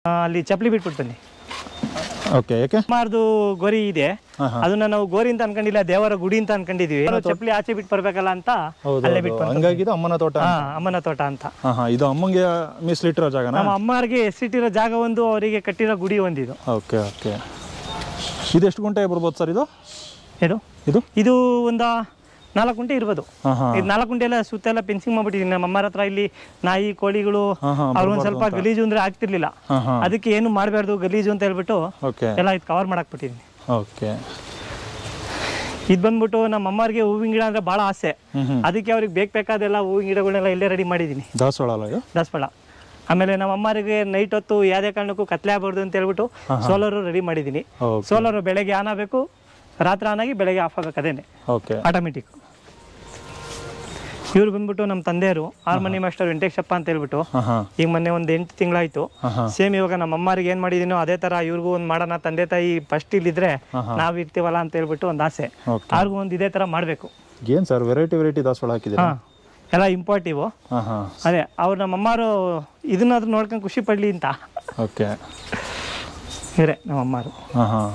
ಆ, ಅಲ್ಲಿ ಚಪ್ಪಲಿ ಬಿಟ್ಬಿಟ್ಟು ಬನ್ನಿ ಓಕೆ ಯಾಕೆ ಸುಮಾರ್ದು ಗೋರಿ ಇದೆ ಹಾ, ಹಾ. ಅದನ್ನ ನಾವು ಗೋರಿ ಅಂತ ಅನ್ಕೊಂಡಿಲ್ಲ ದೇವರ ಗುಡಿ ಅಂತ ಅನ್ಕೊಂಡಿದೀವಿ ನಾವು ಚಪ್ಪಲಿ ಆಚೆ ಬಿಟ್ಟು ಬರ್ಬೇಕಲ್ಲ ಅಂತ ಹೌದು ಅಲ್ಲೇ ಹೌದು. ಬಿಟ್ಟು ಬಂದ್ವಿ. ಹಂಗಾಗಿದ್ದು ಅಮ್ಮನ ತೋಟ ಹಾ ಅಮ್ಮನ ತೋಟ ಅಂತ ಹಾ ಹಾ ಇದು ಅಮ್ಮಂಗೆ ಮೀಸಲಿಟ್ಟಿರೋ ಜಾಗನಾ ನಮ್ಮ ಅಮ್ಮವ್ರಿಗೆ ಎಸಿಟ್ಟಿರೋ ಜಾಗ ಒಂದು ಅವರಿಗೆ ಕಟ್ಟಿರೋ ಗುಡಿ ಒಂದಿದು ಓಕೆ ಓಕೆ ಇದು ಎಷ್ಟು ಗುಂಟೆ ಬರ್ಬೋದು ಸರ್ ಇದು ಇದು ಇದು ಇದು ಒಂದು ನಾಲ್ಕು ಗುಂಟೆ ಇರ್ಬೋದು ಹಾ ಹಾ ಇದು ನಾಲ್ಕು ಗುಂಟೆ ಎಲ್ಲ ಸುತ್ತೆಲ್ಲ ಫೆನ್ಸಿಂಗ್ ಮಾಡ್ಬಿಟ್ಟಿದ್ದೀನಿ ನಮ್ಮ ಅಮ್ಮರ ಹತ್ರ ಇಲ್ಲಿ ನಾಯಿ ಕೋಳಿಗಳು ಹಾ ಹಾ ಅವ್ರು ಒಂದ್ ಸ್ವಲ್ಪ ಗಲೀಜು ಅಂದ್ರೆ ಆಗ್ತಿರ್ಲಿಲ್ಲ ಹಾ ಹಾ ಅದಕ್ಕೆ ಏನು ಮಾಡಬಾರ್ದು ಗಲೀಜು ಅಂತ ಹೇಳ್ಬಿಟ್ಟು ಓಕೆ ಎಲ್ಲ ಇದು ಕವರ್ ಮಾಡಾಕ್ಬಿಟ್ಟಿದ್ದೀನಿ ಓಕೆ ಇದು ಬಂದ್ಬಿಟ್ಟು ನಮ್ಮ ಅಮ್ಮವ್ರಿಗೆ ಹೂವಿನ ಗಿಡ ಅಂದ್ರೆ ಭಾಳ ಆಸೆ ಹ್ಮ್ ಹ್ಮ್ ಅದಕ್ಕೆ ಅವ್ರಿಗೆ ಬೇಕು ಬೇಕಾದೆಲ್ಲ ಹೂವಿನ ಗಿಡಗಳನ್ನೆಲ್ಲ ಇಲ್ಲೇ ರೆಡಿ ಮಾಡಿದ್ದೀನಿ ದಾಸವಾಳ ಅಲ್ಲ ಇದು ದಾಸವಾಳ ಆಮೇಲೆ ನಮ್ಮ ಅಮ್ಮರಿಗೆ ನೈಟ್ ಹೊತ್ತು ಯಾವುದೇ ಕಾರಣಕ್ಕೂ ಕತ್ಲೆ ಆಗ್ಬಾರ್ದು ಅಂತ ಹೇಳ್ಬಿಟ್ಟು ಸೋಲಾರು ರೆಡಿ ಮಾಡಿದ್ದೀನಿ ಓಕೆ ಸೋಲಾರು ಬೆಳಗ್ಗೆ ಆನ್ ಆಗಬೇಕು ರಾತ್ರಿ ಆನ್ ಆಗಿ ಬೆಳಗ್ಗೆ ಆಫ್ ಆಗಬೇಕು ಅದೇನೆ ಓಕೆ ಆಟೋಮೆಟಿಕ್ ಇವ್ರು ಬಂದ್ಬಿಟ್ಟು ನಮ್ಮ ತಂದೆಯವರು ಹಾರ್ಮೋನಿ ಮಾಸ್ಟರ್ ವೆಂಕಟೇಶಪ್ಪ ಅಂತ ಹೇಳ್ಬಿಟ್ಟು ಹಾ ಹಾ ಈಗ ಮೊನ್ನೆ ಒಂದು ಎಂಟು ತಿಂಗಳಾಯ್ತು ಹಾ ಹಾ ಸೇಮ್ ಇವಾಗ ನಮ್ಮ ಅಮ್ಮರಿಗೆ ಏನು ಮಾಡಿದೀನೋ ಅದೇ ಥರ ಇವ್ರಿಗೂ ಒಂದು ಮಾಡೋಣ ತಂದೆ ತಾಯಿ ಫಸ್ಟ್ ಇಲ್ಲಿದ್ರೆ ನಾವು ಇರ್ತೀವಲ್ಲ ಅಂತ ಹೇಳ್ಬಿಟ್ಟು ಒಂದು ಆಸೆ ಓಕೆ ಅವ್ರಿಗೂ ಒಂದು ಇದೇ ಥರ ಮಾಡಬೇಕು ಏನು ಸರ್ ವೆರೈಟಿ ವೆರೈಟಿ ದಾಸವಾಳ ಹಾಕಿದ್ದೀರಾ ಹಾಂ ಎಲ್ಲ ಇಂಪಾರ್ಟಿವು ಹಾಂ ಹಾಂ ಅದೇ ಅವ್ರು ನಮ್ಮ ಅಮ್ಮಾರು ಇದನ್ನಾದ್ರೂ ನೋಡ್ಕೊಂಡು ಖುಷಿ ಪಡ್ಲಿ ಅಂತ ಓಕೆ ಇವರೇ ನಮ್ಮ ಅಮ್ಮಾರು ಹಾಂ ಹಾಂ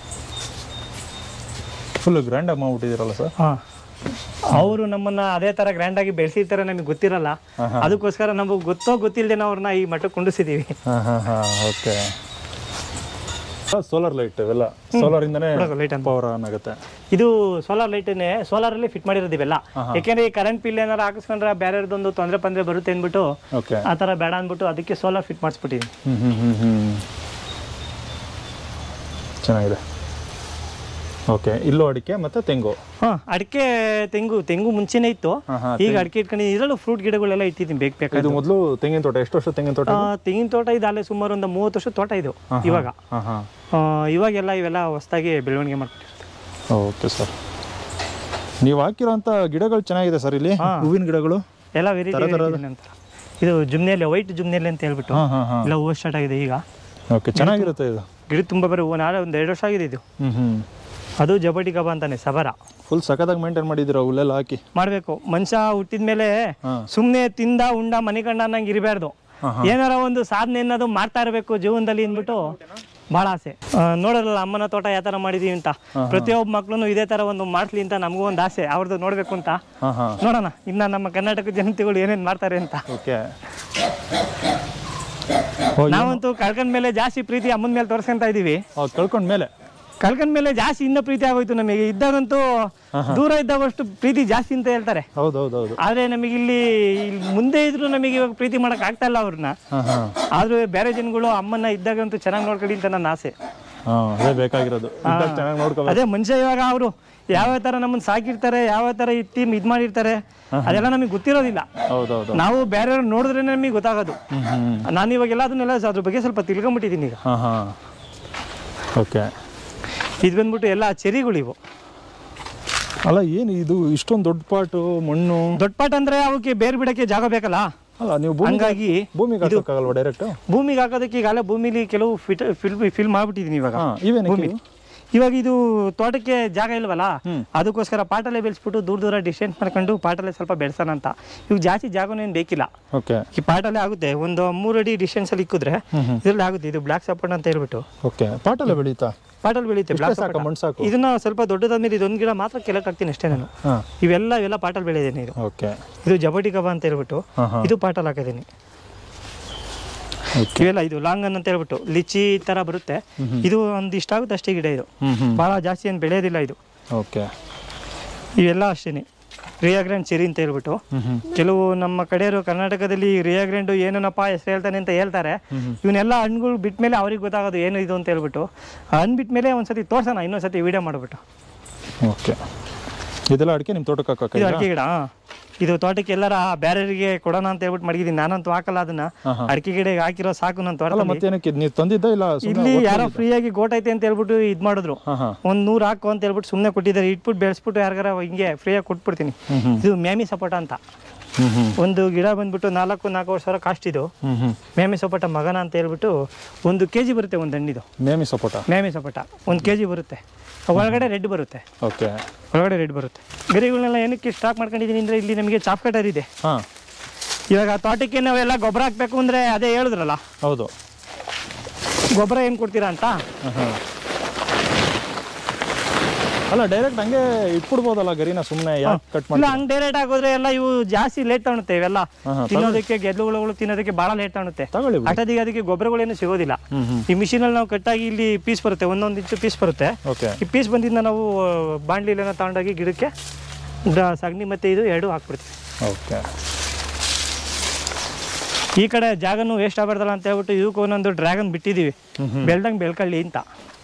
ಫುಲ್ ಗ್ರ್ಯಾಂಡಾಗಿ ಮಾಡ್ಬಿಟ್ಟಿದ್ದೀರಲ್ಲ ಸರ್ ಹಾಂ ಅವರು ನಮ್ಮನ್ನ ಅದೇ ಥರ ಗ್ರ್ಯಾಂಡಾಗಿ ಬೆಳೆಸಿರ್ತಾರೆ ನಮಗೆ ಗೊತ್ತಿರಲ್ಲ ಅದಕ್ಕೋಸ್ಕರ ನಮಗೆ ಗೊತ್ತೋ ಗೊತ್ತಿಲ್ಲದೆ ಅವ್ರನ್ನ ಈ ಮಟ್ಟಕ್ಕೆ ಕೊಂಡಿಸಿದ್ದೀವಿ ಹಾಂ ಹಾಂ ಹಾಂ ಓಕೆ ಸೋಲಾರ್ ಲೈಟ್ ಇವೆಲ್ಲ ಸೋಲಾರ್ ಇಂದನೇ ಲೈಟ್ ಅಂತ ಪವರ್ ಆನ್ ಆಗುತ್ತೆ ಇದು ಸೋಲಾರ್ ಲೈಟನ್ನೇ ಸೋಲಾರಲ್ಲಿ ಫಿಟ್ ಮಾಡಿರೋದು ಇವೆಲ್ಲ ಯಾಕೆಂದ್ರೆ ಈ ಕರೆಂಟ್ ಬಿಲ್ ಏನಾರು ಹಾಕಿಸ್ಕೊಂಡ್ರೆ ಬೇರೆದೊಂದು ತೊಂದರೆ ಪಂದ್ರೆ ಬರುತ್ತೆ ಅಂದ್ಬಿಟ್ಟು ಓಕೆ ಆ ಥರ ಬೇಡ ಅಂದ್ಬಿಟ್ಟು ಅದಕ್ಕೆ ಸೋಲಾರ್ ಫಿಟ್ ಮಾಡಿಸ್ಬಿಟ್ಟಿದ್ದೀನಿ ಹ್ಞೂ ಹ್ಞೂ ಹ್ಞೂ ಹ್ಞೂ ಚೆನ್ನಾಗಿದೆ ಓಕೆ ಇಲ್ಲೂ ಅಡಿಕೆ ಮತ್ತು ತೆಂಗು ಹಾಂ ಅಡಿಕೆ ತೆಂಗು ತೆಂಗು ಮುಂಚೆನೇ ಇತ್ತು ಹಾಂ ಹಾಂ ಈಗ ಅಡಿಕೆ ಇಟ್ಕೊಂಡಿದ್ದೀನಿ ಇದರಲ್ಲೂ ಫ್ರೂಟ್ ಗಿಡಗಳೆಲ್ಲ ಇಟ್ಟಿದ್ದೀನಿ ಬೇಕು ಬೇಕಾದ್ರೆ ಇದು ಮೊದಲು ತೆಂಗಿನ ತೋಟ ಎಷ್ಟು ವರ್ಷ ತೆಂಗಿನ ತೋಟ ಆ, ತೆಂಗಿನ ತೋಟ ಇದೆ ಅಲ್ಲೇ ಸುಮಾರು ಒಂದು ಮೂವತ್ತು ವರ್ಷ ತೋಟ ಇದು ಇವಾಗ ಹಾಂ ಹಾಂ ಆ, ಇವಾಗೆಲ್ಲ ಇವೆಲ್ಲ ಹೊಸದಾಗಿ ಬೆಳವಣಿಗೆ ಮಾಡ್ಬಿಟ್ಟಿರ್ತಾರೆ ಓಕೆ ಸರ್ ನೀವು ಹಾಕಿರೋಂಥ ಗಿಡಗಳು ಚೆನ್ನಾಗಿದೆ ಸರ್ ಇಲ್ಲಿ ಹೂವಿನ ಗಿಡಗಳು ಎಲ್ಲ ವೆರೈಟಿ ಅಂತ ಇದು ಜುಮ್ನೆಲೆ ವೈಟ್ ಜುಮ್ನೆಲೆ ಅಂತ ಹೇಳ್ಬಿಟ್ಟು ಹಾಂ ಹಾಂ ಹಾಂ ಎಲ್ಲ ಹೂವು ಸ್ಟಾರ್ಟ್ ಆಗಿದೆ ಈಗ ಓಕೆ ಚೆನ್ನಾಗಿರುತ್ತೆ ಇದು ಗಿಡ ತುಂಬ ಬರೀ ಹೂವು ನಾಳೆ ಒಂದು ಎರಡು ವರ್ಷ ಆಗಿದೆ ಇದು ಹ್ಞೂ ಹ್ಞೂ ಅದು ಜಬಟಿ ಕಬ ಅಂತಾನೆ ಸಬರ ಫುಲ್ ಸಖತ್ತಾಗಿ ಮೇಂಟೈನ್ ಮಾಡಿದ್ದೀರ ಹುಲ್ಲೆಲ್ಲ ಹಾಕಿ ಮಾಡಬೇಕು ಮನುಷ್ಯ ಹುಟ್ಟಿದ ಮೇಲೆ ಹಾಂ ಸುಮ್ಮನೆ ತಿಂದ ಉಂಡ ಮನೆ ಕಂಡ ಅನ್ನಂಗೆ ಇರಬಾರ್ದು ಹಾಂ ಏನಾರ ಒಂದು ಸಾಧನೆ ಅನ್ನೋದು ಮಾಡ್ತಾ ಇರಬೇಕು ಜೀವನದಲ್ಲಿ ಅಂದ್ಬಿಟ್ಟು ಭಾಳ ಆಸೆ ಆ, ನೋಡೋರಲ್ಲ ಅಮ್ಮನ ತೋಟ ಯಾವ ಥರ ಮಾಡಿದೀವಿ ಅಂತ ಪ್ರತಿಯೊಬ್ಬ ಮಕ್ಳು ಇದೇ ಥರ ಒಂದು ಮಾಡ್ಲಿ ಅಂತ ನಮಗೂ ಒಂದು ಆಸೆ ಅವ್ರದ್ದು ನೋಡಬೇಕು ಅಂತ ಹಾಂ ಹಾಂ ನೋಡೋಣ ಇನ್ನು ನಮ್ಮ ಕರ್ನಾಟಕ ಜನತೆಗಳು ಏನೇನು ಮಾಡ್ತಾರೆ ಅಂತ ಓಕೆ ನಾವಂತೂ ಕಳ್ಕೊಂಡ ಮೇಲೆ ಜಾಸ್ತಿ ಪ್ರೀತಿ ಅಮ್ಮನ ಮೇಲೆ ತೋರಿಸ್ಕೊಂತ ಇದೀವಿ ಹೌದು ಕಳ್ಕೊಂಡ ಮೇಲೆ ಕಳ್ಕೊಂಡ ಮೇಲೆ ಜಾಸ್ತಿ ಇನ್ನೂ ಪ್ರೀತಿ ಆಗೋಯ್ತು ನಮಗೆ ಇದ್ದಾಗಂತೂ ದೂರ ಇದ್ದಾಗಷ್ಟು ಪ್ರೀತಿ ಜಾಸ್ತಿ ಅಂತ ಹೇಳ್ತಾರೆ ಹೌದು ಹೌದು ಹೌದು ಆದ್ರೆ ನಮಗೆ ಇಲ್ಲಿ ಇಲ್ಲಿ ಮುಂದೆ ಇದ್ರು ನಮಗೆ ಇವಾಗ ಪ್ರೀತಿ ಮಾಡಕ್ ಆಗ್ತಾ ಇಲ್ಲ ಅವ್ರನ್ನ ಹಾಂ ಹಾಂ ಆದ್ರೂ ಬೇರೆ ಜನಗಳು ಅಮ್ಮನ್ನ ಇದ್ದಾಗಂತೂ ಚೆನ್ನಾಗಿ ನೋಡ್ಕೊಳ್ಳಿ ಅಂತ ನನ್ನ ಆಸೆ ಹಾಂ ಅದೇ ಬೇಕಾಗಿರೋದು ಇದ್ದಾಗ ಚೆನ್ನಾಗಿ ನೋಡ್ಕೋಬೇಕು ಅದೇ ಮನುಷ್ಯ ಇವಾಗ ಅವರು ಯಾವ ತರ ನಮ್ಮನ್ನ ಸಾಕಿರ್ತಾರೆ ಯಾವ ತರ ಇಟ್ಟಿ ಇದ್ ಮಾಡಿರ್ತಾರೆ ಅದೆಲ್ಲ ನಮಗೆ ಗೊತ್ತಿರೋದಿಲ್ಲ ಹೌದು ಹೌದು ನಾವು ಬೇರೆಯವ್ರು ನೋಡಿದ್ರೆ ನಮಗೆ ಗೊತ್ತಾಗೋದು ಹ್ಞೂ ಹ್ಞೂ ನಾನು ಇವಾಗ ಎಲ್ಲದನ್ನೆಲ್ಲ ಅದ್ರ ಬಗ್ಗೆ ಸ್ವಲ್ಪ ತಿಳ್ಕೊಂಬಿಟ್ಟಿದ್ದೀನಿ ಈಗ ಹಾಂ ಹಾಂ ಓಕೆ ಇದು ಬಂದ್ಬಿಟ್ಟು ಎಲ್ಲ ಚೆರಿಗಳು ಇವು ಅಲ್ಲ ಏನು ಇದು ಇಷ್ಟೊಂದು ದೊಡ್ಡ ಪಾಟು ಮಣ್ಣು ದೊಡ್ಡ ಪಾಟ್ ಅಂದ್ರೆ ಅವಕ್ಕೆ ಬೇರೆ ಬಿಡಕ್ಕೆ ಜಾಗ ಬೇಕಲ್ಲ ಅಲ್ಲ ನೀವು ಭೂಮಿ ಹಂಗಾಗಿ ಭೂಮಿಗೆ ಹಾಕೋಕ್ಕಾಗಲ್ವಾ ಡೈರೆಕ್ಟ್ ಭೂಮಿಗೆ ಹಾಕೋದಕ್ಕೆ ಈಗಾಗಲೇ ಭೂಮಿಲಿ ಕೆಲವು ಫಿಟ್ ಫಿಲ್ ಫಿಲ್ ಮಾಡ್ಬಿಟ್ಟಿದ್ದೀನಿ ಇವಾಗ ಹಾಂ ಇವೇನಕ್ಕೆ ಭೂಮಿ ಇವಾಗ ಇದು ತೋಟಕ್ಕೆ ಜಾಗ ಇಲ್ವಲ್ಲ ಅದಕ್ಕೋಸ್ಕರ ಪಾಟಲ್ಲೇ ಬೆಳೆಸ್ಬಿಟ್ಟು ದೂರ ದೂರ ಡಿಸ್ಟೆನ್ಸ್ ಮಾಡ್ಕೊಂಡು ಪಾಟಲ್ಲೇ ಸ್ವಲ್ಪ ಬೆಳೆಸೋಣ ಅಂತ ಇವಾಗ ಜಾಸ್ತಿ ಜಾಗನೂ ಏನು ಬೇಕಿಲ್ಲ ಓಕೆ ಈ ಪಾಟಲ್ಲೇ ಆಗುತ್ತೆ ಒಂದು ಮೂರು ಅಡಿ ಡಿಸ್ಟೆನ್ಸ್ ಅಲ್ಲಿ ಇಕ್ಕಿದ್ರೆ ಇದ್ರಲ್ಲಿ ಆಗುತ್ತೆ ಇದು ಬ್ಲಾಕ್ ಸಪೋರ್ಟ್ ಅಂತ ಹೇಳ್ಬಿಟ್ಟು ಓಕೆ ಪಾಟಲ್ಲೇ ಬೆಳೀತಾ ಪಾಟಲ್ಲಿ ಬೆಳೆಯುತ್ತೆ ಬ್ಲಾಕ್ ಸಾಕು ಮಣ್ಣು ಸಾಕು ಇದನ್ನ ಸ್ವಲ್ಪ ದೊಡ್ಡದಾದ್ಮೇಲೆ ಇದೊಂದು ಗಿಡ ಮಾತ್ರ ಕೆಳಕ್ಕೆ ಹಾಕ್ತೀನಿ ಅಷ್ಟೇ ನಾನು ಹಾಂ ಇವೆಲ್ಲ ಇವೆಲ್ಲ ಪಾಟಲ್ಲಿ ಬೆಳೆದಿದ್ದೀನಿ ಇದು ಓಕೆ ಇದು ಜಬಟಿ ಕಬ ಅಂತ ಹೇಳ್ಬಿಟ್ಟು ಹಾಂ ಹಾಂ ಇದು ಪಾಟಲ್ಲಿ ಹಾಕಿದ್ದೀನಿ ಓಕೆ ಇವೆಲ್ಲ ಇದು ಲಾಂಗನ್ ಅಂತ ಹೇಳ್ಬಿಟ್ಟು ಲಿಚಿ ತರ ಬರುತ್ತೆ ಇದು ಒಂದು ಇಷ್ಟ ಆಗುತ್ತೆ ಅಷ್ಟೇ ಗಿಡ ಇದು ಹ್ಞೂ ಹ್ಞೂ ಭಾಳ ಜಾಸ್ತಿ ಏನು ಬೆಳೆಯೋದಿಲ್ಲ ಇದು ಓಕೆ ಇವೆಲ್ಲ ಅಷ್ಟೇ ರಿಯಾಗ್ರ್ಯಾಂಡ್ ಚೆರಿ ಅಂತ ಹೇಳ್ಬಿಟ್ಟು ಹ್ಞೂ ಹ್ಞೂ ಕೆಲವು ನಮ್ಮ ಕಡೆಯವರು ಕರ್ನಾಟಕದಲ್ಲಿ ರಿಯಾಗ್ರ್ಯಾಂಡು ಏನನ್ನಪ್ಪ ಹೆಸರು ಹೇಳ್ತಾನೆ ಅಂತ ಹೇಳ್ತಾರೆ ಇವನ್ನೆಲ್ಲ ಹಣ್ಣುಗಳು ಬಿಟ್ಟ ಮೇಲೆ ಅವ್ರಿಗೆ ಗೊತ್ತಾಗೋದು ಏನು ಇದು ಅಂತ ಹೇಳ್ಬಿಟ್ಟು ಆ ಹಣ್ಣು ಬಿಟ್ಟ ಮೇಲೆ ಒಂದ್ಸತಿ ತೋರ್ಸೋಣ ಇನ್ನೊಂದ್ಸತಿ ವಿಡಿಯೋ ಮಾಡ್ಬಿಟ್ಟು ಓಕೆ ಇದೆಲ್ಲ ಅಡಿಕೆ ನಿಮ್ಮ ತೋಟಕ್ಕೆ ಹಾಕೋಕೆ ಇದು ಅಡಿಕೆ ಗಿಡ ಆ. ಇದು ತೋಟಕ್ಕೆ ಎಲ್ಲರ ಬೇರೆಯವರಿಗೆ ಕೊಡೋಣ ಅಂತ ಹೇಳ್ಬಿಟ್ಟು ಮಡಗಿದ್ದೀನಿ ನಾನಂತೂ ಹಾಕಲ್ಲ ಅದನ್ನ ಹಾಂ ಹಾಂ ಅಡಿಕೆ ಗಿಡ ಹಾಕಿರೋ ಸಾಕು ನನ್ನ ಅಲ್ಲ ತೋಟದಲ್ಲಿ ಮತ್ತೇನಕ್ಕೆ ಇದು ನೀವು ತಂದಿದ್ದ ಇಲ್ಲ ಸುಮ್ಮನೆ ಇಲ್ಲಿ ಯಾರೋ ಫ್ರೀಯಾಗಿ ಗೋಟ್ ಐತೆ ಅಂತ ಹೇಳ್ಬಿಟ್ಟು ಇದು ಮಾಡಿದ್ರು ಹಾಂ ಹಾಂ ಒಂದ್ ನೂರು ಹಾಕು ಅಂತ ಹೇಳ್ಬಿಟ್ಟು ಸುಮ್ಮನೆ ಕೊಟ್ಟಿದ್ದಾರೆ ಇಟ್ಬಿಟ್ಟು ಬೆಳೆಸ್ಬಿಟ್ಟು ಯಾರಿಗಾರ ಹಿಂಗೆ ಫ್ರೀಯಾಗಿ ಕೊಟ್ಬಿಡ್ತೀನಿ ಹ್ಞೂ ಹ್ಞೂ ಇದು ಮ್ಯಾಮಿ ಸಪೋಟ ಅಂತ ಹ್ಞೂ ಹ್ಞೂ ಒಂದು ಗಿಡ ಬಂದ್ಬಿಟ್ಟು ನಾಲ್ಕು ನಾಲ್ಕು ಸಾವಿರ ಕಾಸ್ಟ್ ಇದು ಹ್ಞೂ ಹ್ಞೂ ಮ್ಯಾಮಿ ಸಪೋಟ ಮಗನ ಅಂತ ಹೇಳ್ಬಿಟ್ಟು ಒಂದು ಕೆ ಜಿ ಬರುತ್ತೆ ಒಂದು ಹಣ್ಣಿದು ಮೇಮಿ ಸಪೋಟ ಮ್ಯಾಮಿ ಸಪೋಟ ಒಂದು ಕೆ ಜಿ ಬರುತ್ತೆ ಒಳಗಡೆ ರೆಡ್ ಬರುತ್ತೆ ಓಕೆ ಒಳಗಡೆ ರೆಡ್ ಬರುತ್ತೆ ಗರಿಗಳನ್ನೆಲ್ಲ ಏನಕ್ಕೆ ಸ್ಟಾಕ್ ಮಾಡ್ಕೊಂಡಿದ್ದೀನಿ ಅಂದರೆ ಇಲ್ಲಿ ನಮಗೆ ಚಾಪ್ ಕಟರ್ ಇದೆ ಹಾಂ ಇವಾಗ ತೋಟಕ್ಕೆ ನಾವೆಲ್ಲ ಗೊಬ್ಬರ ಹಾಕಬೇಕು ಅಂದರೆ ಅದೇ ಹೇಳಿದ್ರಲ್ಲ ಹೌದು ಗೊಬ್ಬರ ಏನು ಕೊಡ್ತೀರಾ ಅಂತ ಹಾಂ ಅಲ್ಲ ಡೈರೆಕ್ಟ್ ಹಂಗೆ ಇಟ್ಬಿಡ್ಬೋದಲ್ಲ ಗರಿನ ಸುಮ್ಮನೆ ಯಾಕೆ ಕಟ್ ಇಲ್ಲ ಮಾಡಿ ಹಂಗೆ ಡೈರೆಕ್ಟ್ ಆಗೋದ್ರೆ ಎಲ್ಲ ಇವು ಜಾಸ್ತಿ ಲೇಟ್ ತಗೊಳುತ್ತೆ ಇವೆಲ್ಲ ಹಾಂ ಹಾಂ ತಿನ್ನೋದಕ್ಕೆ ಗೆದ್ಲುಗಳು ತಿನ್ನೋದಕ್ಕೆ ಭಾಳ ಲೇಟ್ ತಗೊಳುತ್ತೆ ತಗೊಳ್ಳಿ ಬಿಡಿ. ಅಟದಿಗೆ ಅದಕ್ಕೆ ಗೊಬ್ಬರಗಳೇನು ಸಿಗೋದಿಲ್ಲ ಹ್ಞೂ ಹ್ಞೂ ಈ ಮಿಷಿನಲ್ಲಿ ನಾವು ಕಟ್ಟಾಗಿ ಇಲ್ಲಿ ಪೀಸ್ ಬರುತ್ತೆ ಒಂದೊಂದು ಇಂಚು ಪೀಸ್ ಬರುತ್ತೆ ಓಕೆ ಈ ಪೀಸ್ ಬಂದಿದ್ದ ನಾವು ಬಾಂಡ್ಲಿಲೆಲ್ಲ ತಗೊಂಡೋಗಿ ಗಿಡಕ್ಕೆ ಡ- ಸಗಣಿ ಮತ್ತು ಇದು ಎರಡು ಹಾಕ್ಬಿಡ್ತೀವಿ ಓಕೆ ಈ ಕಡೆ ಜಾಗನೂ ವೇಸ್ಟ್ ಆಗಬಾರ್ದಲ್ಲ ಅಂತ ಹೇಳ್ಬಿಟ್ಟು ಇದಕ್ಕೆ ಒಂದೊಂದು ಡ್ರ್ಯಾಗನ್ ಬಿಟ್ಟಿದ್ದೀವಿ ಬೆಳ್ದಂಗೆ ಬೆಳ್ಕೊಳ್ಳಿ ಅಂತ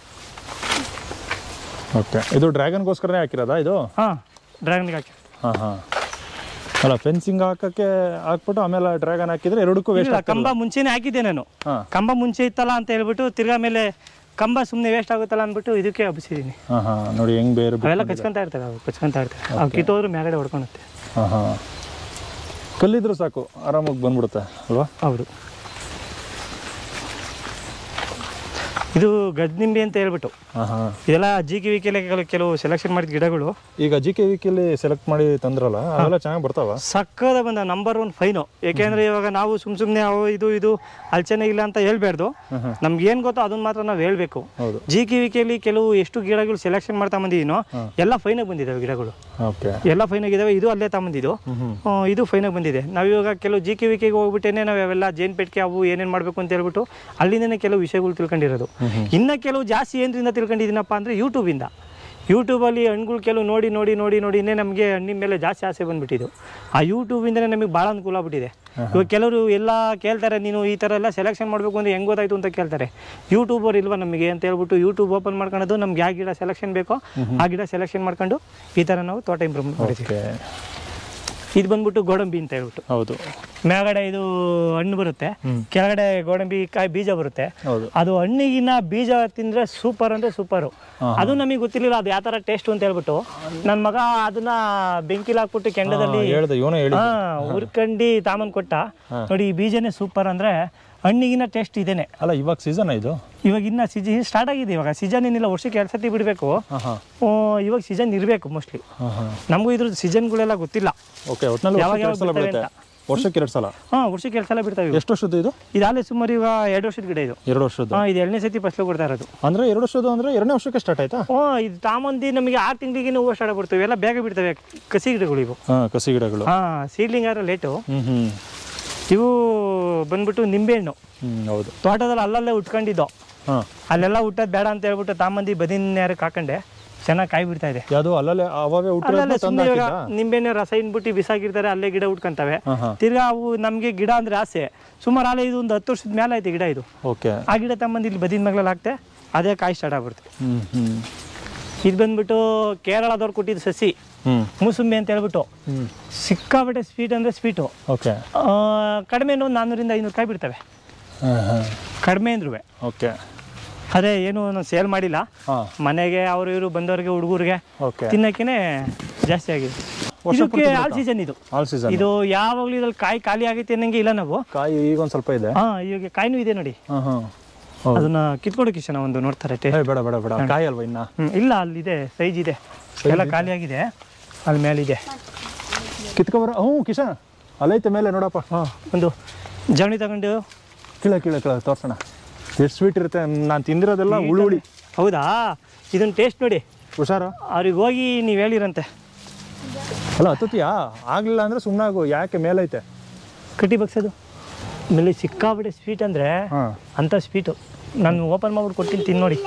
ಓಕೆ ಇದು ಡ್ರ್ಯಾಗನ್ಗೋಸ್ಕರನೇ ಹಾಕಿರೋದಾ ಇದು ಹಾಂ ಡ್ರ್ಯಾಗನ್ಗೆ ಹಾಕಿ ಹಾಂ ಹಾಂ ಅಲ್ಲ ಫೆನ್ಸಿಂಗ್ ಹಾಕಕ್ಕೆ ಹಾಕ್ಬಿಟ್ಟು ಆಮೇಲೆ ಡ್ರ್ಯಾಗನ್ ಹಾಕಿದ್ರೆ ಎರಡಕ್ಕೂ ವೇಸ್ಟ್ ಇಲ್ಲ ಕಂಬ ಮುಂಚೆನೇ ಹಾಕಿದ್ದೆ ನಾನು ಹಾಂ ಕಂಬ ಮುಂಚೆ ಇತ್ತಲ್ಲ ಅಂತ ಹೇಳ್ಬಿಟ್ಟು ತಿರ್ಗಾ ಮೇಲೆ ಕಂಬ ಸುಮ್ಮನೆ ವೇಸ್ಟ್ ಆಗುತ್ತಲ್ಲ ಅಂದ್ಬಿಟ್ಟು ಇದಕ್ಕೆ ಹಬ್ಬಿಸಿದ್ದೀನಿ ಹಾಂ ಹಾಂ ನೋಡಿ ಹೆಂಗ್ ಬೇರೆ ಅವೆಲ್ಲ ಕಚ್ಕೊಂತ ಇರ್ತವೆ ಅವು ಕಚ್ಕೊಂತ ಇರ್ತವೆ ಅವು ಕಿತ್ತೋದ್ರು ಮ್ಯಾಗಡೆ ಹೊಡ್ಕೊಳುತ್ತೆ ಹಾಂ ಹಾಂ ಕಲ್ಲಿದ್ರು ಸಾಕು ಆರಾಮಾಗಿ ಬಂದ್ಬಿಡುತ್ತೆ ಅಲ್ವಾ ಹೌದು ಇದು ಗದ್ನಿಂಬೆ ಅಂತ ಹೇಳ್ಬಿಟ್ಟು ಹಾಂ ಹಾಂ ಇದೆಲ್ಲ ಜಿ ಕೆ ವಿ ಕೆಲವು ಕೆಲವು ಸೆಲೆಕ್ಷನ್ ಮಾಡಿದ ಗಿಡಗಳು ಈಗ ಜಿ ಕೆ ವಿಕಿಲಿ ಸೆಲೆಕ್ಟ್ ಮಾಡಿ ತಂದ್ರಲ್ಲ ಅವೆಲ್ಲ ಚೆನ್ನಾಗಿ ಬರ್ತಾವ ಸಕ್ಕದ ಬಂದ ನಂಬರ್ ಒನ್ ಫೈನು ಏಕೆಂದ್ರೆ ಇವಾಗ ನಾವು ಸುಮ್ ಸುಮ್ಮನೆ ಅವು ಇದು ಇದು ಅಲ್ಲಿ ಚೆನ್ನಾಗಿಲ್ಲ ಅಂತ ಹೇಳ್ಬಾರ್ದು ಹ್ಮ್ ಹ್ಮ್. ನಮ್ಗೆ ಏನು ಗೊತ್ತೋ ಅದನ್ನ ಮಾತ್ರ ನಾವು ಹೇಳ್ಬೇಕು ಹೌದು ಜಿ ಕೆ ವಿ ಕೆಲಿ ಕೆಲವು ಎಷ್ಟು ಗಿಡಗಳು ಸೆಲೆಕ್ಷನ್ ಮಾಡ್ತಾ ಬಂದಿದ್ದೀನೋ ಎಲ್ಲ ಫೈನಾಗಿ ಬಂದಿದ್ದಾವೆ ಗಿಡಗಳು ಓಕೆ ಎಲ್ಲ ಫೈನಾಗಿದ್ದಾವೆ ಇದು ಅಲ್ಲೇ ತಗೊಂಬಂದಿದ್ದು ಹ್ಞೂ ಹ್ಞೂ ಆ, ಇದು ಫೈನಾಗಿ ಬಂದಿದೆ ನಾವಿವಾಗ ಕೆಲವು ಜಿ ಕೆ ವಿ ಕೆಗೆ ಹೋಗ್ಬಿಟ್ಟೇನೆ ನಾವು ಅವೆಲ್ಲ ಜೇನ್ ಪೆಟ್ಟಿಗೆ ಅವು ಏನೇನು ಮಾಡಬೇಕು ಅಂತ ಹೇಳ್ಬಿಟ್ಟು ಅಲ್ಲಿಂದನೇ ಕೆಲವು ವಿಷಯಗಳು ತಿಳ್ಕೊಂಡಿರೋದು ಇನ್ನು ಕೆಲವು ಜಾಸ್ತಿ ಏನರಿಂದ ತಿಳ್ಕೊಂಡಿದ್ದೀನಪ್ಪ ಅಂದರೆ ಯೂಟ್ಯೂಬಿಂದ ಯೂಟ್ಯೂಬಲ್ಲಿ ಹಣ್ಣುಗಳು ಕೆಲವು ನೋಡಿ ನೋಡಿ ನೋಡಿ ನೋಡಿನೇ ನಮಗೆ ಹಣ್ಣಿನ ಮೇಲೆ ಜಾಸ್ತಿ ಆಸೆ ಬಂದ್ಬಿಟ್ಟಿದ್ದು ಆ ಯೂಟ್ಯೂಬಿಂದನೇ ನಮಗೆ ಭಾಳ ಅನುಕೂಲ ಆಗ್ಬಿಟ್ಟಿದೆ ಇವಾಗ ಕೆಲವರು ಎಲ್ಲ ಕೇಳ್ತಾರೆ ನೀನು ಈ ಥರ ಎಲ್ಲ ಸೆಲೆಕ್ಷನ್ ಮಾಡಬೇಕು ಅಂದ್ರೆ ಹೆಂಗೆ ಗೊತ್ತಾಯ್ತು ಅಂತ ಕೇಳ್ತಾರೆ ಯೂಟ್ಯೂಬರ್ ಇಲ್ವಾ ನಮಗೆ ಅಂತ ಹೇಳ್ಬಿಟ್ಟು ಯೂಟ್ಯೂಬ್ ಓಪನ್ ಮಾಡ್ಕೊಳ್ಳೋದು ನಮ್ಗೆ ಯಾವ ಗಿಡ ಸೆಲೆಕ್ಷನ್ ಬೇಕೋ ಆ ಗಿಡ ಸೆಲೆಕ್ಷನ್ ಮಾಡ್ಕೊಂಡು ಈ ಥರ ನಾವು ತೋಟ ಇಂಪ್ರೂವ್ಮೆಂಟ್ ಮಾಡಿದ್ದೀವಿ ಓಕೆ ಇದು ಬಂದ್ಬಿಟ್ಟು ಗೋಡಂಬಿ ಅಂತ ಹೇಳ್ಬಿಟ್ಟು ಹೌದು ಮೇಲ್ಗಡೆ ಇದು ಹಣ್ಣು ಬರುತ್ತೆ ಕೆಳಗಡೆ ಗೋಡಂಬಿ ಕಾಯಿ ಬೀಜ ಬರುತ್ತೆ ಹೌದು ಅದು ಹಣ್ಣಿಗಿನ ಬೀಜ ತಿಂದ್ರೆ ಸೂಪರ್ ಅಂದ್ರೆ ಸೂಪರು ಅದು ನಮಗೆ ಗೊತ್ತಿರಲಿಲ್ಲ ಅದು ಯಾವ ಥರ ಟೇಸ್ಟ್ ಅಂತ ಹೇಳ್ಬಿಟ್ಟು ನನ್ನ ಮಗ ಅದನ್ನ ಬೆಂಕಿಲಿ ಹಾಕ್ಬಿಟ್ಟು ಕೆಂಡದಲ್ಲಿ ಹೇಳ್ದೆ ಇವನೇ ಹೇಳಿ ಹಾ ಹುರ್ಕಂಡು ತಾಮನ್ ಕೊಟ್ಟ ನೋಡಿ ಈ ಬೀಜನೇ ಸೂಪರ್ ಅಂದ್ರೆ ಹಣ್ಣಿಗಿನ ಟೇಸ್ಟ್ ಇದೇನೆ ಅಲ್ಲ ಇವಾಗ ಸೀಸನ್ ಇದು ಇವಾಗ ಇನ್ನ ಸೀಸನ್ ಸ್ಟಾರ್ಟ್ ಆಗಿದೆ ಇವಾಗ ಸೀಸನ್ ಏನಿಲ್ಲ ವರ್ಷಕ್ಕೆ ಎರಡು ಸತಿ ಬಿಡಬೇಕು ಹಾಂ ಹಾಂ ಇವಾಗ ಸೀಸನ್ ಇರಬೇಕು ಮೋಸ್ಟ್ಲಿ ಹಾಂ ಹಾಂ ನಮಗೂ ಇದ್ರದ್ದು ಸೀಸನ್ಗಳೆಲ್ಲ ಗೊತ್ತಿಲ್ಲ ಓಕೆ ಒಟ್ಟಿನಲ್ಲಿ ಯಾವಾಗ ವರ್ಷಕ್ಕೆ ಎರಡು ಸಲ ಯಾವಾಗ ಬೀಳುತ್ತೆ ವರ್ಷಕ್ಕೆ ಎರಡು ಸಲ ಹಾಂ ವರ್ಷಕ್ಕೆ ಎರಡು ಸಲ ಬಿಡ್ತಾವೆ ಇವು. ಎಷ್ಟು ವರ್ಷದ್ದು ಇದು ಇದಾಗಲೇ ಸುಮಾರು ಈಗ ಎರಡು ವರ್ಷದ ಗಿಡ ಇದು ಎರಡು ವರ್ಷದ್ದು ಹಾಂ ಇದು ಎರಡನೇ ಸತಿ ಫಸಲು ಕೊಡ್ತಾ ಇರೋದು ಅಂದ್ರೆ ಎರಡು ವರ್ಷದ್ದು ಅಂದ್ರೆ ಎರಡನೇ ವರ್ಷಕ್ಕೆ ಸ್ಟಾರ್ಟ್ ಆಯ್ತಾ ಹ್ಞೂ ಇದು ತಾಮಂದಿ ನಮಗೆ ಆರು ತಿಂಗಳಿಗೆ ಹೂವು ಸ್ಟಾರ್ಟ್ ಆಗ್ಬಿಡ್ತವೆ ಎಲ್ಲ ಬೇಗ ಬಿಡ್ತವೆ ಕಸಿ ಗಿಡಗಳು ಇವು ಹಾಂ ಕಸಿ ಗಿಡಗಳು ಹಾಂ ಸೀಡ್ಲಿಂಗ್ ಆದ್ರೆ ಲೇಟು ಹ್ಮ್ ಹ್ಮ್ ಇವು ಬಂದ್ಬಿಟ್ಟು ನಿಂಬೆಹಣ್ಣು ಹ್ಮ್ ಹೌದು ತೋಟದಲ್ಲಿ ಅಲ್ಲಲ್ಲೇ ಉಟ್ಕೊಂಡಿದ್ದೋ ಹಾಂ ಅಲ್ಲೆಲ್ಲ ಹುಟ್ಟೋದು ಬೇಡ ಅಂತ ಹೇಳ್ಬಿಟ್ಟು ತಾಮಂದಿ ಬದಿನ ಯಾರಕ್ಕೆ ಹಾಕೊಂಡೆ ಚೆನ್ನಾಗಿ ಕಾಯಿ ಬಿಡ್ತಾ ಇದೆ ಯಾವುದು ಅಲ್ಲಲ್ಲೇ ಅವಾಗೆ ಹುಟ್ಟಿರೋದನ್ನ ಅಲ್ಲಲ್ಲೇ ತಂದು ಸುಮ್ಮನೆ ಇವಾಗ ಹಾಕಿದ್ದಾ ನಿಂಬೆಹಣ್ಣು ರಸ ಇನ್ಬಿಟ್ಟು ಬಿಸಾಕಿರ್ತಾರೆ ಅಲ್ಲೇ ಗಿಡ ಉಟ್ಕೊಂತವೆ ಹಾಂ ಹಾಂ ತಿರ್ಗಾ ಅವು ನಮಗೆ ಗಿಡ ಅಂದ್ರೆ ಆಸೆ ಸುಮಾರು ಅಲ್ಲೇ ಇದು ಒಂದು ಹತ್ತು ವರ್ಷದ ಮೇಲೆ ಆಯ್ತು ಗಿಡ ಇದು ಓಕೆ ಆ ಗಿಡ ತಮ್ಮಂದು ಇಲ್ಲಿ ಬದಿನ ಮಗ್ಳಲ್ಲಿ ಹಾಕ್ತೆ ಅದೇ ಕಾಯಿ ಸ್ಟಾರ್ಟ್ ಆಗ್ಬಿಡ್ತು ಹ್ಮ್ ಹ್ಮ್ ಇದು ಬಂದ್ಬಿಟ್ಟು ಕೇರಳದವ್ರು ಕೊಟ್ಟಿದ್ದು ಸಸಿ ಹ್ಮ್ ಮೂಸುಂಬಿ ಅಂತ ಹೇಳ್ಬಿಟ್ಟು ಹ್ಮ್ ಸಿಕ್ಕಾಪಟ್ಟೆ ಸ್ವೀಟ್ ಅಂದರೆ ಸ್ವೀಟು ಓಕೆ ಕಡಿಮೆ ಒಂದು ನಾನ್ನೂರಿಂದ ಐನೂರು ಕಾಯಿ ಬಿಡ್ತವೆ ಹಾಂ ಹಾಂ ಕಡಿಮೆ ಅಂದ್ರೂ ಓಕೆ ಅದೇ ಏನು ನಾನು ಸೇಲ್ ಮಾಡಿಲ್ಲ ಹಾಂ ಮನೆಗೆ ಅವರು ಇವರು ಬಂದವ್ರಿಗೆ ಹುಡುಗರಿಗೆ ಓಕೆ ತಿನ್ನೋಕ್ಕೇ ಜಾಸ್ತಿ ಆಗಿದೆ ವರ್ಷ ಇದಕ್ಕೆ ಆಲ್ ಸೀಸನ್ ಇದು ಆಲ್ ಸೀಸನ್ ಇದು ಯಾವಾಗಲೂ ಇದ್ರಲ್ಲಿ ಕಾಯಿ ಖಾಲಿ ಆಗೈತೆ ಅನ್ನಂಗೆ ಇಲ್ಲ ನಾವು ಕಾಯಿ ಈಗ ಒಂದು ಸ್ವಲ್ಪ ಇದೆ ಹಾಂ ಇವಾಗ ಕಾಯಿನೂ ಇದೆ ನೋಡಿ ಹಾಂ ಹಾಂ ಹೌದು ಅದನ್ನ ಕಿತ್ಕೊಡೋಕೆ ಇಷ್ಟ ಒಂದು ನೋಡ್ತಾರೆ ಟೇಸ್ಟ್ ಏ, ಬೇಡ ಬೇಡ ಬೇಡ ಕಾಯಿ ಅಲ್ವಾ ಇನ್ನ ಹ್ಮ್, ಇಲ್ಲ ಅಲ್ಲಿದೆ ಸೈಜ್ ಇದೆ ಎಲ್ಲ ಖಾಲಿ ಆಗಿದೆ ಅಲ್ಲಿ ಮೇಲಿದೆ ಕಿತ್ಕೊಬರ ಹ್ಞೂ ಕಿಶನ್ ಅಲ್ಲೈತೆ ಮೇಲೆ ನೋಡಪ್ಪ ಹಾಂ ಒಂದು ಜವಣಿ ತಗೊಂಡು ಕೀಳ ಕೀಳ ಕೀಳ ತೋರ್ಸೋಣ ಎಷ್ಟು ಸ್ವೀಟ್ ಇರುತ್ತೆ ನಾನು ತಿಂದಿರೋದೆಲ್ಲ ಹುಳಿ ಹುಳಿ ಹೌದಾ ಇದನ್ನ ಟೇಸ್ಟ್ ನೋಡಿ ಹುಷಾರು ಅವ್ರಿಗೆ ಹೋಗಿ ನೀವು ಹೇಳಿರಂತೆ ಅಲ್ಲ ಹತ್ತತಿಯಾ ಆಗ್ಲಿಲ್ಲ ಅಂದ್ರೆ ಸುಮ್ಮನೆ ಆಗು ಯಾಕೆ ಮೇಲೈತೆ ಕಟ್ಟಿ ಬಗ್ಸೋದು ಆಮೇಲೆ ಸಿಕ್ಕಾಬಿಟ್ಟೆ ಸ್ವೀಟ್ ಅಂದರೆ ಹಾಂ ಅಂಥ ಸ್ವೀಟು ನಾನು ಓಪನ್ ಮಾಡ್ಬಿಟ್ಟು ಕೊಟ್ಟಿನಿ ತಿನ್ನು ನೋಡಿ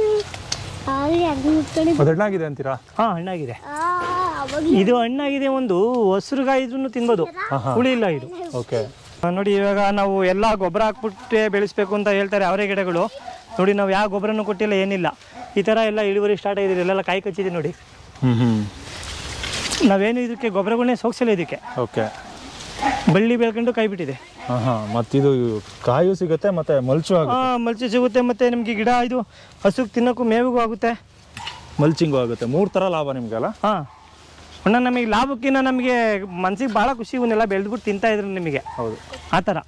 ಅದು ಹಣ್ಣಾಗಿದೆ ಅಂತೀರಾ ಹಾಂ ಹಣ್ಣಾಗಿದೆ ಇದು ಹಣ್ಣಾಗಿದೆ ಒಂದು ಹಸ್ರುಗಾಯಿ ಇದ್ರೂ ತಿನ್ಬೋದು ಹುಳಿ ಇಲ್ಲ ಇದು ಓಕೆ ಆ, ನೋಡಿ ಇವಾಗ ನಾವು ಎಲ್ಲ ಗೊಬ್ಬರ ಹಾಕ್ಬಿಟ್ಟೆ ಬೆಳೆಸ್ಬೇಕು ಅಂತ ಹೇಳ್ತಾರೆ ಅವರೇ ಗಿಡಗಳು ನೋಡಿ ನಾವು ಯಾವ ಗೊಬ್ಬರನೂ ಕೊಟ್ಟಿಲ್ಲ ಏನಿಲ್ಲ ಈ ಥರ ಎಲ್ಲ ಇಳುವರಿ ಸ್ಟಾರ್ಟ್ ಆಗಿದೆ ಇಲ್ಲೆಲ್ಲ ಕಾಯಿ ಕಚ್ಚಿದೆ ನೋಡಿ ಹ್ಞೂ ಹ್ಞೂ ನಾವೇನು ಇದಕ್ಕೆ ಗೊಬ್ಬರಗಳನ್ನೇ ಸೋಗ್ಸಿಲ್ಲ ಇದಕ್ಕೆ ಓಕೆ ಬಳ್ಳಿ ಬೆಳ್ಕೊಂಡು ಕೈ ಬಿಟ್ಟಿದೆ ಹಾಂ ಹಾಂ ಮತ್ತಿದು ಕಾಯು ಸಿಗುತ್ತೆ ಮತ್ತೆ ಮಲ್ಚು ಆಗುತ್ತೆ ಹಾಂ ಮಲ್ಚಿ ಸಿಗುತ್ತೆ ಮತ್ತು ನಿಮಗೆ ಗಿಡ ಇದು ಹಸುಗೆ ತಿನ್ನೋಕ್ಕೂ ಮೇವಿಗೂ ಆಗುತ್ತೆ ಮಲ್ಚಿಂಗು ಆಗುತ್ತೆ ಮೂರು ಥರ ಲಾಭ ನಿಮಗೆಲ್ಲ ಹಾಂ ಅಣ್ಣ ನಮಗೆ ಲಾಭಕ್ಕಿಂತ ನಮಗೆ ಮನ್ಸಿಗೆ ಭಾಳ ಖುಷಿ ಇವನ್ನೆಲ್ಲ ಬೆಳೆದ್ಬಿಟ್ಟು ತಿಂತಾ ಇದ್ರು ನಿಮಗೆ ಹೌದು ಆ ಥರ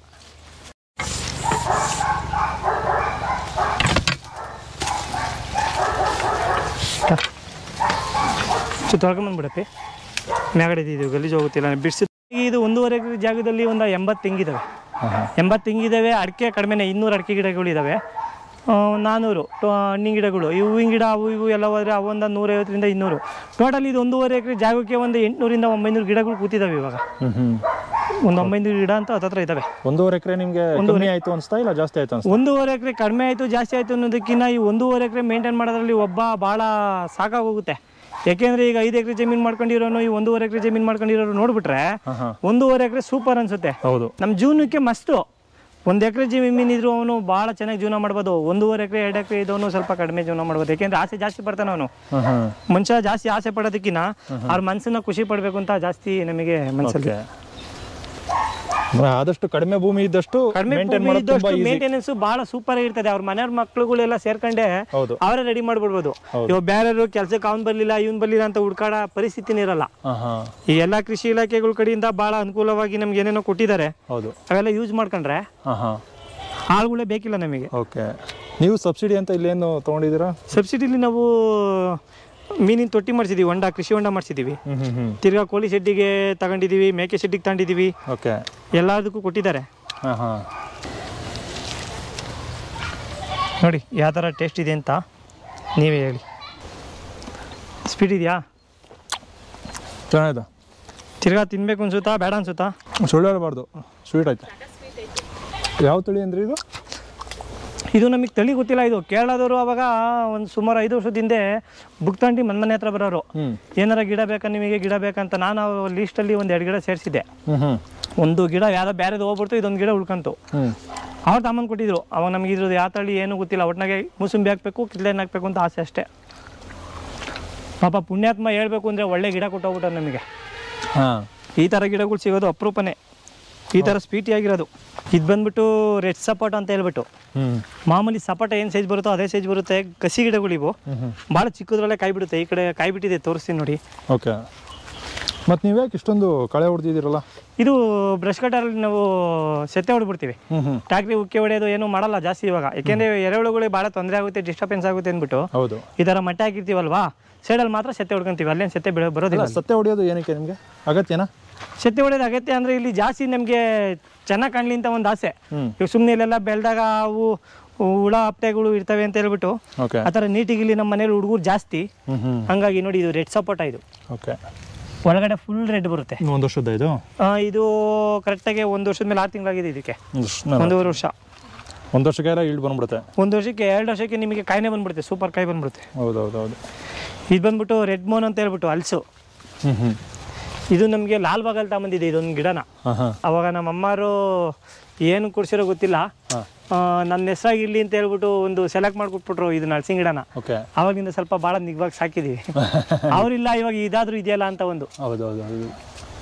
ತೊಳ್ಕೊಂಬಂದ್ಬಿಡಪ್ಪಿ ಮ್ಯಾಗಡೆ ಇದು ಗಲೀಜು ಹೋಗುತ್ತಿಲ್ಲ ಬಿಡಿಸಿ ಇದು ಒಂದೂವರೆ ಎಕರೆ ಜಾಗದಲ್ಲಿ ಒಂದು ಎಂಬತ್ತು ತೆಂಗಿದಾವೆ ಹಾಂ ಹಾಂ ಎಂಬತ್ತು ತೆಂಗಿದಾವೆ ಅಡಿಕೆ ಕಡಿಮೆನೆ ಇನ್ನೂರು ಅಡಿಕೆ ಗಿಡಗಳಿದ್ದಾವೆ ಆ, ಒಂದು ನಾನ್ನೂರು ಟೊ- ಹಣ್ಣಿನ ಗಿಡಗಳು ಈ ಹೂವಿನ ಗಿಡ ಅವು ಇವು ಎಲ್ಲ ಹೋದರೆ ಅವೊಂದು ನೂರೈವತ್ತರಿಂದ ಇನ್ನೂರು ಟೋಟಲ್ ಇದು ಒಂದೂವರೆ ಎಕರೆ ಜಾಗಕ್ಕೆ ಒಂದು ಎಂಟುನೂರಿಂದ ಒಂಬೈನೂರು ಗಿಡಗಳು ಕೂತಿದ್ದಾವೆ ಇವಾಗ ಹ್ಮ್ ಹ್ಮ್ ಒಂದು ಒಂಬೈನೂರು ಗಿಡ ಅಂತ ಹತ್ತತ್ರ ಇದ್ದಾವೆ ಒಂದೂವರೆ ಎಕರೆ ನಿಮ್ಗೆ ಕಮ್ಮಿ ಆಯ್ತು ಅನ್ಸ್ತಾ ಇಲ್ಲ ಜಾಸ್ತಿ ಆಯ್ತು ಅನ್ಸ್ತಾ ಒಂದೂವರೆ ಎಕರೆ ಕಡಿಮೆ ಆಯಿತು ಜಾಸ್ತಿ ಆಯಿತು ಅನ್ನೋದಕ್ಕಿಂತ ಈ ಒಂದೂವರೆ ಎಕರೆ ಮೇಂಟೈನ್ ಮಾಡೋದ್ರಲ್ಲಿ ಒಬ್ಬ ಭಾಳ ಸಾಕಾಗೋಗುತ್ತೆ ಯಾಕೆಂದರೆ ಈಗ ಐದು ಎಕರೆ ಜಮೀನು ಮಾಡ್ಕೊಂಡಿರೋನು ಈ ಒಂದೂವರೆ ಎಕರೆ ಜಮೀನು ಮಾಡ್ಕೊಂಡಿರೋರು ನೋಡ್ಬಿಟ್ರೆ ಹಾ ಹಾ ಒಂದೂವರೆ ಎಕರೆ ಸೂಪರ್ ಅನ್ಸುತ್ತೆ ಹೌದು ನಮ್ಮ ಜೀವನಕ್ಕೆ ಮಸ್ತು ಒಂದು ಎಕರೆ ಜಮೀನು ಇದ್ರು ಅವನು ಭಾಳ ಚೆನ್ನಾಗಿ ಜೀವನ ಮಾಡ್ಬೋದು ಒಂದೂವರೆ ಎಕರೆ ಎರಡು ಎಕರೆ ಇದ್ದವನು ಸ್ವಲ್ಪ ಕಡಿಮೆ ಜೀವನ ಮಾಡ್ಬೋದು ಯಾಕೆಂದ್ರೆ ಆಸೆ ಜಾಸ್ತಿ ಪಡ್ತಾನೆ ಅವನು ಹಾ ಹಾ ಮನುಷ್ಯ ಜಾಸ್ತಿ ಆಸೆ ಪಡೋದಕ್ಕಿಂತ ಅವ್ರ ಮನಸ್ಸನ್ನ ಖುಷಿ ಪಡಬೇಕು ಅಂತ ಜಾಸ್ತಿ ನಮಗೆ ಮನಸ್ಸಲ್ಲಿ ಓಕೆ ಅಂದ್ರೆ ಆದಷ್ಟು ಕಡಿಮೆ ಭೂಮಿ ಇದ್ದಷ್ಟು ಕಡಿಮೆ ಮೇಂಟೈನ್ ಮಾಡೋದು ತುಂಬಾ ಈಸಿ ಮೇಂಟೆನೆನ್ಸ್ ಬಹಳ ಸೂಪರ್ ಆಗಿರ್ತದೆ ಅವ್ರ ಮನೆಯವ್ರ ಮಕ್ಳುಗಳೆಲ್ಲ ಸೇರ್ಕೊಂಡೆ ಹೌದು ಅವರೇ ರೆಡಿ ಮಾಡ್ಬಿಡ್ಬೋದು ಇವಾಗ ಬೇರೆಯವರು ಕೆಲ್ಸಕ್ಕೆ ಅವ್ನು ಬರ್ಲಿಲ್ಲ ಇವ್ನು ಬರ್ಲಿಲ್ಲ ಅಂತ ಹುಡ್ಕಾಡ ಪರಿಸ್ಥಿತಿನೇ ಇರಲ್ಲ ಹಾ ಹಾ ಈ ಎಲ್ಲ ಕೃಷಿ ಇಲಾಖೆಗಳ ಕಡೆಯಿಂದ ಬಹಳ ಅನುಕೂಲವಾಗಿ ನಮ್ಗೆ ಏನೇನೋ ಕೊಟ್ಟಿದ್ದಾರೆ ಹೌದು ಅವೆಲ್ಲ ಯೂಸ್ ಮಾಡ್ಕೊಂಡ್ರೆ ಹಾ ಹಾ ಆಳುಗಳೇ ಬೇಕಿಲ್ಲ ನಮಗೆ ಓಕೆ ನೀವು ಸಬ್ಸಿಡಿ ಅಂತ ಇಲ್ಲೇನು ತೊಗೊಂಡಿದ್ದೀರಾ ಸಬ್ಸಿಡಿಲಿ ನಾವು ಮೀನಿನ ತೊಟ್ಟಿ ಮಾಡಿಸಿದ್ದೀವಿ ಹೊಂಡ ಕೃಷಿ ಹೊಂಡ ಮಾಡಿಸಿದ್ದೀವಿ ಹ್ಮ್ ಹ್ಮ್ ಹ್ಮ್ ತಿರ್ಗಾ ಕೋಳಿ ಶೆಡ್ಡಿಗೆ ತಗೊಂಡಿದ್ದೀವಿ ಮೇಕೆ ಶೆಡ್ಡಿಗೆ ತಗೊಂಡಿದ್ದೀವಿ ಓಕೆ ಎಲ್ಲದಕ್ಕೂ ಕೊಟ್ಟಿದ್ದಾರೆ ಹಾ ಹಾ ನೋಡಿ ಯಾವ ಥರ ಟೇಸ್ಟ್ ಇದೆ ಅಂತ ನೀವೇ ಹೇಳಿ ಸ್ಪೀಡ್ ಇದೆಯಾ ಚೆನ್ನಾಗಿದೆ ತಿರ್ಗಾ ತಿನ್ಬೇಕು ಅನ್ಸುತ್ತಾ ಬೇಡ ಅನ್ಸುತ್ತಾ ಸುಳ್ಳು ಹೇಳ್ಬಾರ್ದು ಸ್ವೀಟ್ ಆಯ್ತು ಯಾವ ತಳಿ ಅಂದ್ರೆ ಇದು ಇದು ನಮಗೆ ತಳಿ ಗೊತ್ತಿಲ್ಲ ಇದು ಕೇರಳದವರು ಅವಾಗ ಒಂದು ಸುಮಾರು ಐದು ವರ್ಷದ ಹಿಂದೆ ಬುಕ್ ತಗೊಂಡು ಮನೆ ಮನೆ ಹತ್ರ ಬರೋರು ಹ್ಮ್ ಏನಾರ ಗಿಡ ಬೇಕಾ ನಿಮಗೆ ಗಿಡ ಬೇಕಂತ ನಾನು ಲೀಸ್ಟಲ್ಲಿ ಒಂದು ಎರಡು ಗಿಡ ಸೇರಿಸಿದ್ದೆ ಹ್ಮ್ ಹ್ಮ್ ಒಂದು ಗಿಡ ಯಾವ್ದೋ ಬೇರೆದು ಹೋಗ್ಬಿಡ್ತು ಇದೊಂದು ಗಿಡ ಉಳ್ಕಂತು ಹ್ಮ್ ಅವ್ರು ತಮ್ಮಂದು ಕೊಟ್ಟಿದ್ರು ಅವಾಗ ನಮಗೆ ಇದ್ರದ್ದು ಯಾವ ತಳಿ ಏನೂ ಗೊತ್ತಿಲ್ಲ ಒಟ್ಟಿನಾಗೆ ಮೂಸಂಬಿ ಹಾಕ್ಬೇಕು ಕಿತ್ಲೆಹಣ್ಣು ಹಾಕ್ಬೇಕು ಅಂತ ಆಸೆ ಅಷ್ಟೇ ಪಾಪ ಪುಣ್ಯಾತ್ಮ ಹೇಳ್ಬೇಕು ಅಂದರೆ ಒಳ್ಳೆ ಗಿಡ ಕೊಟ್ಟೋಗ್ಬಿಟ್ಟ ನಮಗೆ ಹಾ ಈ ಥರ ಗಿಡಗಳು ಸಿಗೋದು ಅಪರೂಪನೇ ಈ ಥರ ಸ್ವೀಟಿ ಆಗಿರೋದು ಇದು ಬಂದ್ಬಿಟ್ಟು ರೆಡ್ ಸಪೋಟ ಅಂತ ಹೇಳ್ಬಿಟ್ಟು ಹ್ಮ್ ಮಾಮೂಲಿ ಸಪೋಟ ಏನು ಸೈಜ್ ಬರುತ್ತೋ ಅದೇ ಸೈಜ್ ಬರುತ್ತೆ ಕಸಿ ಗಿಡಗಳು ಇವು ಹ್ಮ್ ಹ್ಮ್ ಭಾಳ ಚಿಕ್ಕದ್ರಲ್ಲೇ ಕಾಯಿ ಬಿಡುತ್ತೆ ಈ ಕಡೆ ಕಾಯಿ ಬಿಟ್ಟಿದೆ ತೋರಿಸ್ತೀನಿ ನೋಡಿ ಓಕೆ ಮತ್ತು ನೀವು ಯಾಕೆ ಇಷ್ಟೊಂದು ಕಳೆ ಹೊಡೆದಿದ್ದೀರಲ್ಲ ಇದು ಬ್ರಷ್ ಕಟರಲ್ಲಿ ನಾವು ಸೆತ್ತೆ ಹೊಡ್ಬಿಡ್ತೀವಿ ಹ್ಮ್ ಹ್ಮ್ ಟ್ಯಾಕ್ಟ್ರಿ ಉಕ್ಕೆ ಹೊಡೆಯೋದು ಏನು ಮಾಡಲ್ಲ ಜಾಸ್ತಿ ಇವಾಗ ಯಾಕೆಂದರೆ ಎರೆಹುಳುಗಳಿಗೆ ಭಾಳ ತೊಂದರೆ ಆಗುತ್ತೆ ಡಿಸ್ಟರ್ಬೆನ್ಸ್ ಆಗುತ್ತೆ ಅಂದ್ಬಿಟ್ಟು ಹೌದು ಈ ಥರ ಮಟ್ಟೆ ಹಾಕಿರ್ತೀವಲ್ವಾ ಸೈಡಲ್ಲಿ ಮಾತ್ರ ಸೆತ್ತೆ ಹೊಡ್ಕೊಂತೀವಿ ಅಲ್ಲೇನು ಸೆತ್ತೆ ಬೆಳೆ ಬರೋದಿಲ್ಲ ಅಲ್ಲ ಸತ್ಯ ಹೊಡೆಯೋದು ಏನಕ್ಕೆ ನಿಮಗೆ ಅಗತ್ಯನಾ ಸೆತ್ತೆ ಹೊಡೆಯೋದು ಅಗತ್ಯ ಅಂದರೆ ಇಲ್ಲಿ ಜಾಸ್ತಿ ನಮಗೆ ಚೆನ್ನಾಗಿ ಕಾಣಲಿ ಅಂತ ಒಂದು ಆಸೆ ಹ್ಮ್ ಇವಾಗ ಸುಮ್ಮನೆ ಇಲ್ಲೆಲ್ಲ ಬೆಳೆದಾಗ ಅವು ಹುಳ ಹಪ್ತೆಗಳು ಇರ್ತವೆ ಅಂತ ಹೇಳ್ಬಿಟ್ಟು ಓಕೆ ಆ ಥರ ನೀಟಿಗೆ ಇಲ್ಲಿ ನಮ್ಮ ಮನೇಲಿ ಹುಡುಗರು ಜಾಸ್ತಿ ಹ್ಮ್ ಹ್ಮ್ ಹಂಗಾಗಿ ನೋಡಿ ಇದು ರೆಡ್ ಸಪೋಟ ಇದು ಓಕೆ ಒಳಗಡೆ ಫುಲ್ ರೆಡ್ ಬರುತ್ತೆ ಒಂದು ವರ್ಷದ ಇದು ಆ, ಇದು ಕರೆಕ್ಟಾಗಿ ಒಂದು ವರ್ಷದ ಮೇಲೆ ಆರು ತಿಂಗಳಾಗಿದೆ ಇದಕ್ಕೆ ಒಂದು ವರ್ಷ- ಒಂದೂವರೆ ವರ್ಷ ಒಂದು ವರ್ಷಕ್ಕೆಲ್ಲ ಈಲ್ಡ್ ಬಂದ್ಬಿಡುತ್ತೆ ಒಂದು ವರ್ಷಕ್ಕೆ ಎರಡು ವರ್ಷಕ್ಕೆ ನಿಮಗೆ ಕಾಯಿನೇ ಬಂದ್ಬಿಡುತ್ತೆ ಸೂಪರ್ ಕಾಯಿ ಬಂದ್ಬಿಡುತ್ತೆ ಹೌದು ಹೌದು ಹೌದು ಇದು ಬಂದ್ಬಿಟ್ಟು ರೆಡ್ ಮೋನ್ ಅಂತ ಹೇಳ್ಬಿಟ್ಟು ಹಲ್ಸು ಹ್ಮ್ ಹ್ಮ್ ಇದು ನಮಗೆ ಲಾಲ್ ಬಾಗಲ್ ತಗೊಂಬಂದಿದೆ ಇದೊಂದು ಗಿಡನ ಹಾಂ ಹಾಂ ಅವಾಗ ನಮ್ಮ ಅಮ್ಮಾರು ಏನು ಕೊಡ್ಸಿರೋ ಗೊತ್ತಿಲ್ಲ ಹಾಂ ಆ, ನನ್ನ ಹೆಸರಾಗಿರ್ಲಿ ಅಂತ ಹೇಳ್ಬಿಟ್ಟು ಒಂದು ಸೆಲೆಕ್ಟ್ ಮಾಡಿಕೊಟ್ಬಿಟ್ರು ಇದು ನರ್ಸಿಂಗ್ ಗಿಡನ ಓಕೆ ಆವಾಗಿಂದ ಸ್ವಲ್ಪ ಭಾಳ ನಿಗ್ವಾಗಿ ಸಾಕಿದ್ದೀವಿ ಅವರಿಲ್ಲ ಇವಾಗ ಇದಾದ್ರೂ ಇದೆಯಲ್ಲ ಅಂತ ಒಂದು ಹೌದು ಹೌದು ಹೌದು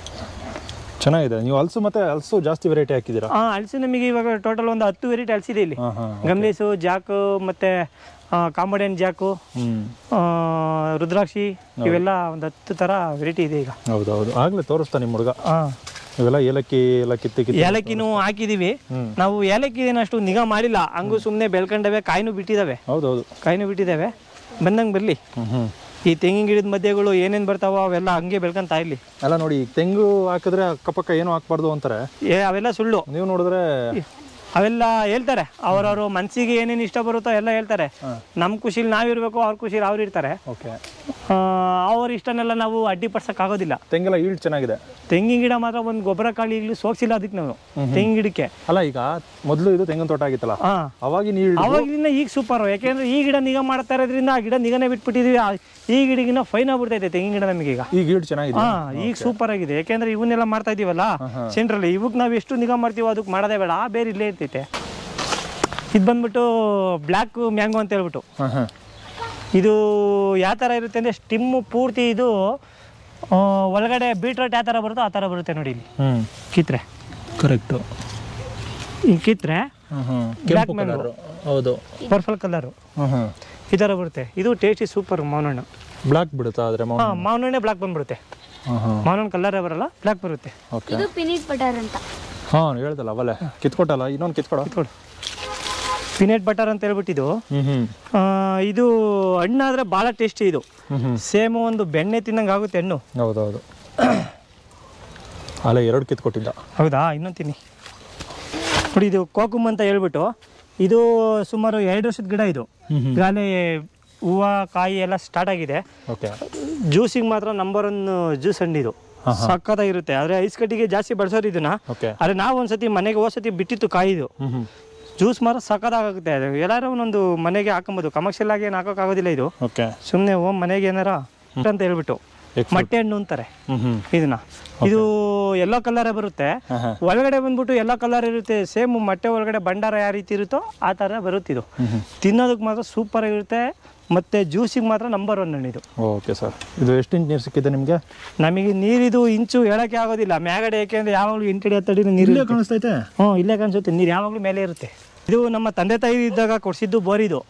ಚೆನ್ನಾಗಿದೆ ನೀವು ಹಲ್ಸು ಮತ್ತೆ ಹಲ್ಸು ಜಾಸ್ತಿ ವೆರೈಟಿ ಹಾಕಿದ್ದೀರಾ ಆ ಹಲಸು ನಮಗೆ ಇವಾಗ ಟೋಟಲ್ ಒಂದು ಹತ್ತು ವೆರೈಟಿ ಹಲಸಿದೆ ಇಲ್ಲಿ ಹಾಂ ಹಾಂ ಗಮ್ಲೇಸು ಜಾಕು ಮತ್ತು ಕಾಂಬಡಿಯನ್ ಜಾಕು ಹ್ಞೂ ಆ, ರುದ್ರಾಕ್ಷಿ ಇವೆಲ್ಲ ಒಂದು ಹತ್ತು ಥರ ವೆರೈಟಿ ಇದೆ ಈಗ ಹೌದು ಹೌದು ಆಗಲೇ ತೋರಿಸ್ತಾ ನಿಮ್ಮ ಹುಡುಗ ಹಾಂ ಇವೆಲ್ಲ ಏಲಕ್ಕಿ ಎಲ್ಲ ಕಿತ್ತಿ ಕಿತ್ತಿ ಏಲಕ್ಕಿನೂ ಹಾಕಿದೀವಿ ಹ್ಮ್. ನಾವು ಏಲಕ್ಕಿ ಅಷ್ಟು ನಿಗಾ ಮಾಡಿಲ್ಲ ಹಂಗೂ ಸುಮ್ಮನೆ ಬೆಳ್ಕೊಂಡವೆ ಕಾಯಿನೂ ಬಿಟ್ಟಿದ್ದಾವೆ ಹೌದು ಹೌದು ಕಾಯಿನೂ ಬಿಟ್ಟಿದ್ದಾವೆ ಬಂದಂಗೆ ಬರಲಿ ಹ್ಞೂ ಹ್ಞೂ ಈ ತೆಂಗಿನ ಗಿಡದ ಮಧ್ಯೆಗಳು ಏನೇನು ಬರ್ತಾವೋ ಅವೆಲ್ಲ ಹಂಗೆ ಬೆಳ್ಕೊಂತ ಇರಲಿ ಅಲ್ಲ ನೋಡಿ ಈಗ ತೆಂಗು ಹಾಕಿದ್ರೆ ಅಕ್ಕಪಕ್ಕ ಏನು ಹಾಕ್ಬಾರ್ದು ಅಂತಾರೆ ಏ ಅವೆಲ್ಲ ಸುಳ್ಳು ನೀವು ನೋಡಿದ್ರೆ ಅವೆಲ್ಲ ಹೇಳ್ತಾರೆ ಅವ್ರವ್ರ ಮನಸ್ಸಿಗೆ ಏನೇನು ಇಷ್ಟ ಬರುತ್ತೋ ಎಲ್ಲ ಹೇಳ್ತಾರೆ ನಮ್ಮ ಖುಷಿಲಿ ನಾವಿರ್ಬೇಕು ಅವ್ರ ಖುಷಿಲಿ ಅವ್ರು ಇರ್ತಾರೆ ಓಕೆ ಆ, ಅವ್ರ ಇಷ್ಟನೆಲ್ಲ ನಾವು ಅಡ್ಡಿಪಡ್ಸೋಕ್ಕಾಗೋದಿಲ್ಲ ತೆಂಗೆಲ್ಲ ಈಲ್ಡ್ ಚೆನ್ನಾಗಿದೆ ತೆಂಗಿನ ಗಿಡ ಮಾತ್ರ ಒಂದು ಗೊಬ್ಬರ ಕಾಳಿ ಈಗಲೂ ಸೋಕ್ಸಿಲ್ಲ ಅದಕ್ಕೆ ನಾವು ತೆಂಗಿನ ಗಿಡಕ್ಕೆ ಅಲ್ಲ ಈಗ ಮೊದಲು ಇದು ತೆಂಗಿನ ತೋಟ ಆಗಿತ್ತಲ್ಲ ಹಾಂ ಅವಾಗಿನ ಈಲ್ಡ್ ಅವಾಗಿನ ಈಗ ಸೂಪರ್ ಯಾಕೆಂದ್ರೆ ಈ ಗಿಡ ನಿಗಾ ಮಾಡ್ತಾ ಇರೋದ್ರಿಂದ ಆ ಗಿಡ ನಿಗನೇ ಬಿಟ್ಬಿಟ್ಟಿದೀವಿ ಆ- ಈ ಗಿಡಗಿನ ಫೈನ್ ಆಗ್ಬಿಡ್ತೈತೆ ತೆಂಗಿನ ಗಿಡ ನಮಗೆ ಈಗ ಈಗ ಈಲ್ಡ್ ಚೆನ್ನಾಗಿದೆ ಹಾ ಈಗ ಸೂಪರ್ ಆಗಿದೆ ಯಾಕೆಂದ್ರೆ ಇವನ್ನೆಲ್ಲ ಮಾಡ್ತಾ ಇದೀವಲ್ಲ ಸೆಂಟ್ರಲ್ಲಿ ಇವಕ್ಕೆ ನಾವು ಎಷ್ಟು ನಿಗಾ ಮಾಡ್ತೀವೋ ಅದಕ್ಕೆ ಮಾಡೋದೇ ಬೇಡ ಆ ಬೇರೆ ಇಲ್ಲೇ ಇರ್ತೈತೆ ಇದು ಬಂದ್ಬಿಟ್ಟು ಬ್ಲ್ಯಾಕ್ ಮ್ಯಾಂಗೋ ಅಂತ ಹೇಳ್ಬಿಟ್ಟು ಹಾಂ ಹಾಂ ಇದು ಯಾವ ಥರ ಇರುತ್ತೆ ಅಂದರೆ ಸ್ಟಿಮ್ಮು ಪೂರ್ತಿ ಇದು ಆ, ಒಳಗಡೆ ಬೀಟ್ರೋಟ್ ಯಾವ ಥರ ಬರುತ್ತೋ ಆ ಥರ ಬರುತ್ತೆ ನೋಡಿ ಇಲ್ಲಿ ಹ್ಞೂ ಕಿತ್ರೆ ಕರೆಕ್ಟು ಹಿಂಗೆ ಕಿತ್ರೆ ಹ್ಞೂ ಹ್ಞೂ ಬ್ಲ್ಯಾಕ್ ಮ್ಯಾಂಗೋ ಹೌದು ಪರ್ಪಲ್ ಕಲರು ಹ್ಞೂ ಹ್ಞೂ ಈ ಥರ ಬರುತ್ತೆ ಇದು ಟೇಸ್ಟಿ ಸೂಪರ್ ಮಾವನಣ್ಣು ಬ್ಲ್ಯಾಕ್ ಬಿಡುತ್ತಾ ಆದರೆ ಮೌನ್ ಹಾಂ ಮಾವನಣ್ಣೆ ಬ್ಲ್ಯಾಕ್ ಬಂದ್ಬಿಡುತ್ತೆ ಹಾಂ ಹಾಂ ಮಾವನಣ್ಣ ಕಲರೇ ಬರಲ್ಲ ಬ್ಲ್ಯಾಕ್ ಬರುತ್ತೆ ಓಕೆ ಇದು ಪಿನೀಟ್ ಬಟರ್ ಅಂತ ಹಾಂ ಹೇಳ್ದಲ್ಲ ಅವಲ್ಲೇ ಕಿತ್ಕೊಟ್ಟಲ್ಲ ಇನ್ನೊಂದು ಕಿತ್ಕೊಡ ಕಿತ್ಕೊಡು ಪಿನೆಟ್ ಬಟರ್ ಅಂತ ಹೇಳ್ಬಿಟ್ಟಿದ್ದು ಹ್ಞೂ ಹ್ಞೂ ಆ, ಇದು ಹಣ್ಣಾದರೆ ಭಾಳ ಟೇಸ್ಟಿ ಇದು ಹ್ಞೂ ಹ್ಞೂ ಸೇಮ್ ಒಂದು ಬೆಣ್ಣೆ ತಿನ್ನಂಗೆ ಆಗುತ್ತೆ ಹಣ್ಣು ಹೌದು ಹೌದು ಅಲ್ಲ ಎರಡು ಕಿತ್ಕೊಟ್ಟಿದ್ದ ಹೌದಾ ಇನ್ನೊಂದು ತಿನ್ನಿ ನೋಡಿ ಇದು ಕೋಕುಮ್ ಅಂತ ಹೇಳ್ಬಿಟ್ಟು ಇದು ಸುಮಾರು ಎರಡು ವರ್ಷದ ಗಿಡ ಇದು ಈಗಾಗಲೇ ಹೂವು ಕಾಯಿ ಎಲ್ಲ ಸ್ಟಾರ್ಟ್ ಆಗಿದೆ ಓಕೆ ಜ್ಯೂಸಿಗೆ ಮಾತ್ರ ನಂಬರ್ ಒನ್ ಜ್ಯೂಸ್ ಹಣ್ಣು ಇದು ಸಕ್ಕತ್ತಾಗಿರುತ್ತೆ ಆದರೆ ಐಸ್ ಕಟ್ಟಿಗೆ ಜಾಸ್ತಿ ಬಳಸೋರು ಇದನ್ನ ಓಕೆ ಆದರೆ ನಾವು ಒಂದ್ಸತಿ ಮನೆಗೆ ಹೋದ್ಸತಿ ಬಿಟ್ಟಿತ್ತು ಕಾಯಿದು ಹ್ಮ್ ಹ್ಮ್ ಜ್ಯೂಸ್ ಮಾತ್ರ ಸಕ್ಕತ್ತಾಗುತ್ತೆ ಅದು ಎಲ್ಲರೂ ಒಂದೊಂದು ಮನೆಗೆ ಹಾಕೊಬೋದು ಕಮರ್ಷಿಯಲ್ ಆಗಿ ಏನು ಹಾಕೋಕ್ಕಾಗೋದಿಲ್ಲ ಇದು ಓಕೆ ಸುಮ್ಮನೆ ಹೋಮ್ ಮನೆಗೆ ಏನಾರ ಅಂತ ಹೇಳ್ಬಿಟ್ಟು Egg ಮೊಟ್ಟೆ ಹಣ್ಣು ಅಂತಾರೆ ಹ್ಮ್ ಹ್ಮ್ ಇದನ್ನ ಇದು ಎಲ್ಲೋ ಕಲರೇ ಬರುತ್ತೆ ಹಾಂ ಹಾಂ ಒಳಗಡೆ ಬಂದ್ಬಿಟ್ಟು ಎಲ್ಲ ಕಲರ್ ಇರುತ್ತೆ ಸೇಮ್ ಮೊಟ್ಟೆ ಒಳಗಡೆ ಭಂಡಾರ ಯಾವ ರೀತಿ ಇರುತ್ತೋ ಆ ಥರ ಬರುತ್ತೆ ಇದು ಹ್ಮ್ ಹ್ಮ್ ತಿನ್ನೋದಕ್ಕೆ ಮಾತ್ರ ಸೂಪರ್ ಆಗಿರುತ್ತೆ ಮತ್ತು ಜ್ಯೂಸಿಗೆ ಮಾತ್ರ ನಂಬರ್ ಒನ್ ಹಣ್ಣು ಇದು ಓಕೆ ಸರ್ ಇದು ಎಷ್ಟು ಇಂಚ್ ನೀರು ಸಿಕ್ಕಿದೆ ನಿಮಗೆ ನಮಗೆ ನೀರಿದು ಇಂಚು ಹೇಳೋಕ್ಕೆ ಆಗೋದಿಲ್ಲ ಮ್ಯಾಗಡೆ ಯಾಕೆಂದ್ರೆ ಯಾವಾಗಲೂ ಎಂಟಡಿ ಹತ್ತಡಿ ನೀರು ಇಲ್ಲೇ ಕಾಣಿಸ್ತೈತೆ ಹ್ಞೂ ಇಲ್ಲೇ ಕಾಣಿಸುತ್ತೆ ನೀರು ಯಾವಾಗಲೂ ಮೇಲೆ ಇರುತ್ತೆ ಇದು ನಮ್ಮ ತಂದೆ ತಾಯಿ ಇದ್ದಾಗ ಕೊಡಿಸಿದ್ದು ಬೋರ್ ಇದು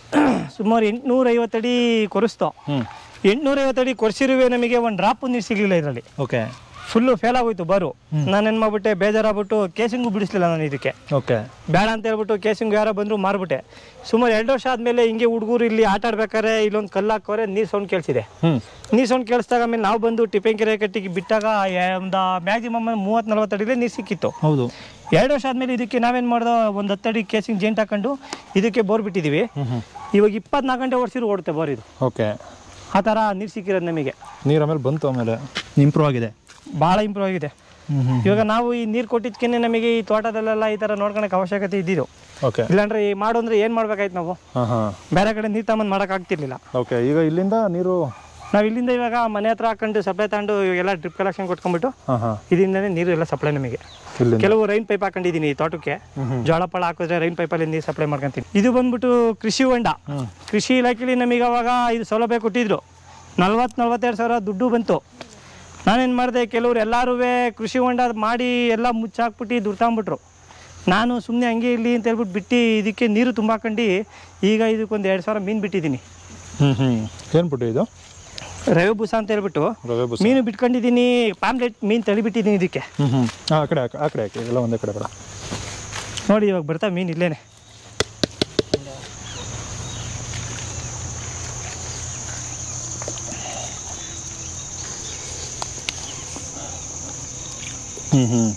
ಸುಮಾರು ಎಂಟುನೂರ ಐವತ್ತಡಿ ಕೊರಿಸ್ತೋ ಹ್ಮ್ ಎಂಟುನೂರ ಐವತ್ತಡಿ ಕೊರಿಸಿರುವೆ ನಮಗೆ ಒಂದು ಡ್ರಾಪ್ ನೀರು ಸಿಗಲಿಲ್ಲ ಇದರಲ್ಲಿ ಓಕೆ ಫುಲ್ಲು ಫೇಲ್ ಆಗೋಯ್ತು ಬರು ನಾನೇನು ಮಾಡ್ಬಿಟ್ಟೆ ಬೇಜಾರಾಗ್ಬಿಟ್ಟು ಕೇಸಿಂಗು ಬಿಡಿಸ್ಲಿಲ್ಲ ನಾನು ಇದಕ್ಕೆ ಓಕೆ ಬೇಡ ಅಂತ ಹೇಳ್ಬಿಟ್ಟು ಕೇಸಿಂಗ್ ಯಾರೋ ಬಂದರು ಮಾರ್ಬಿಟ್ಟೆ ಸುಮಾರು ಎರಡು ವರ್ಷ ಆದಮೇಲೆ ಹಿಂಗೆ ಹುಡುಗರು ಇಲ್ಲಿ ಆಟ ಆಡ್ಬೇಕಾದ್ರೆ ಇಲ್ಲೊಂದು ಕಲ್ಲು ಹಾಕೋರೆ ನೀರು ಸೌಂಡ್ ಕೇಳಿಸಿದೆ ಹ್ಮ್ ನೀರು ಸೌಂಡ್ ಕೇಳಿಸ್ದಾಗ ಆಮೇಲೆ ನಾವು ಬಂದು ಟಿಫಿನ್ ಕೆರೆ ಕಟ್ಟಿಗೆ ಬಿಟ್ಟಾಗ ಒಂದು ಮ್ಯಾಕ್ಸಿಮಮ್ ಮೂವತ್ತು ನಲ್ವತ್ತು ಅಡಿಲೇ ನೀರು ಸಿಕ್ಕಿತ್ತು ಹೌದು ಎರಡು ವರ್ಷ ಆದಮೇಲೆ ಇದಕ್ಕೆ ನಾವೇನು ಮಾಡ್ದೋ ಒಂದು ಹತ್ತಡಿ ಕೇಸಿಂಗ್ ಜೇಂಟ್ ಹಾಕೊಂಡು ಇದಕ್ಕೆ ಬೋರ್ ಬಿಟ್ಟಿದ್ದೀವಿ ಹ್ಮ್ ಹ್ಮ್ ಇವಾಗ ಇಪ್ಪತ್ನಾಲ್ಕು ಗಂಟೆ ಓಡಿಸಿರು ಓಡುತ್ತೆ ಬೋರ್ ಇದು ಓಕೆ ಆ ಥರ ನೀರು ಸಿಕ್ಕಿರೋದು ನಮಗೆ ನೀರು ಆಮೇಲೆ ಬಂತು ಆಮೇಲೆ ಇಂಪ್ರೂವ್ ಆಗಿದೆ ಭಾಳ ಇಂಪ್ರೂವ್ ಆಗಿದೆ ಹ್ಮ್ ಹ್ಮ್ ಇವಾಗ ನಾವು ಈ ನೀರು ಕೊಟ್ಟಿದ್ಕೇನೆ ನಮಗೆ ಈ ತೋಟದಲ್ಲೆಲ್ಲ ಈ ಥರ ನೋಡ್ಕೊಳಕ್ಕೆ ಅವಶ್ಯಕತೆ ಇದ್ದಿದ್ದು ಓಕೆ ಇಲ್ಲಾಂದ್ರೆ ಈ ಮಾಡು ಅಂದ್ರೆ ಏನು ಮಾಡ್ಬೇಕಾಯ್ತು ನಾವು ಹಾಂ ಹಾಂ ಬೇರೆ ಕಡೆ ನೀರು ತಗೊಂಬಂದು ಮಾಡೋಕ್ಕಾಗ್ತಿರ್ಲಿಲ್ಲ ಓಕೆ ಈಗ ಇಲ್ಲಿಂದ ನೀರು ನಾವು ಇಲ್ಲಿಂದ ಇವಾಗ ಮನೆ ಹತ್ರ ಹಾಕೊಂಡು ಸಪ್ಲೈ ತಗೊಂಡು ಇವಾಗೆಲ್ಲ ಡ್ರಿಪ್ ಕಲೆಕ್ಷನ್ ಕೊಟ್ಕೊಂಡ್ಬಿಟ್ಟು ಹಾಂ ಹಾಂ ಇದರಿಂದನೇ ನೀರು ಎಲ್ಲ ಸಪ್ಲೈ ನಮಗೆ ಇಲ್ಲಿಂದ ಕೆಲವು ರೈನ್ ಪೈಪ್ ಹಾಕೊಂಡಿದ್ದೀನಿ ಈ ತೋಟಕ್ಕೆ ಜೋಳ ಪಳ ಹಾಕಿದ್ರೆ ರೈನ್ ಪೈಪಲ್ಲಿ ನೀರು ಸಪ್ಲೈ ಮಾಡ್ಕೊಂತೀನಿ ಇದು ಬಂದ್ಬಿಟ್ಟು ಕೃಷಿ ಹೊಂಡ ಕೃಷಿ ಇಲಾಖೆಲಿ ನಮಗೆ ಅವಾಗ ಇದು ಸೌಲಭ್ಯ ಕೊಟ್ಟಿದ್ರು ನಲ್ವತ್ತು ನಲ್ವತ್ತೆರಡು ಸಾವಿರ ದುಡ್ಡು ಬಂತು ನಾನೇನು ಮಾಡಿದೆ ಕೆಲವ್ರು ಎಲ್ಲರೂ ಕೃಷಿ ಹೊಂಡ ಮಾಡಿ ಎಲ್ಲ ಮುಚ್ಚಾಕ್ಬಿಟ್ಟು ದುಡ್ಡು ತಗೊಂಬಿಟ್ರು ನಾನು ಸುಮ್ಮನೆ ಹಂಗೆ ಇರಲಿ ಅಂತ ಹೇಳ್ಬಿಟ್ಟು ಬಿಟ್ಟು ಇದಕ್ಕೆ ನೀರು ತುಂಬಾಕೊಂಡು ಈಗ ಇದಕ್ಕೊಂದು ಎರಡು ಸಾವಿರ ಮೀನು ಬಿಟ್ಟಿದ್ದೀನಿ ಹ್ಮ್ ಹ್ಮ್ ಏನು ಬಿಟ್ಟು ಇದು ರವೆ ಬೂಸ ಅಂತ ಹೇಳ್ಬಿಟ್ಟು ರವೆ ಬಸ್ ಮೀನು ಬಿಟ್ಕೊಂಡಿದ್ದೀನಿ ಪಾಮ್ಲೆಟ್ ಮೀನು ತಳಿಬಿಟ್ಟಿದ್ದೀನಿ ಇದಕ್ಕೆ ಹ್ಮ್ ಹ್ಮ್ ಹಾಂ ಆ ಕಡೆ ಹಾಕ್- ಆ ಕಡೆ ಹಾಕಿ ಎಲ್ಲ ಒಂದೇ ಕಡೆ ಬೇಡ ನೋಡಿ ಇವಾಗ ಬರ್ತಾ ಮೀನು ಇಲ್ಲೇನೆ ಹ್ಮ್ ಹ್ಮ್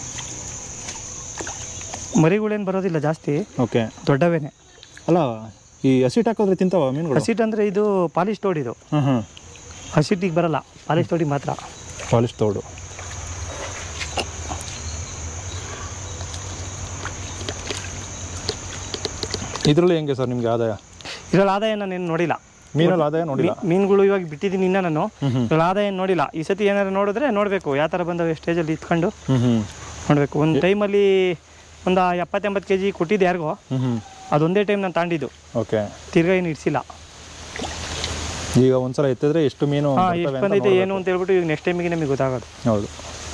ಮರಿಗಳೇನು ಬರೋದಿಲ್ಲ ಜಾಸ್ತಿ ಓಕೆ ದೊಡ್ಡವೇನೆ ಅಲ್ಲ ಈ ಹಸಿಟ್ ಹಾಕಿದ್ರೆ ತಿಂತಾವ ಮೀನುಗಳು ಹಸಿಟ್ ಅಂದರೆ ಇದು ಪಾಲಿಶ್ ತೋಡ್ ಇದು ಹ್ಮ್ ಹ್ಮ್ ಹಸಿಟ್ಟಿಗೆ ಬರಲ್ಲ ಪಾಲಿಶ್ ತೋಡಿಗೆ ಮಾತ್ರ ಪಾಲಿಶ್ ತೋಡು ಇದರಲ್ಲಿ ಹೆಂಗೆ ಸರ್ ನಿಮಗೆ ಆದಾಯ ಇದರಲ್ಲಿ ಆದಾಯ ನಾನೇನು ನೋಡಿಲ್ಲ ಮೀನಲ್ಲಿ ಆದಾಯ ನೋಡಿಲ್ಲ ಮೀ- ಮೀನುಗಳು ಇವಾಗ ಬಿಟ್ಟಿದ್ದೀನಿ ಇನ್ನ ನಾನು ಹ್ಮ್ ಹ್ಮ್ ಇದ್ರಲ್ಲಿ ಆದಾಯ ಏನು ನೋಡಿಲ್ಲ ಈ ಸತಿ ಏನಾದ್ರು ನೋಡಿದ್ರೆ ನೋಡಬೇಕು ಯಾವ ಥರ ಬಂದವೆ ಸ್ಟೇಜಲ್ಲಿ ಇತ್ಕೊಂಡು ಹ್ಮ್ ಹ್ಮ್ ನೋಡಬೇಕು ಒಂದು ಟೈಮಲ್ಲಿ ಒಂದು ಎಪ್ಪತ್ತೆಂಬತ್ತು ಕೆ ಜಿ ಕೊಟ್ಟಿದ್ದು ಯಾರಿಗೋ ಹ್ಮ್ ಹ್ಮ್ ಅದೊಂದೇ ಟೈಮ್ ನಾನು ತಾಂಡಿದ್ದು ಓಕೆ ತಿರ್ಗಾ ಏನು ಇಡ್ಸಿಲ್ಲ ಈಗ ಒಂದ್ಸಲ ಎತ್ತಿದ್ರೆ ಎಷ್ಟು ಮೀನು ಹಾಂ ಬರ್ತವೆ ಎಷ್ಟು ಅಂತ ಬಂದೈತೆ ನೋಡ್ಬೇಕು. ಏನು ಅಂತ ಹೇಳ್ಬಿಟ್ಟು ಈಗ ನೆಕ್ಸ್ಟ್ ಟೈಮಿಗೆ ನಮಗೆ ಗೊತ್ತಾಗೋದು ಹೌದು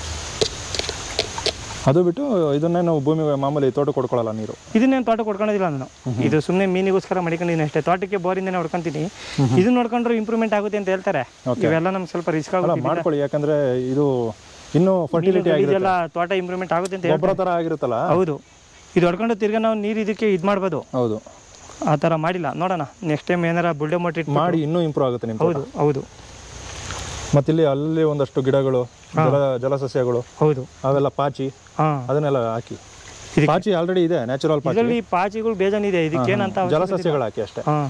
ಅದು ಬಿಟ್ಟು ಇದನ್ನೇ ನಾವು ಭೂಮಿ ಮಾಮೂಲಿ ತೋಟ ಕೊಡ್ಕೊಳ್ಳಲ್ಲ ನೀರು ಇದನ್ನೇನು ತೋಟ ಕೊಡ್ಕೊಳೋದಿಲ್ಲ ನಾನು ಇದು ಸುಮ್ಮನೆ ಮೀನಿಗೋಸ್ಕರ ಮಡಿಕೊಂಡಿದ್ದೀನಿ ಅಷ್ಟೇ ತೋಟಕ್ಕೆ ಬೋರಿಂದನೇ ಹೊಡ್ಕೊಂತೀನಿ ಇದನ್ನ ನೋಡ್ಕೊಂಡ್ರೆ ಇಂಪ್ರೂವ್ಮೆಂಟ್ ಆಗುತ್ತೆ ಅಂತ ಹೇಳ್ತಾರೆ ಇವೆಲ್ಲ ನಮ್ಗೆ ಸ್ವಲ್ಪ ರಿಸ್ಕ್ ಅಲ್ಲ ಆಗುತ್ತೆ ಮಾಡ್ಕೊಳ್ಳಿ ಯಾಕಂದ್ರೆ ಇದು ಇನ್ನೂ ಫರ್ಟಿಲಿಟಿ ಆಗಿರುತ್ತೆ ಇದೆಲ್ಲ ತೋಟ ಇಂಪ್ರೂವ್ಮೆಂಟ್ ಆಗುತ್ತೆ ಅಂತ ಗೊಬ್ಬರ ಹೇಳ್ತಾರೆ ಥರ ಆಗಿರುತ್ತಲ್ಲ ಹೌದು ಇದು ಹೊಡ್ಕೊಂಡು ತಿರ್ಗಾ ನಾವು ನೀರು ಇದಕ್ಕೆ ಇದು ಮಾಡ್ಬೋದು ಹೌದು ಆ ಥರ ಮಾಡಿಲ್ಲ ನೋಡೋಣ ನೆಕ್ಸ್ಟ್ ಟೈಮ್ ಏನಾರ ಬುಲ್ಡೆ ಮೋಟ್ ಇಟ್ಟು ಮಾಡಿ ಇನ್ನೂ ಇಂಪ್ರೂವ್ ಆಗುತ್ತೆ ನಿಮ್ಮ ಹೌದು ಹೌದು ಮತ್ತಿಲ್ಲಿ ಅಲ್ಲಿ ಒಂದಷ್ಟು ಗಿಡಗಳು ಜಲ ಜಲಸಸ್ಯಗಳು ಹೌದು ಅವೆಲ್ಲ ಪಾಚಿ ಹಾಂ ಅದನ್ನೆಲ್ಲ ಹಾಕಿ ಇದಕ್ಕೆ- ಪಾಚಿ ಆಲ್ರೆಡಿ ಇದೆ ನ್ಯಾಚುರಲ್ ಪಾಚಿ ಇದರಲ್ಲಿ ಪಾಚಿಗಳು ಬೇಜಾನಿದೆ ಇದಕ್ಕೇನಂತ ಜಲಸಸ್ಯಗಳು ಹಾಕಿ ಅಷ್ಟೇ ಹಾಂ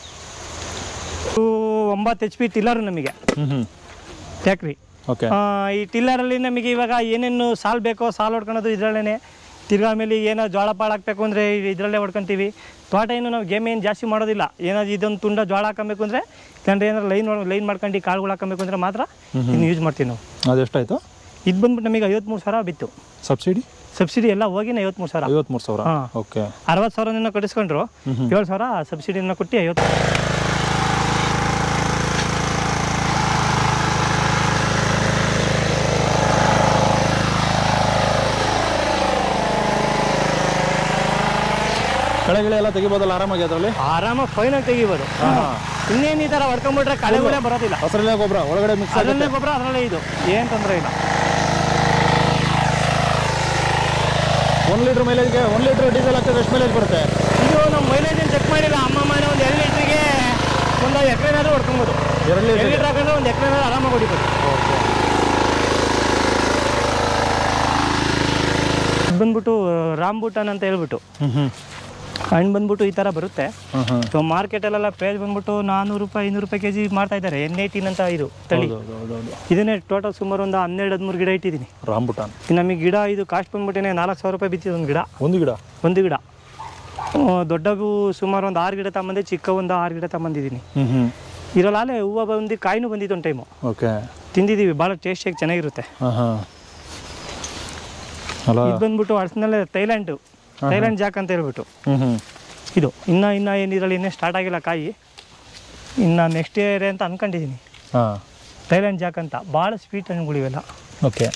ಒಂಬತ್ತು ಎಚ್ ಪಿ ಟಿಲ್ಲರ್ ನಮಗೆ ಹ್ಮ್ ಹ್ಮ್ ಟ್ಯಾಕ್ರಿ ಓಕೆ ಆ, ಈ ಟಿಲ್ಲರಲ್ಲಿ ನಮಗೆ ಇವಾಗ ಏನೇನು ಸಾಲ್ ಬೇಕೋ ಸಾಲ್ ಹೊಡ್ಕೊಳೋದು ಇದರಲ್ಲೇ ತಿರ್ಗಾ ಆಮೇಲೆ ಏನೋ ಜೋಳ ಪಾಳು ಹಾಕ್ಬೇಕು ಅಂದರೆ ಇದರಲ್ಲೇ ಹೊಡ್ಕೊಂತೀವಿ ತೋಟ ಏನು ನಾವು ಗೇಮ್ ಏನು ಜಾಸ್ತಿ ಮಾಡೋದಿಲ್ಲ ಏನಾದ್ರು ಇದೊಂದು ತುಂಡ ಜೋಳ ಹಾಕೊಬೇಕು ಅಂದರೆ ಇಲ್ಲಾಂದ್ರೆ ಏನಾದ್ರು ಲೈನ್ ಲೈನ್ ಮಾಡ್ಕೊಂಡು ಕಾಳುಗಳು ಹಾಕೊಬೇಕು ಅಂದರೆ ಮಾತ್ರ ಇನ್ನು ಯೂಸ್ ಮಾಡ್ತೀವಿ ನಾವು ಅದೆಷ್ಟಾಯ್ತು ಇದು ಬಂದ್ಬಿಟ್ಟು ನಮಗೆ ಐವತ್ಮೂರು ಸಾವಿರ ಬಿತ್ತು ಸಬ್ಸಿಡಿ ಸಬ್ಸಿಡಿ ಎಲ್ಲ ಹೋಗಿನ ಐವತ್ಮೂರು ಸಾವಿರ ಐವತ್ಮೂರು ಸಾವಿರ ಹಾ. ಓಕೆ ಅರವತ್ತು ಸಾವಿರನ ಕಟ್ಟಿಸ್ಕೊಂಡ್ರು ಏಳು ಸಾವಿರ ಸಬ್ಸಿಡಿನ ಕೊಟ್ಟು ಐವತ್ತು ಕಳೆಗಿಳೆ ಎಲ್ಲ ತೆಗಿಬೋದಲ್ಲ ಆರಾಮಾಗಿ ಅದರಲ್ಲಿ ಆರಾಮಾಗಿ ಫೈನಾಗಿ ತೆಗಿಬೋದು ಇನ್ನೇನು ಈ ಥರ ಹೊಡ್ಕೊಂಡ್ಬಿಟ್ರೆ ಕಳೆಗಳೇ ಬರೋದಿಲ್ಲ ಹಸಿರೆಲೆ ಗೊಬ್ಬರ ಒಳಗಡೆ ಮಿಕ್ಸ್ ಅದರಲ್ಲೇ ಗೊಬ್ಬರ ಅದರಲ್ಲೇ ಇದು ಏನು ತೊಂದರೆ ಇಲ್ಲ ಒಂದು ಲೀಟ್ರ್ ಮೈಲೇಜ್ಗೆ ಒಂದು ಲೀಟ್ರ್ ಡೀಸೆಲ್ ಹಾಕಿದ್ರೆ ಎಷ್ಟು ಮೈಲೇಜ್ ಬರುತ್ತೆ ಇದು ನಮ್ಮ ಮೈಲೇಜ್ ಏನು ಚೆಕ್ ಮಾಡಿಲ್ಲ ಅಮ್ಮ ಮನೆ ಒಂದು ಎರಡು ಲೀಟ್ರಿಗೆ ಒಂದು ಎಕರೆನಾದ್ರೂ ಹೊಡ್ಕೊಬೋದು ಎರಡು ಎರಡು ಲೀಟ್ರ್ ಲೀಟ್ರ್ ಹಾಕಿದ್ರೆ ಒಂದು ಎಕರೆನಾದ್ರೂ ಆರಾಮಾಗಿ ಹೊಡಿಬೋದು ಇದು ಬಂದ್ಬಿಟ್ಟು ರಾಮ್ ಬೂಟನ್ ಅಂತ ಹೇಳ್ಬಿಟ್ಟು ಹ್ಞೂ ಹ್ಞೂ ಹಣ್ಣು ಬಂದ್ಬಿಟ್ಟು ಈ ಥರ ಬರುತ್ತೆ ಹಾಂ ಹಾಂ ಸೊ ಮಾರ್ಕೆಟಲ್ಲೆಲ್ಲ ಪ್ರೈಸ್ ಬಂದ್ಬಿಟ್ಟು ನಾನ್ನೂರು ರೂಪಾಯಿ ಐನೂರು ರೂಪಾಯಿ ಕೆ ಜಿ ಮಾಡ್ತಾ ಇದ್ದಾರೆ ಎನ್ ಏಯ್ಟೀನ್ ಅಂತ ಇದು ತಳಿ ಹೌದು ಹೌದು ಹೌದು ಇದನ್ನೇ ಟೋಟಲ್ ಸುಮಾರು ಒಂದು ಹನ್ನೆರಡು ಹದಿಮೂರು ಗಿಡ ಇಟ್ಟಿದ್ದೀನಿ ರಾಂಬುಟಾನ್ ಇನ್ನು ನಮಗೆ ಗಿಡ ಇದು ಕಾಸ್ಟ್ ಬಂದ್ಬಿಟ್ಟೇನೆ ನಾಲ್ಕು ಸಾವಿರ ರೂಪಾಯಿ ಬಿತ್ತಿದೆ ಒಂದು ಗಿಡ ಒಂದು ಗಿಡ ಒಂದು ಗಿಡ ಆ, ದೊಡ್ಡವು ಸುಮಾರು ಒಂದು ಆರು ಗಿಡ ತಗೊಂಬಂದೆ ಚಿಕ್ಕ ಒಂದು ಆರು ಗಿಡ ತಗೊಂಬಂದಿದ್ದೀನಿ ಹ್ಞೂ ಹ್ಞೂ ಇದರಲ್ಲಾಲೆ ಹೂವು ಬಂದು ಕಾಯಿನೂ ಬಂದಿದ್ದು ಒಂದು ಟೈಮು ಓಕೆ ತಿಂದಿದ್ದೀವಿ ಭಾಳ ಟೇಸ್ಟಿಯಾಗಿ ಚೆನ್ನಾಗಿರುತ್ತೆ ಹಾಂ ಹಾಂ ಅಲ್ಲ ಇದು ಬಂದ್ಬಿಟ್ಟು ಅರ್ಸ್ನಲ್ಲೇ ಥೈಲ್ಯಾಂಡು ಥೈಲ್ಯಾಂಡ್ ಜಾಕ್ ಅಂತ ಹೇಳ್ಬಿಟ್ಟು ಹ್ಞೂ ಹ್ಞೂ ಇದು ಇನ್ನು ಇನ್ನು ಏನು ಇದರಲ್ಲಿ ಇನ್ನೇ ಸ್ಟಾರ್ಟ್ ಆಗಿಲ್ಲ ಕಾಯಿ ಇನ್ನು ನೆಕ್ಸ್ಟ್ ಇಯರ್ ಅಂತ ಅನ್ಕೊಂಡಿದ್ದೀನಿ ಹಾಂ ಥೈಲ್ಯಾಂಡ್ ಜಾಕ್ ಅಂತ ಭಾಳ ಸ್ವೀಟ್ ಹಣ್ಣುಗಳು ಇವೆಲ್ಲ ಓಕೆ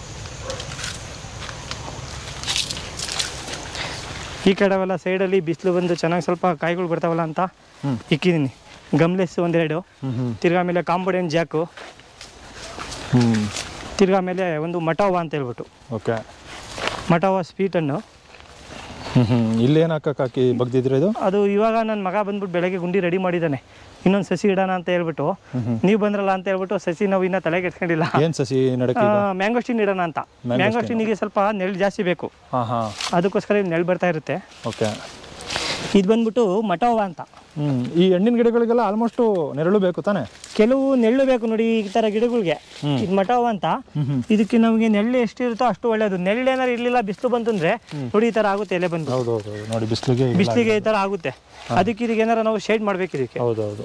ಈ ಕಡೆವೆಲ್ಲ ಸೈಡಲ್ಲಿ ಬಿಸಿಲು ಬಂದು ಚೆನ್ನಾಗಿ ಸ್ವಲ್ಪ ಕಾಯಿಗಳು ಬರ್ತಾವಲ್ಲ ಅಂತ ಹ್ಮ್. ಇಕ್ಕಿದ್ದೀನಿ ಗಮ್ಲೆಸ್ ಒಂದೆರಡು ಹ್ಞೂ ಹ್ಞೂ ತಿರ್ಗಾ ಮೇಲೆ ಕಾಂಬೋಡಿಯನ್ ಜಾಕು ಹ್ಞೂ ತಿರ್ಗಾ ಮೇಲೆ ಒಂದು ಮಟೋವಾ ಅಂತ ಹೇಳ್ಬಿಟ್ಟು ಓಕೆ ಮಟೋವಾ ಸ್ವೀಟ್ ಹಣ್ಣು ಹ್ಞೂ ಹ್ಞೂ ಇಲ್ಲೇನು ಹಾಕಕ್ಕೆ ಹಾಕಿ ಬಗ್ದಿದ್ರೆ ಇದು ಅದು ಇವಾಗ ನನ್ನ ಮಗ ಬಂದ್ಬಿಟ್ಟು ಬೆಳಗ್ಗೆ ಗುಂಡಿ ರೆಡಿ ಮಾಡಿದ್ದಾನೆ ಇನ್ನೊಂದು ಸಸಿ ಇಡೋಣ ಅಂತ ಹೇಳ್ಬಿಟ್ಟು ಹ್ಞೂ ಹ್ಞೂ ನೀವು ಬಂದ್ರಲ್ಲ ಅಂತ ಹೇಳ್ಬಿಟ್ಟು ಸಸಿ ನಾವು ಇನ್ನೂ ತಲೆಗೆ ಎತ್ಕೊಂಡಿಲ್ಲ ಏನು ಸಸಿ ನಡಕ್ಕೆ ಈಗ ಮ್ಯಾಂಗೋಸ್ಟಿನ್ ಇಡೋಣ ಅಂತ ಮ್ಯಾಂಗೋಸ್ಟಿನಿಗೆ ಸ್ವಲ್ಪ ನೆರಳು ಜಾಸ್ತಿ ಬೇಕು ಹಾಂ ಹಾಂ ಅದಕ್ಕೋಸ್ಕರ ಇಲ್ಲಿ ನೆರಳು ಬರ್ತಾ ಇರುತ್ತೆ ಓಕೆ ಇದು ಬಂದ್ಬಿಟ್ಟು ಮಟೋವಾ ಅಂತ ಹ್ಞೂ ಈ ಹಣ್ಣಿನ ಗಿಡಗಳಿಗೆಲ್ಲ ಆಲ್ಮೋಸ್ಟು ನೆರಳು ಬೇಕು ತಾನೇ ಕೆಲವು ನೆರಳು ಬೇಕು ನೋಡಿ ಈ ಥರ ಗಿಡಗಳಿಗೆ ಹ್ಮ್. ಇದು ಮಟೋವಾ ಅಂತ ಹ್ಞೂ ಹ್ಞೂ ಇದಕ್ಕೆ ನಮಗೆ ನೆರಳು ಎಷ್ಟು ಇರುತ್ತೋ ಅಷ್ಟು ಒಳ್ಳೆಯದು ನೆರಳು ಏನಾರು ಇರಲಿಲ್ಲ ಬಿಸಿಲು ಬಂತಂದ್ರೆ ನೋಡಿ ಈ ಥರ ಆಗುತ್ತೆ ಎಲೆ ಬಂದು ಹೌದು ಹೌದು ಹೌದು. ನೋಡಿ ಬಿಸಿಲಿಗೆ ಬಿಸಿಲಿಗೆ ಈ ಥರ ಆಗುತ್ತೆ ಅದಕ್ಕೆ ಇದಕ್ಕೆ ಏನಾರ ನಾವು ಶೇಡ್ ಮಾಡ್ಬೇಕು ಇದಕ್ಕೆ ಹೌದು ಹೌದು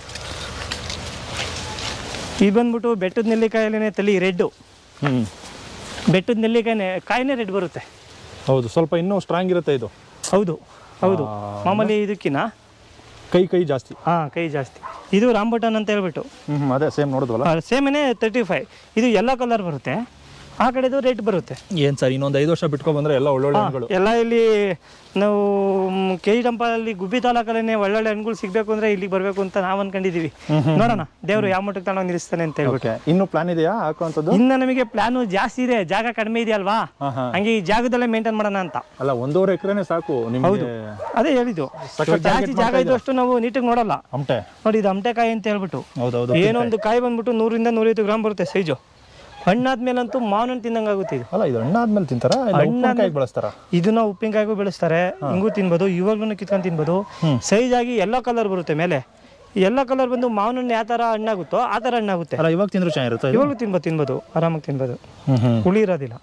ಇದು ಬಂದ್ಬಿಟ್ಟು ಬೆಟ್ಟದ ನೆಲ್ಲಿಕಾಯಲ್ಲೇ ತಲಿ ರೆಡ್ಡು ಹ್ಞೂ ಬೆಟ್ಟದ ನೆಲ್ಲಿಕಾಯಿನೇ ಕಾಯಿನೇ ರೆಡ್ ಬರುತ್ತೆ ಹೌದು ಸ್ವಲ್ಪ ಇನ್ನೂ ಸ್ಟ್ರಾಂಗ್ ಇರುತ್ತೆ ಇದು ಹೌದು ಹೌದು ಆ, ಮಾಮೂಲಿ ಇದಕ್ಕಿನ ಕೈ ಕೈ ಜಾಸ್ತಿ ಹಾಂ ಕೈ ಜಾಸ್ತಿ ಇದು ರಾಂಬಟನ್ ಅಂತ ಹೇಳ್ಬಿಟ್ಟು ಹ್ಞೂ ಹ್ಞೂ ಅದೇ ಸೇಮ್ ನೋಡಿದ್ವಲ್ಲ ಸೇಮೇನೆ ತರ್ಟಿ ಫೈವ್ ಇದು ಎಲ್ಲೋ ಕಲರ್ ಬರುತ್ತೆ ಆ ಕಡೆದು ರೆಡ್ ಬರುತ್ತೆ ಏನು ಸರ್ ಇನ್ನೊಂದು ಐದು ವರ್ಷ ಬಿಟ್ಕೊ ಬಂದ್ರೆ ಎಲ್ಲ ಒಳ್ಳೊಳ್ಳೆ ಹಾ, ಹಣ್ಣುಗಳು ಎಲ್ಲ ಇಲ್ಲಿ ನಾವು ಕೆ ಜಿ ಟಂಪಲ್ಲಿ ಗುಬ್ಬಿ ತಾಲೂಕಲ್ಲೇ ಒಳ್ಳೊಳ್ಳೆ ಹಣ್ಣುಗಳು ಸಿಗಬೇಕು ಅಂದ್ರೆ ಇಲ್ಲಿಗೆ ಬರಬೇಕು ಅಂತ ನಾವು ಅನ್ಕೊಂಡಿದೀವಿ ನೋಡೋಣ ದೇವರು ಯಾವ ಮಟ್ಟಕ್ಕೆ ತಗೊಂಡು ನಿಲ್ಲಿಸ್ತಾನೆ ಅಂತ ಹೇಳ್ಬಿಟ್ಟು ಓಕೆ ಇನ್ನೂ ಪ್ಲಾನ್ ಇದೆಯಾ ಹಾಕುವಂಥದ್ದು ಇನ್ನು ನಮಗೆ ಪ್ಲಾನು ಜಾಸ್ತಿ ಇದೆ ಜಾಗ ಕಡಿಮೆ ಇದೆಯಲ್ವಾ ಹಾಂ ಹಾಂ ಹಂಗೆ ಈ ಜಾಗದಲ್ಲೇ ಮೇಂಟೈನ್ ಮಾಡೋಣ ಅಂತ ಅಲ್ಲ ಒಂದೂವರೆ ಎಕರೆನೇ ಸಾಕು ನಿಮಗೆ ಅದೇ ಹೇಳಿದ್ದು ಸಖತ್ ಜಾಸ್ತಿ target ಜಾಗ ಇದ್ದಷ್ಟು ನಾವು ನೀಟಾಗಿ ನೋಡಲ್ಲ ಅಮಟೆ ನೋಡಿ ಇದು ಅಮಟೆಕಾಯಿ ಅಂತ ಹೇಳ್ಬಿಟ್ಟು ಹೌದೌದು ಏನೊಂದು ಕಾಯಿ ಬಂದ್ಬಿಟ್ಟು ನೂರಿಂದ ನೂರೈವತ್ತು ಗ್ರಾಮ್ ಬರುತ್ತೆ ಸೈಜು ಹಣ್ಣಾದ್ಮೇಲಂತೂ ಮಾವಿನ ಹಣ್ಣು ತಿಂದಂಗೆ ಆಗುತ್ತೆ ಇದು ಅಲ್ಲ ಇದು ಹಣ್ಣಾದ್ಮೇಲೆ ತಿಂತಾರಾ ಇಲ್ಲ ಉಪ್ಪಿನಕಾಯಿಗೆ ಬಳಸ್ತಾರ ಇದನ್ನ ಉಪ್ಪಿನಕಾಯಿಗೂ ಬೆಳೆಸ್ತಾರೆ ಹಿಂಗೂ ತಿನ್ಬೋದು ಇವಾಗ್ಲೂ ಕಿತ್ಕೊಂಡು ತಿನ್ಬೋದು ಸೈಜ್ ಆಗಿ ಎಲ್ಲೋ ಕಲರ್ ಬರುತ್ತೆ ಮೇಲೆ ಎಲ್ಲೋ ಕಲರ್ ಬಂದು ಮಾವಿನ ಹಣ್ಣು ಯಾವ ಥರ ಹಣ್ಣಾಗುತ್ತೋ ಆ ಥರ ಹಣ್ಣಾಗುತ್ತೆ ಅಲ್ಲ ಇವಾಗ ತಿಂದ್ರು ಚೆನ್ನಾಗಿರುತ್ತೆ ಇದು ಇವಾಗಲೂ ತಿನ್ಬೋದು ತಿನ್ಬೋದು ಆರಾಮಾಗಿ ತಿನ್ಬೋದು ಹ್ಞೂ ಹ್ಞೂ ಹುಳಿ ಇರೋದಿಲ್ಲ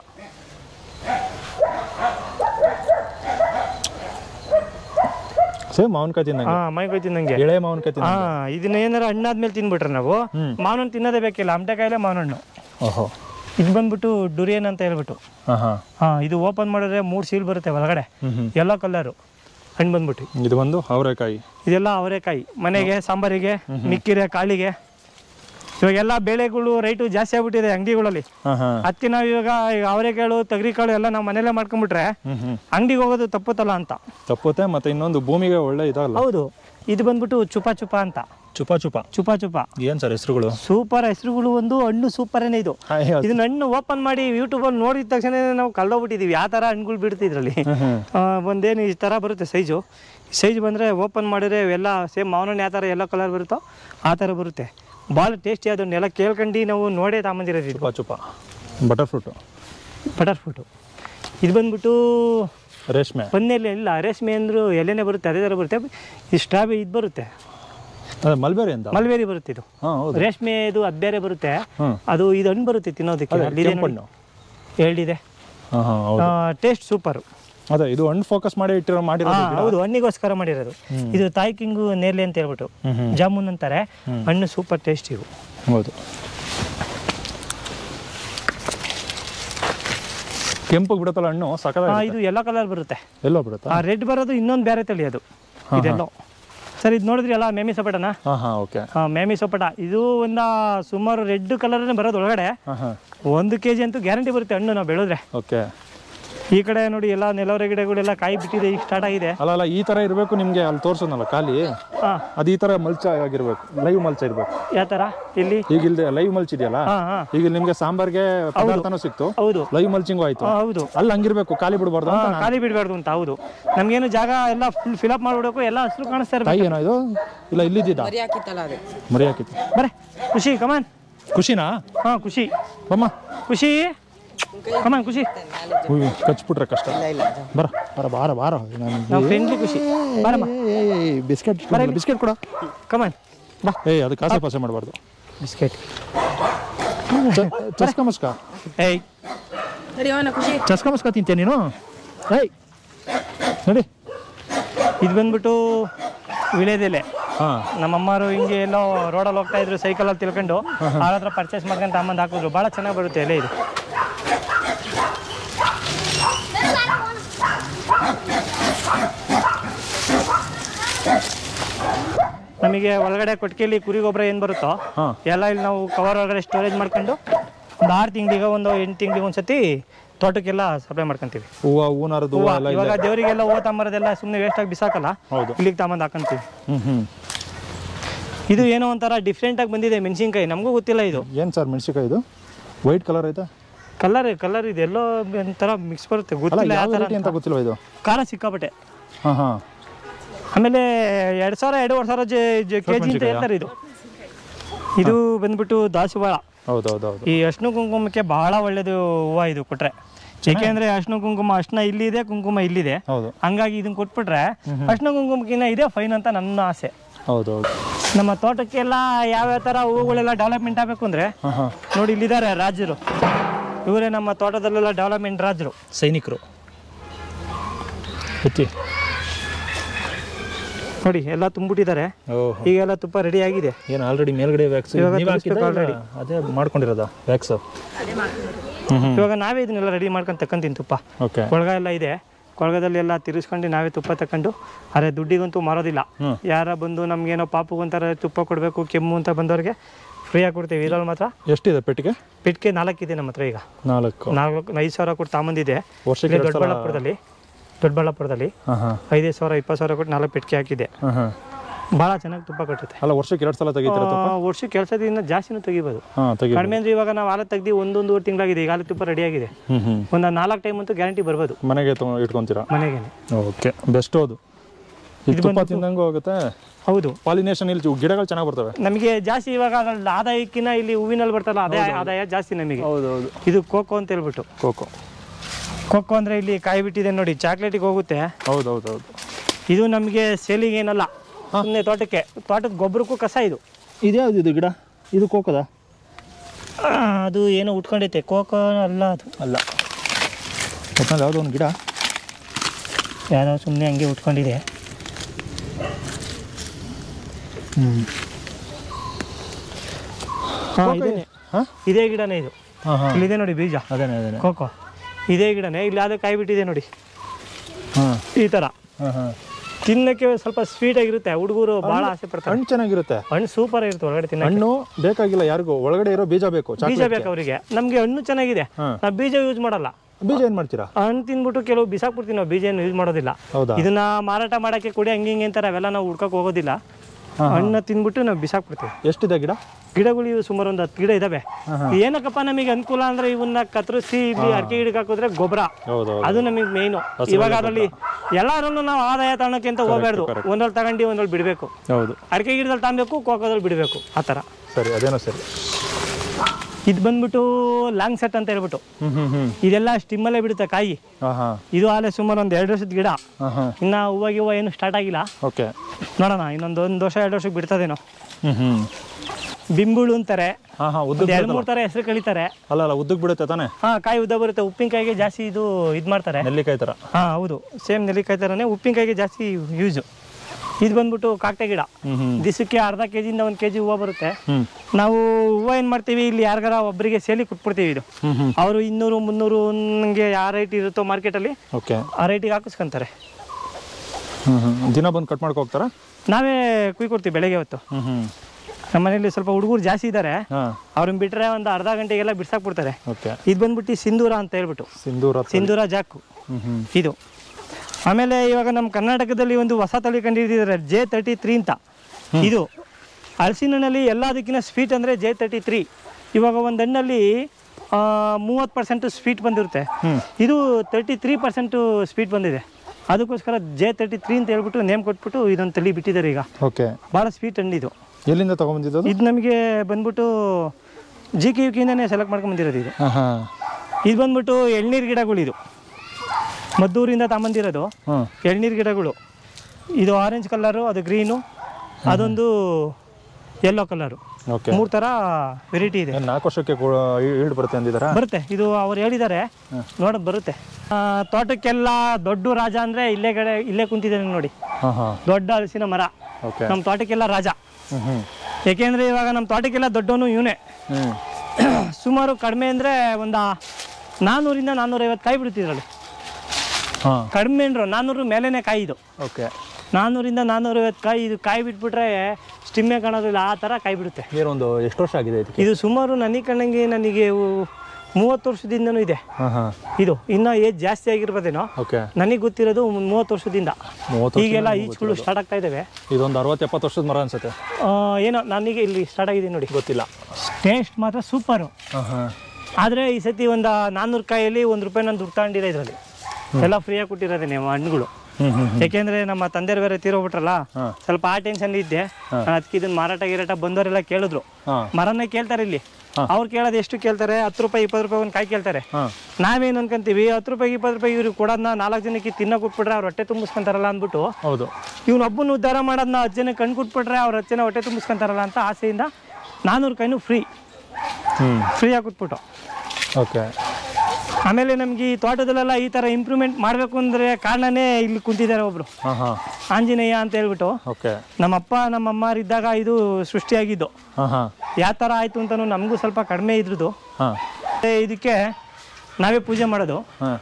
ಸೇಮ್ ಮಾವಿನಕಾಯಿ ತಿನ್ನಂಗೆ ಹಾ ಮೈಕೊಯ್ ತಿನ್ನಂಗೆ ಎಳೆ ಮಾವಿನಕಾಯಿ ತಿನ್ನ ಹಾ ಇದನ್ನ ಏನಾರ ಹಣ್ಣಾದ್ಮೇಲೆ ತಿನ್ಬಿಟ್ರೆ ನಾವು ಮಾವಿನ ಹಣ್ಣು ತಿನ್ನೋದೇ ಬೇಕಿಲ್ಲ ಅಮಟೆಕಾಯಿಲೆ ಮಾವಿನ ಹಣ್ಣು ಓಹೋ ಇದು ಬಂದ್ಬಿಟ್ಟು ಡುರಿಯನ್ ಅಂತ ಹೇಳ್ಬಿಟ್ಟು ಹಾಂ ಹಾಂ ಹಾ ಇದು ಓಪನ್ ಮಾಡಿದ್ರೆ ಮೂರು ಸೀಲ್ ಬರುತ್ತೆ ಒಳಗಡೆ ಹ್ಞೂ ಹ್ಞೂ ಎಲ್ಲೋ ಕಲರು ಹಣ್ಣು ಬಂದ್ಬಿಟ್ಟು ಇದು ಬಂದು ಅವರೆಕಾಯಿ ಇದೆಲ್ಲ ಅವರೆಕಾಯಿ ಮನೆಗೆ ಸಾಂಬಾರಿಗೆ ಮಿಕ್ಕಿರೆ ಕಾಳಿಗೆ ಇವಾಗೆಲ್ಲ ಬೇಳೆಗಳು ರೈಟು ಜಾಸ್ತಿ ಆಗ್ಬಿಟ್ಟಿದೆ ಅಂಗಡಿಗಳಲ್ಲಿ ಹಾಂ ಹಾಂ ಅದಕ್ಕೆ ನಾವು ಇವಾಗ ಈಗ ಅವರೆಕಾಳು ತೊಗರಿಕಾಳು ಎಲ್ಲ ನಾವು ಮನೇಲೆ ಮಾಡ್ಕೊಂಡ್ಬಿಟ್ರೆ ಹ್ಞೂ ಹ್ಞೂ ಅಂಗಡಿಗೆ ಹೋಗೋದು ತಪ್ಪುತ್ತಲ್ಲ ಅಂತ ತಪ್ಪುತ್ತೆ ಮತ್ತೆ ಇನ್ನೊಂದು ಭೂಮಿಗೆ ಒಳ್ಳೆ ಇದಲ್ಲ ಹೌದು ಇದು ಬಂದ್ಬಿಟ್ಟು ಚುಪ ಚುಪ ಅಂತ ಚುಪಾ ಚುಪಾ ಚುಪ ಚುಪ ಏನು ಸರ್ ಹೆಸರುಗಳು ಸೂಪರ್ ಹೆಸರುಗಳು ಒಂದು ಹಣ್ಣು ಸೂಪರೇನೆ ಇದು ಇದನ್ನ ಹಣ್ಣು ಓಪನ್ ಮಾಡಿ ಯೂಟ್ಯೂಬಲ್ಲಿ ನೋಡಿದ ತಕ್ಷಣ ನಾವು ಕಳ್ದೋಗ್ಬಿಟ್ಟಿದೀವಿ ಯಾವ ಥರ ಹಣ್ಣುಗಳು ಬಿಡ್ತಿದ್ರಲ್ಲಿ ಹ್ಞೂ ಆ, ಒಂದೇನು ಈ ಥರ ಬರುತ್ತೆ ಸೈಜು ಸೈಜ್ ಬಂದರೆ ಓಪನ್ ಮಾಡಿದ್ರೆ ಎಲ್ಲ ಸೇಮ್ ಮಾವಿನ ಹಣ್ಣು ಯಾವ ಥರ ಎಲ್ಲ ಕಲರ್ ಬರುತ್ತೋ ಆ ಥರ ಬರುತ್ತೆ ಭಾಳ ಟೇಸ್ಟಿ ಅದನ್ನ ಎಲ್ಲ ಕೇಳ್ಕೊಂಡು ನಾವು ನೋಡೇ ತಗೊಂಬಂದಿರೋದು ಇದು ಚುಪಾ ಚುಪಾ ಬಟರ್ ಫ್ರೂಟು ಬಟರ್ ಫ್ರೂಟು ಇದು ಬಂದ್ಬಿಟ್ಟು ರೇಷ್ಮೆ ಪನ್ನೀರ್ಲಿ ಇಲ್ಲ ರೇಷ್ಮೆ ಅಂದ್ರು ಎಲೆನೇ ಬರುತ್ತೆ ಅದೇ ಥರ ಬರುತ್ತೆ ಈ ಸ್ಟ್ರಾಬೆರಿ ಇದು ಬರುತ್ತೆ ಅದೇ ಮಲ್ಬೇರಿ ಅಂತ ಮಲ್ಬೇರಿ ಬರುತ್ತೆ ಇದು ಹಾಂ ಹೌದು ರೇಷ್ಮೆ ಇದು ಅದು ಬೇರೆ ಬರುತ್ತೆ ಹ್ಞೂ ಅದು ಇದು ಹಣ್ಣು ಬರುತ್ತೆ ತಿನ್ನೋದಕ್ಕೆ ಅಲ್ಲಿದೆ ನೋಡಿ. ಕೆಂಪಣ್ಣು ಹೇಳಿದೆ ಹಾಂ ಹಾಂ ಹೌದು ಟೇಸ್ಟ್ ಸೂಪರು ಅದೇ ಇದು ಹಣ್ಣು ಫೋಕಸ್ ಮಾಡಿ ಇಟ್ಟಿರೋ ಮಾಡಿರೋ ಹಾ ಹೌದು ಹಣ್ಣಿಗೋಸ್ಕರ ಮಾಡಿರೋದು ಇದು ತಾಯಿ ಕಿಂಗು ನೇರ್ಲೆ ಅಂತ ಹೇಳ್ಬಿಟ್ಟು ಹ್ಞೂ ಹ್ಞೂ ಜಾಮೂನ್ ಅಂತಾರೆ ಹಣ್ಣು ಸೂಪರ್ ಟೇಸ್ಟ್ ಇವು ಹೌದು ಕೆಂಪು ಬಿಡುತ್ತಲ್ಲ ಹಣ್ಣು ಸಕಲ ಆ, ಇದು ಎಲ್ಲೋ ಕಲರ್ ಬರುತ್ತೆ ಎಲ್ಲೋ ಬಿಡುತ್ತಾ ಆ ರೆಡ್ ಬರೋದು ಇನ್ನೊಂದು ಬೇರೆ ತಳಿ ಅದು ಇದೆಲ್ಲೋ ಸರ್ ಇದು ನೋಡಿದ್ರಿ ಅಲ್ಲ ಮೇಮಿ ಸಪಟನ ಹಾಂ ಹಾಂ ಓಕೆ ಮೇಮಿ ಸಪಟ ಇದು ಒಂದು ಸುಮಾರು ರೆಡ್ ಕಲರ್ನೇ ಬರೋದು ಒಳಗಡೆ ಹಾಂ ಹಾಂ ಒಂದು ಕೆ ಜಿ ಅಂತೂ ಗ್ಯಾರಂಟಿ ಬರುತ್ತೆ ಹಣ್ಣು ನಾವು ಬೆಳೆದ್ರೆ ಓಕೆ ಈ ಕಡೆ ನೋಡಿ ಎಲ್ಲ ನೆಲವರೆ ಗಿಡಗಳೆಲ್ಲ ಕಾಯಿ ಬಿಟ್ಟಿದೆ ಈಗ ಸ್ಟಾರ್ಟ್ ಆಗಿದೆ ಅಲ್ಲ ಅಲ್ಲ ಈ ಥರ ಇರಬೇಕು ನಿಮಗೆ ಅಲ್ಲಿ ತೋರ್ಸೋನಲ್ಲ ಖಾಲಿ ಹಾಂ ಅದು ಈ ಥರ ಮಲ್ಚ ಆಗಿರ್ಬೇಕು ಲೈವ್ ಮಲ್ಚ ಇರಬೇಕು ಯಾವ ಥರ ಇಲ್ಲಿ ಈಗ ಇಲ್ದೆ ಲೈವ್ ಮಲ್ಚ್ ಇದೆಯಲ್ಲ ಹಾಂ ಹಾಂ ಈಗ ಇಲ್ಲಿ ನಿಮಗೆ ಸಾಂಬಾರ್ಗೆ ಪದಾರ್ಥನೂ ಸಿಕ್ತು ಹೌದು ಲೈವ್ ಮಲ್ಚಿಂಗು ಆಯ್ತು ಹಾಂ ಹೌದು ಅಲ್ಲಿ ಹಂಗಿರ್ಬೇಕು ಖಾಲಿ ಬಿಡಬಾರ್ದು ಅಂತ ಹಾ, ಖಾಲಿ ಬಿಡಬಾರ್ದು ಅಂತ ಹೌದು ನಮ್ಗೇನು ಜಾಗ ಎಲ್ಲ ಫುಲ್ ಫಿಲಪ್ ಮಾಡ್ಬಿಡಬೇಕು ಎಲ್ಲ ಹಸಿರು ಕಾಣಿಸ್ತಾ ಇರ್ಬೇಕು ತಾಯಿ ಏನೋ ಇದು ಇಲ್ಲ ಇಲ್ಲಿದ್ದಿದ್ದ ಮರಿ ಹಾಕಿತ್ತಲ್ಲ ಅದು ಮರಿ ಹಾಕಿತ್ತು ಬರೇ ಖುಷಿ ಕಮಾನ್ ಖುಷಿನಾ ಹಾಂ ಖುಷಿ ಬಮ್ಮ ಖುಷಿ ಕಮಾನ್ ಖುಷಿ ಉಯ್ ಕಚ್ಬಿಟ್ರೆ ಕಷ್ಟ ಬರ ಬರ ಬಾರ ಬಾರ ನಾವು ಫ್ರೆಂಡ್ಲಿ ಖುಷಿ ಬಾರಮ್ಮ ಬಿಸ್ಕೆಟ್ ಬಿಸ್ಕೆಟ್ ಕೊಡ ಕಮಾನ್ ಬಾ ಏಯ್ ಅದು ಕಾಸೆ ಪಾಸೆ ಮಾಡಬಾರ್ದು ಬಿಸ್ಕೆಟ್ ಚಸ್ಕ ಮಸ್ಕ ಏಯ್ ನಡಿ ಅವನ ಖುಷಿ ಚಸ್ಕ ಮಸ್ಕ ತಿಂತೀಯ ನೀನು ಏಯ್ ನಡಿ ಇದು ಬಂದ್ಬಿಟ್ಟು ವಿಳೆದೆಲೆ ಹಾಂ ನಮ್ಮಮ್ಮರು ಹಿಂಗೆ ಎಲ್ಲೋ ರೋಡಲ್ಲಿ ಹೋಗ್ತಾ ಇದ್ರು ಸೈಕಲಲ್ಲಿ ತಿಳ್ಕೊಂಡು ಅವ್ರ ಹತ್ರ ಪರ್ಚೇಸ್ ಮಾಡ್ಕೊಂಡು ತಮ್ಮಂದು ಹಾಕಿದ್ರು ಭಾಳ ಚೆನ್ನಾಗಿ ಬರುತ್ತೆ ಎಲೆ ಇದು ನಮಗೆ ಒಳಗಡೆ ಕೊಟ್ಟಿಗೆಯಲ್ಲಿ ಕುರಿ ಗೊಬ್ಬರ ಏನು ಬರುತ್ತೋ ಹಾಂ ಎಲ್ಲ ಇಲ್ಲಿ ನಾವು ಕವರ್ ಒಳಗಡೆ ಸ್ಟೋರೇಜ್ ಮಾಡ್ಕೊಂಡು ಒಂದು ಆರು ತಿಂಗಳಿಗೆ ಒಂದು ಎಂಟು ತಿಂಗಳಿಗೆ ಒಂದ್ಸತಿ ತೋಟಕ್ಕೆಲ್ಲ ಸಪ್ಲೈ ಮಾಡ್ಕೊಂತೀವಿ ಹೂವು ಹೂನಾರದು ಹೂವು ಹೂವ ಎಲ್ಲ ಇವಾಗ ಇದೆ ದೇವರಿಗೆಲ್ಲ ಹೂವು ತಮ್ಮರದೆಲ್ಲ ಸುಮ್ಮನೆ ವೇಸ್ಟ್ ಆಗಿ ಬಿಸಾಕಲ್ಲ ಹೌದು ಇಲ್ಲಿಗೆ ತಗೊಂಬಂದು ಹಾಕೊಂತೀವಿ ಹ್ಞೂ ಹ್ಞೂ ಇದು ಏನೋ ಒಂಥರ ಡಿಫ್ರೆಂಟ್ ಆಗಿ ಬಂದಿದೆ ಮೆಣಸಿನ್ಕಾಯಿ ನಮಗೂ ಗೊತ್ತಿಲ್ಲ ಇದು ಏನು ಸರ್ ಮೆಣಸಿಕಾಯಿ ಇದು ವೈಟ್ ಕಲರ್ ಐತಾ ಕಲರ್ ಕಲರ್ ಇದೆ ಎಲ್ಲೋ ಒಂಥರ ಮಿಕ್ಸ್ ಬರುತ್ತೆ ಅಲ್ಲ ಗೊತ್ತಿಲ್ಲ ಯಾವ ಯಾವ ಥರ ವೆರೈಟಿ ಅಂತ ಗೊತ್ತಿಲ್ವಾ ಇದು ಖಾರ ಸಿಕ್ಕಾಪಟ್ಟೆ ಹಾಂ ಹಾಂ ಆಮೇಲೆ ಎರಡು ಸಾವಿರ ಎರಡೂವರೆ ಸಾವಿರ ಜೆ ಕೆ ಜಿ ಅಂತ ಹೇಳ್ತಾರೆ ಇದು ಇದು ಬಂದ್ಬಿಟ್ಟು ದಾಸವಾಳ ಹೌದು ಹೌದು ಹೌದು ಈ ಅರ್ಶಿನ ಕುಂಕುಮಕ್ಕೆ ಬಹಳ ಒಳ್ಳೇದು ಹೂವು ಇದು ಕೊಟ್ರೆ ಏಕೆಂದ್ರೆ ಅರ್ಶಿನ ಕುಂಕುಮ ಅರ್ಶಿನ ಇಲ್ಲಿದೆ ಕುಂಕುಮ ಇಲ್ಲಿದೆ ಹೌದು ಹಂಗಾಗಿ ಇದನ್ನ ಕೊಟ್ಬಿಟ್ರೆ ಅರ್ಶಿನ ಕುಂಕುಮಕ್ಕಿಂತ ಇದೇ ಫೈನ್ ಅಂತ ನನ್ನ ಆಸೆ ಹೌದು ಹೌದು ನಮ್ಮ ತೋಟಕ್ಕೆಲ್ಲ ಯಾವ್ಯಾವ ಥರ ಹೂವುಗಳೆಲ್ಲ ಡೆವಲಪ್ಮೆಂಟ್ ಆಗಬೇಕು ಅಂದರೆ ಹಾಂ ಹಾಂ ನೋಡಿ ಇಲ್ಲಿದ್ದಾರೆ ರಾಜರು ಇವರೇ ನಮ್ಮ ತೋಟದಲ್ಲೆಲ್ಲ ಡೆವಲಪ್ಮೆಂಟ್ ರಾಜರು ಸೈನಿಕರು ಎತ್ತಿ ನೋಡಿ ಎಲ್ಲ ತುಂಬಿಟ್ಟಿದ್ದಾರೆ ಓಹೋ ಈಗೆಲ್ಲ ತುಪ್ಪ ರೆಡಿ ಆಗಿದೆ ಏನು ಆಲ್ರೆಡಿ ಮೇಲ್ಗಡೆ ವ್ಯಾಕ್ಸ್ ಇವಾಗ ನೀವು ಹಾಕಿದ್ದ already. ಅದೇ ಮಾಡ್ಕೊಂಡಿರೋದಾ ವ್ಯಾಕ್ಸ್ ಹ್ಞೂ ಹ್ಞೂ ಇವಾಗ ನಾವೇ ಇದನ್ನೆಲ್ಲ ರೆಡಿ ಮಾಡ್ಕೊಂಡು ತಕ್ಕಂತೀನಿ ತುಪ್ಪ ಓಕೆ ಕೊಳಗ ಎಲ್ಲ ಇದೆ ಕೊಳಗದಲ್ಲಿ ಎಲ್ಲ ತಿರ್ಸ್ಕೊಂಡು ನಾವೇ ತುಪ್ಪ ತಕೊಂಡು ಅರೆ ದುಡ್ಡಿಗಂತೂ ಮಾರೋದಿಲ್ಲ ಹ್ಮ್. ಯಾರ ಬಂದು ನಮ್ಗೇನೋ ಪಾಪು ಅಂತಾರೆ ತುಪ್ಪ ಕೊಡಬೇಕು ಕೆಮ್ಮು ಅಂತ ಬಂದವ್ರಿಗೆ ಫ್ರೀಯಾಗಿ ಕೊಡ್ತೀವಿ ಇದ್ರಲ್ಲಿ ಮಾತ್ರ ಎಷ್ಟಿದೆ ಪೆಟ್ಟಿಗೆ ಪೆಟ್ಟಿಗೆ ನಾಲ್ಕಿದೆ ನಮ್ಮ ಹತ್ರ ಈಗ ನಾಲ್ಕು ನಾಲ್ಕು ಐದು ಸಾವಿರ ಕೊಟ್ಟು ತಾಂಬಂದಿದೆ ವರ್ಷಕ್ಕೆ ಇಲ್ಲೇ ಎರಡು ಸಲ ದೊಡ್ಡಬಳ್ಳಾಪುರದಲ್ಲಿ ದೊಡ್ಡಬಳ್ಳಾಪುರದಲ್ಲಿ ಹಾಂ ಹಾಂ ಐದೈದು ಸಾವಿರ ಇಪ್ಪತ್ತು ಸಾವಿರ ಕೊಟ್ಟು ನಾಲ್ಕು ಪೆಟ್ಟಿಗೆ ಹಾಕಿದೆ ಹಾಂ ಹಾಂ ಭಾಳ ಚೆನ್ನಾಗಿ ತುಪ್ಪ ಕಟ್ಟುತ್ತೆ ಅಲ್ಲ ವರ್ಷಕ್ಕೆ ಎರಡು ಸಲ ತೆಗಿತೀರ ತುಪ್ಪ ಆ, ವರ್ಷಕ್ಕೆ ಕೆಲಸದಿಂದ ಜಾಸ್ತಿನೂ ತೆಗಿಬೋದು ಹಾಂ ತೆಗಿ ಕಡಿಮೆ ಅಂದ್ರೆ ಇವಾಗ ನಾವು ಹಾಲು ತೆಗ್ದು ಒಂದೊಂದೂವರೆ ತಿಂಗಳಾಗಿದೆ ಈಗ ಹಾಲು ತುಪ್ಪ ರೆಡಿಯಾಗಿದೆ ಹ್ಞೂ ಹ್ಞೂ ಒಂದು ನಾಲ್ಕು ಟೈಮ್ ಅಂತೂ ಗ್ಯಾರಂಟಿ ಬರ್ಬೋದು ಮನೆಗೆ ತೊಗೊಂಡು ಇಟ್ಕೊತೀರಾ ಮನೆಗೇನೆ ಓಕೆ ಬೆಸ್ಟ್ ಅದು ಈ ತುಪ್ಪ ತಿಂದಂಗೂ ಆಗುತ್ತೆ ಹೌದು ಪಾಲಿನೇಷನ್ ಇಲ್ಲಿ ಗಿಡಗಳು ಚೆನ್ನಾಗಿ ಬರ್ತವೆ ನಮಗೆ ಜಾಸ್ತಿ ಇವಾಗ ಅದ್ರಲ್ಲಿ ಆದಾಯಕ್ಕಿಂತ ಇಲ್ಲಿ ಹೂವಿನಲ್ಲಿ ಬರ್ತಲ್ಲ ಅದೇ ಆದಾಯ ಜಾಸ್ತಿ ನಮಗೆ ಹೌದು ಹೌದು ಇದು ಕೋಕೋ ಅಂತ ಹೇಳ್ಬಿಟ್ಟು ಕೋಕೋ ಕೋಕೋ ಅಂದರೆ ಇಲ್ಲಿ ಕಾಯಿ ಬಿಟ್ಟಿದೆ ನೋಡಿ ಚಾಕ್ಲೇಟಿಗೆ ಹೋಗುತ್ತೆ ಹೌದು ಹೌದು ಹೌದು ಇದು ನಮಗೆ ಸೇಲಿಗೆ ಏನಲ್ಲ ಸುಮ್ಮನೆ ತೋಟಕ್ಕೆ ತೋಟದ ಗೊಬ್ಬರಕ್ಕೂ ಕಸ ಇದು ಇದ್ಯಾವ್ದು ಇದು ಗಿಡ ಇದು ಕೋಕೋದ ಆ, ಅದು ಏನೋ ಉಟ್ಕೊಂಡೈತೆ ಕೋಕೋ ಅಲ್ಲ ಅದು ಅಲ್ಲ ಒಟ್ನಲ್ಲಿ ಯಾವುದೋ ಒಂದು ಗಿಡ ಯಾರೋ ಸುಮ್ಮನೆ ಹಂಗೆ ಉಟ್ಕೊಂಡಿದೆ ಹಾಂ ಇದೇನೆ ಹಾಂ ಇದೇ ಗಿಡನೇ ಇದು ಹಾಂ ಹಾಂ ಇಲ್ಲಿದೆ ನೋಡಿ ಬೀಜ ಅದೇನೆ ಅದೇನೆ ಕೋಕೋ ಇದೇ ಗಿಡನೇ ಇಲ್ಲಿ ಅದು ಕಾಯಿ ಬಿಟ್ಟಿದೆ ನೋಡಿ ಹಾಂ ಈ ಥರ ಹಾಂ ಹಾಂ ತಿನ್ನಕ್ಕೆ ಸ್ವಲ್ಪ ಸ್ವೀಟ್ ಆಗಿರುತ್ತೆ ಹುಡುಗರು ಭಾಳ ಆಸೆ ಪಡ್ತಾರೆ ಹಣ್ಣು ಚೆನ್ನಾಗಿರುತ್ತೆ ಹಣ್ಣು ಸೂಪರ್ ಇರುತ್ತೆ ಒಳಗಡೆ ತಿನ್ನಕ್ಕೆ ಹಣ್ಣು ಬೇಕಾಗಿಲ್ಲ ಯಾರಿಗೂ ಒಳಗಡೆ ಇರೋ ಬೀಜ ಬೇಕು ಬೀಜ ಚಾಕ್ಲೇಟ್ ಬೇಕು ಅವರಿಗೆ ನಮಗೆ ಹಣ್ಣು ಚೆನ್ನಾಗಿದೆ ಹಾಂ ನಾವು ಬೀಜ ಯೂಸ್ ಮಾಡಲ್ಲ ಬೀಜ ಏನು ಮಾಡ್ತೀರಾ ಹಣ್ಣು ತಿಂದ್ಬಿಟ್ಟು ಕೆಲವು ಬಿಸಾಕ್ಬಿಡ್ತೀವಿ ನಾವು ಬೀಜ ಏನು ಯೂಸ್ ಮಾಡೋದಿಲ್ಲ ಹೌದಾ ಇದನ್ನ ಮಾರಾಟ ಮಾಡಕ್ಕೆ ಕೊಡಿ ಹಂಗೆ ಹಿಂಗೆ ಅಂತಾರೆ ಅವೆಲ್ಲ ನಾವು ಹುಡ್ಕಕ್ಕೆ ಹೋಗೋದಿಲ್ಲ ಹಣ್ಣು ತಿಂದ್ಬಿಟ್ಟು ನಾವು ಬಿಸಾಕ್ಬಿಡ್ತೀವಿ ಎಷ್ಟಿದೆ ಗಿಡ ಗಿಡಗಳು ಇವು ಸುಮಾರು ಒಂದು ಹತ್ತು ಗಿಡ ಇದಾವೆ ಏನಕ್ಕಪ್ಪ ನಮಗೆ ಅನುಕೂಲ ಅಂದ್ರೆ ಇವನ್ನ ಕತ್ತರಿಸಿ ಇಲ್ಲಿ ಅಡಿಕೆ ಗಿಡಕ್ಕೆ ಹಾಕಿದ್ರೆ ಗೊಬ್ಬರ ಹೌದು ಹೌದು ಅದು ನಮಗೆ ಮೇಯ್ನು ಇವಾಗ ಅದರಲ್ಲಿ ಎಲ್ಲರಲ್ಲೂ ನಾವು ಆದಾಯ ತಗೊಳಕ್ಕೆ ಅಂತ ಹೋಗ್ಬಾರ್ದು ಒಂದ್ರಲ್ಲಿ ತಗೊಂಡು ಒಂದ್ರಲ್ಲಿ ಬಿಡಬೇಕು ಹೌದು ಅಡಿಕೆ ಗಿಡದಲ್ಲಿ ತಗೊಬೇಕು ಕೋಕೋದಲ್ಲಿ ಬಿಡಬೇಕು ಆ ಥರ ಸರಿ ಅದೇನೋ ಸರಿ ಇದು ಬಂದ್ಬಿಟ್ಟು ಲಾಂಗ್ ಸೆಟ್ ಅಂತ ಹೇಳ್ಬಿಟ್ಟು ಹ್ಞೂ ಹ್ಞೂ ಹ್ಞೂ ಇದೆಲ್ಲ ಸ್ಟಿಮ್ಮಲ್ಲೇ ಬಿಡುತ್ತೆ ಕಾಯಿ ಹಾಂ ಹಾಂ ಇದು ಆಲೆ ಸುಮಾರು ಒಂದು ಎರಡು ವರ್ಷದ ಗಿಡ ಹಾಂ ಹಾಂ ಇನ್ನು ಹೂವಾಗಿ ಹೂವು ಏನು ಸ್ಟಾರ್ಟ್ ಆಗಿಲ್ಲ ಓಕೆ ನೋಡೋಣ ಇನ್ನೊಂದು ಒಂದು ವರ್ಷ ಎರಡು ವರ್ಷಕ್ಕೆ ಬಿಡ್ತದೇನೋ ಹ್ಞೂ ಹ್ಞೂ ಬಿಂಬುಳು ಅಂತಾರೆ ಹಾಂ ಹಾಂ ಒಂದು ಉದ್ದಕ್ಕೆ ಎರಡು ಮೂರು ಥರ ಹೆಸರು ಕಳಿತಾರೆ ಅಲ್ಲ ಅಲ್ಲ ಉದ್ದಕ್ಕೆ ಬಿಡುತ್ತೆ ತಾನೇ ಹಾಂ ಕಾಯಿ ಉದ್ದ ಬರುತ್ತೆ ಉಪ್ಪಿನಕಾಯಿಗೆ ಜಾಸ್ತಿ ಇದು ಇದು ಮಾಡ್ತಾರೆ ನೆಲ್ಲಿಕಾಯಿ ಥರ ಹಾಂ ಹೌದು ಸೇಮ್ ನೆಲ್ಲಿಕಾಯಿ ಥರನೇ ಉಪ್ಪಿನಕಾಯಿಗೆ ಜಾಸ್ತಿ ಯೂಸು ಇದು ಬಂದ್ಬಿಟ್ಟು ಕಾಕಟೆ ಗಿಡ ಹ್ಞೂ ಹ್ಞೂ ದಿವಸಕ್ಕೆ ಅರ್ಧ ಕೆ ಜಿಯಿಂದ ಒಂದು ಕೆ ಜಿ ಹೂವು ಬರುತ್ತೆ ಹ್ಞೂ ನಾವು ಹೂವು ಏನು ಮಾಡ್ತೀವಿ ಇಲ್ಲಿ ಯಾರಿಗಾರ ಒಬ್ಬರಿಗೆ ಸೇಲಿ ಕೊಟ್ಬಿಡ್ತೀವಿ ಇದು ಹ್ಞೂ ಹ್ಞೂ ಅವರು ಇನ್ನೂರು ಮುನ್ನೂರು ನನಗೆ ಯಾವ ರೇಟ್ ಇರುತ್ತೋ ಮಾರ್ಕೆಟಲ್ಲಿ ಓಕೆ ಆ ರೇಟಿಗೆ ಹಾಕಿಸ್ಕೊಂತಾರೆ ಹ್ಞೂ ಹ್ಞೂ ದಿನ ಬಂದು ಕಟ್ ಮಾಡ್ಕೊ ಹೋಗ್ತಾರಾ ನಾವೇ ಕುಯ್ಕೊಡ್ತೀವಿ ಬೆಳಗ್ಗೆ ಹೊತ್ತು ಹ್ಞೂ ಹ್ಞೂ ನಮ್ಮ ಮನೇಲಿ ಸ್ವಲ್ಪ ಹುಡುಗರು ಜಾಸ್ತಿ ಇದ್ದಾರೆ ಹಾಂ ಅವ್ರನ್ನ ಬಿಟ್ಟರೆ ಒಂದು ಅರ್ಧ ಗಂಟೆಗೆಲ್ಲ ಬಿಡ್ಸಾಕ್ಬಿಡ್ತಾರೆ ಓಕೆ ಇದು ಬಂದ್ಬಿಟ್ಟು ಸಿಂಧೂರ ಅಂತ ಹೇಳ್ಬಿಟ್ಟು ಸಿಂಧೂರ ಸಿಂಧೂರ ಜಾಕು ಹ್ಞೂ ಹ್ಞೂ ಇದು ಆಮೇಲೆ ಇವಾಗ ನಮ್ಮ ಕರ್ನಾಟಕದಲ್ಲಿ ಒಂದು ಹೊಸ ತಳಿ ಕಂಡಿದ್ದಾರೆ ಜೆ ತರ್ಟಿ ತ್ರೀ ಅಂತ ಇದು ಹಲಸಿನಲ್ಲಿ ಎಲ್ಲದಕ್ಕಿಂತ ಸ್ವೀಟ್ ಅಂದರೆ ಜೆ ತರ್ಟಿ ತ್ರೀ ಇವಾಗ ಒಂದು ಹಣ್ಣಲ್ಲಿ ಮೂವತ್ತು ಪರ್ಸೆಂಟು ಸ್ವೀಟ್ ಬಂದಿರುತ್ತೆ ಇದು ತರ್ಟಿ ತ್ರೀ ಪರ್ಸೆಂಟು ಸ್ವೀಟ್ ಬಂದಿದೆ ಅದಕ್ಕೋಸ್ಕರ ಜೆ ತರ್ಟಿ ತ್ರೀ ಅಂತ ಹೇಳ್ಬಿಟ್ಟು ನೇಮ್ ಕೊಟ್ಬಿಟ್ಟು ಇದೊಂದು ತಳಿ ಬಿಟ್ಟಿದ್ದಾರೆ ಈಗ ಓಕೆ ಭಾಳ ಸ್ವೀಟ್ ಹಣ್ಣಿದು ಎಲ್ಲಿಂದ ತೊಗೊಂಬಂದಿದ್ದು ಇದು ನಮಗೆ ಬಂದ್ಬಿಟ್ಟು ಜಿ ಕೆ ಯು ಕಿಂದನೇ ಸೆಲೆಕ್ಟ್ ಮಾಡ್ಕೊಂಡು ಬಂದಿರೋದು ಇದು ಹಾಂ ಹಾಂ ಇದು ಬಂದ್ಬಿಟ್ಟು ಎಳ್ನೀರು ಗಿಡಗಳಿದು ಮದ್ದೂರಿಂದ ತಗೊಂಬಂದಿರೋದು ಹ್ಮ್ ಎಳ್ನೀರು ಗಿಡಗಳು ಇದು ಆರೆಂಜ್ ಕಲರು ಅದು ಗ್ರೀನು ಅದೊಂದು ಯೆಲ್ಲೋ ಕಲರು ಓಕೆ ಮೂರು ಥರ ವೆರೈಟಿ ಇದೆ ಏನ್ ನಾಲ್ಕು ವರ್ಷಕ್ಕೆ ಈಲ್ಡ್ ಬರುತ್ತೆ ಅಂದಿದಾರ ಬರುತ್ತೆ ಇದು ಅವ್ರು ಹೇಳಿದ್ದಾರೆ ನೋಡೋದು ಬರುತ್ತೆ ಆ, ತೋಟಕ್ಕೆಲ್ಲ ದೊಡ್ಡ ರಾಜ ಅಂದರೆ ಇಲ್ಲೇ ಕಡೆ ಇಲ್ಲೇ ಕುಂತಿದ್ದಾನೆ ನೋಡಿ ಹಾಂ ಹಾಂ ದೊಡ್ಡ ಹಲಸಿನ ಮರ ಓಕೆ ನಮ್ಮ ತೋಟಕ್ಕೆಲ್ಲ ರಾಜ ಹ್ಮ್ ಹ್ಮ್ ಏಕೆಂದರೆ ಇವಾಗ ನಮ್ಮ ತೋಟಕ್ಕೆಲ್ಲ ದೊಡ್ಡವನು ಇವನೇ ಹ್ಮ್ ಸುಮಾರು ಕಡಿಮೆ ಅಂದರೆ ಒಂದು ನಾನ್ನೂರಿಂದ ನಾನ್ನೂರೈವತ್ತು ಕಾಯಿ ಬಿಡ್ತಿದ್ರಲ್ಲಿ ಹಾಂ ಕಡಿಮೆ ಅಂದ್ರು ನಾನ್ನೂರು ಮೇಲೇ ಕಾಯಿ ಇದು ಓಕೆ ನಾನ್ನೂರಿಂದ ನಾನ್ನೂರೈವತ್ತು ಕಾಯಿ ಇದು ಕಾಯಿ ಬಿಟ್ಬಿಟ್ರೆ ಸ್ಟಿಮ್ಮೆ ಕಾಣೋದಿಲ್ಲ ಆ ಥರ ಕಾಯಿ ಬಿಡುತ್ತೆ ಏನೊಂದು ಎಷ್ಟು ವರ್ಷ ಆಗಿದೆ ಇದಕ್ಕೆ ಇದು ಸುಮಾರು ನನಗೆ ಕಣ್ಣಂಗೆ ನನಗೆ ಇವು ಮೂವತ್ತು ವರ್ಷದಿಂದನೂ ಇದೆ ಹಾಂ ಹಾಂ ಇದು ಇನ್ನೂ ಏಜ್ ಜಾಸ್ತಿ ಆಗಿರ್ಬೋದೇನೋ ಓಕೆ ನನಗೆ ಗೊತ್ತಿರೋದು ಒಂದು ಮೂವತ್ತು ವರ್ಷದಿಂದ ಮೂವತ್ತು ಈಗೆಲ್ಲ ಈಚ್ಗಳು ಸ್ಟಾರ್ಟ್ ಆಗ್ತಾ ಇದ್ದಾವೆ ಇದೊಂದು ಅರವತ್ತು ಎಪ್ಪತ್ತು ವರ್ಷದ ಮರ ಅನ್ಸುತ್ತೆ ಆ, ಏನೋ ನನಗೆ ಇಲ್ಲಿ ಸ್ಟಾರ್ಟ್ ಆಗಿದೆ ನೋಡಿ ಗೊತ್ತಿಲ್ಲ ಟೇಸ್ಟ್ ಮಾತ್ರ ಸೂಪರು ಹಾಂ ಹಾಂ ಆದರೆ ಈ ಸತಿ ಒಂದು ನಾನ್ನೂರು ಕಾಯಲ್ಲಿ ಒಂದು ರೂಪಾಯಿ ನಾನು ದುಡ್ಡು ತಗೊಂಡಿಲ್ಲ ಇದರಲ್ಲಿ ಎಲ್ಲ ಫ್ರೀಯಾಗಿ ಕೊಟ್ಟಿರೋದೆ ನೀವು ಹಣ್ಣುಗಳು ಹ್ಮ್ ಹ್ಮ್ ಯಾಕೆಂದ್ರೆ ನಮ್ಮ ತಂದೆಯರು ಬೇರೆ ತೀರೋಗ್ಬಿಟ್ರಲ್ಲ ಹಾ. ಸ್ವಲ್ಪ ಆ ಟೆನ್ಷನ್ ಇದ್ದೆ ಅದಕ್ಕೆ ಇದನ್ನ ಮಾರಾಟ ಗಿರಾಟ ಬಂದವರೆಲ್ಲ ಕೇಳಿದ್ರು ಹಾಂ ಮರನೇ ಕೇಳ್ತಾರೆ ಇಲ್ಲಿ ಹಾ. ಅವ್ರು ಕೇಳೋದು ಎಷ್ಟು ಕೇಳ್ತಾರೆ ಹತ್ತು ರೂಪಾಯಿ ಇಪ್ಪತ್ತು ರೂಪಾಯಿ ಒಂದು ಕಾಯಿ ಕೇಳ್ತಾರೆ ಹಾಂ ನಾವೇನು ಅನ್ಕೊಂತೀವಿ ಹತ್ತು ರೂಪಾಯಿ ಇಪ್ಪತ್ತು ರೂಪಾಯಿ ಇವ್ರಿಗೆ ಕೊಡೋದನ್ನ ನಾಲ್ಕು ಜನಕ್ಕೆ ತಿನ್ನೋ ಕೊಟ್ಬಿಟ್ರೆ ಅವ್ರು ಹೊಟ್ಟೆ ತುಂಬಿಸ್ಕೊಂತಾರಲ್ಲ ಅಂದ್ಬಿಟ್ಟು ಹೌದು ಇವ್ನೊಬ್ಬನ ಉದ್ಧಾರ ಮಾಡೋದನ್ನ ಹತ್ತು ಜನಕ್ಕೆ ಕಣ್ ಕೊಟ್ಬಿಟ್ರೆ ಅವ್ರ ಹತ್ತು ಜನ ಹೊಟ್ಟೆ ತುಂಬಿಸ್ಕೊಂತಾರಲ್ಲ ಅಂತ ಆಸೆಯಿಂದ ನಾನ್ನೂರು ಕಾಯಿನೂ ಫ್ರೀ ಹ್ಞೂ ಫ್ರೀಯಾಗಿ ಕೊಟ್ಬಿಟ್ಟು ಓಕೆ ಆಮೇಲೆ ನಮಗೆ ಈ ತೋಟದಲ್ಲೆಲ್ಲ ಈ ಥರ ಇಂಪ್ರೂವ್ಮೆಂಟ್ ಮಾಡಬೇಕು ಅಂದರೆ ಕಾರಣನೇ ಇಲ್ಲಿ ಕುಂತಿದ್ದಾರೆ ಒಬ್ಬರು ಹಾಂ ಹಾಂ ಆಂಜನೇಯ ಅಂತ ಹೇಳ್ಬಿಟ್ಟು ಓಕೆ ನಮ್ಮಪ್ಪ ನಮ್ಮಮ್ಮರಿದ್ದಾಗ ಇದು ಸೃಷ್ಟಿಯಾಗಿದ್ದು ಹಾಂ ಹಾಂ ಯಾವ ಥರ ಆಯಿತು ಅಂತಲೂ ನಮಗೂ ಸ್ವಲ್ಪ ಕಡಿಮೆ ಇದ್ರದ್ದು ಹಾಂ ಮತ್ತೆ ಇದಕ್ಕೆ ನಾವೇ ಪೂಜೆ ಮಾಡೋದು ಹಾಂ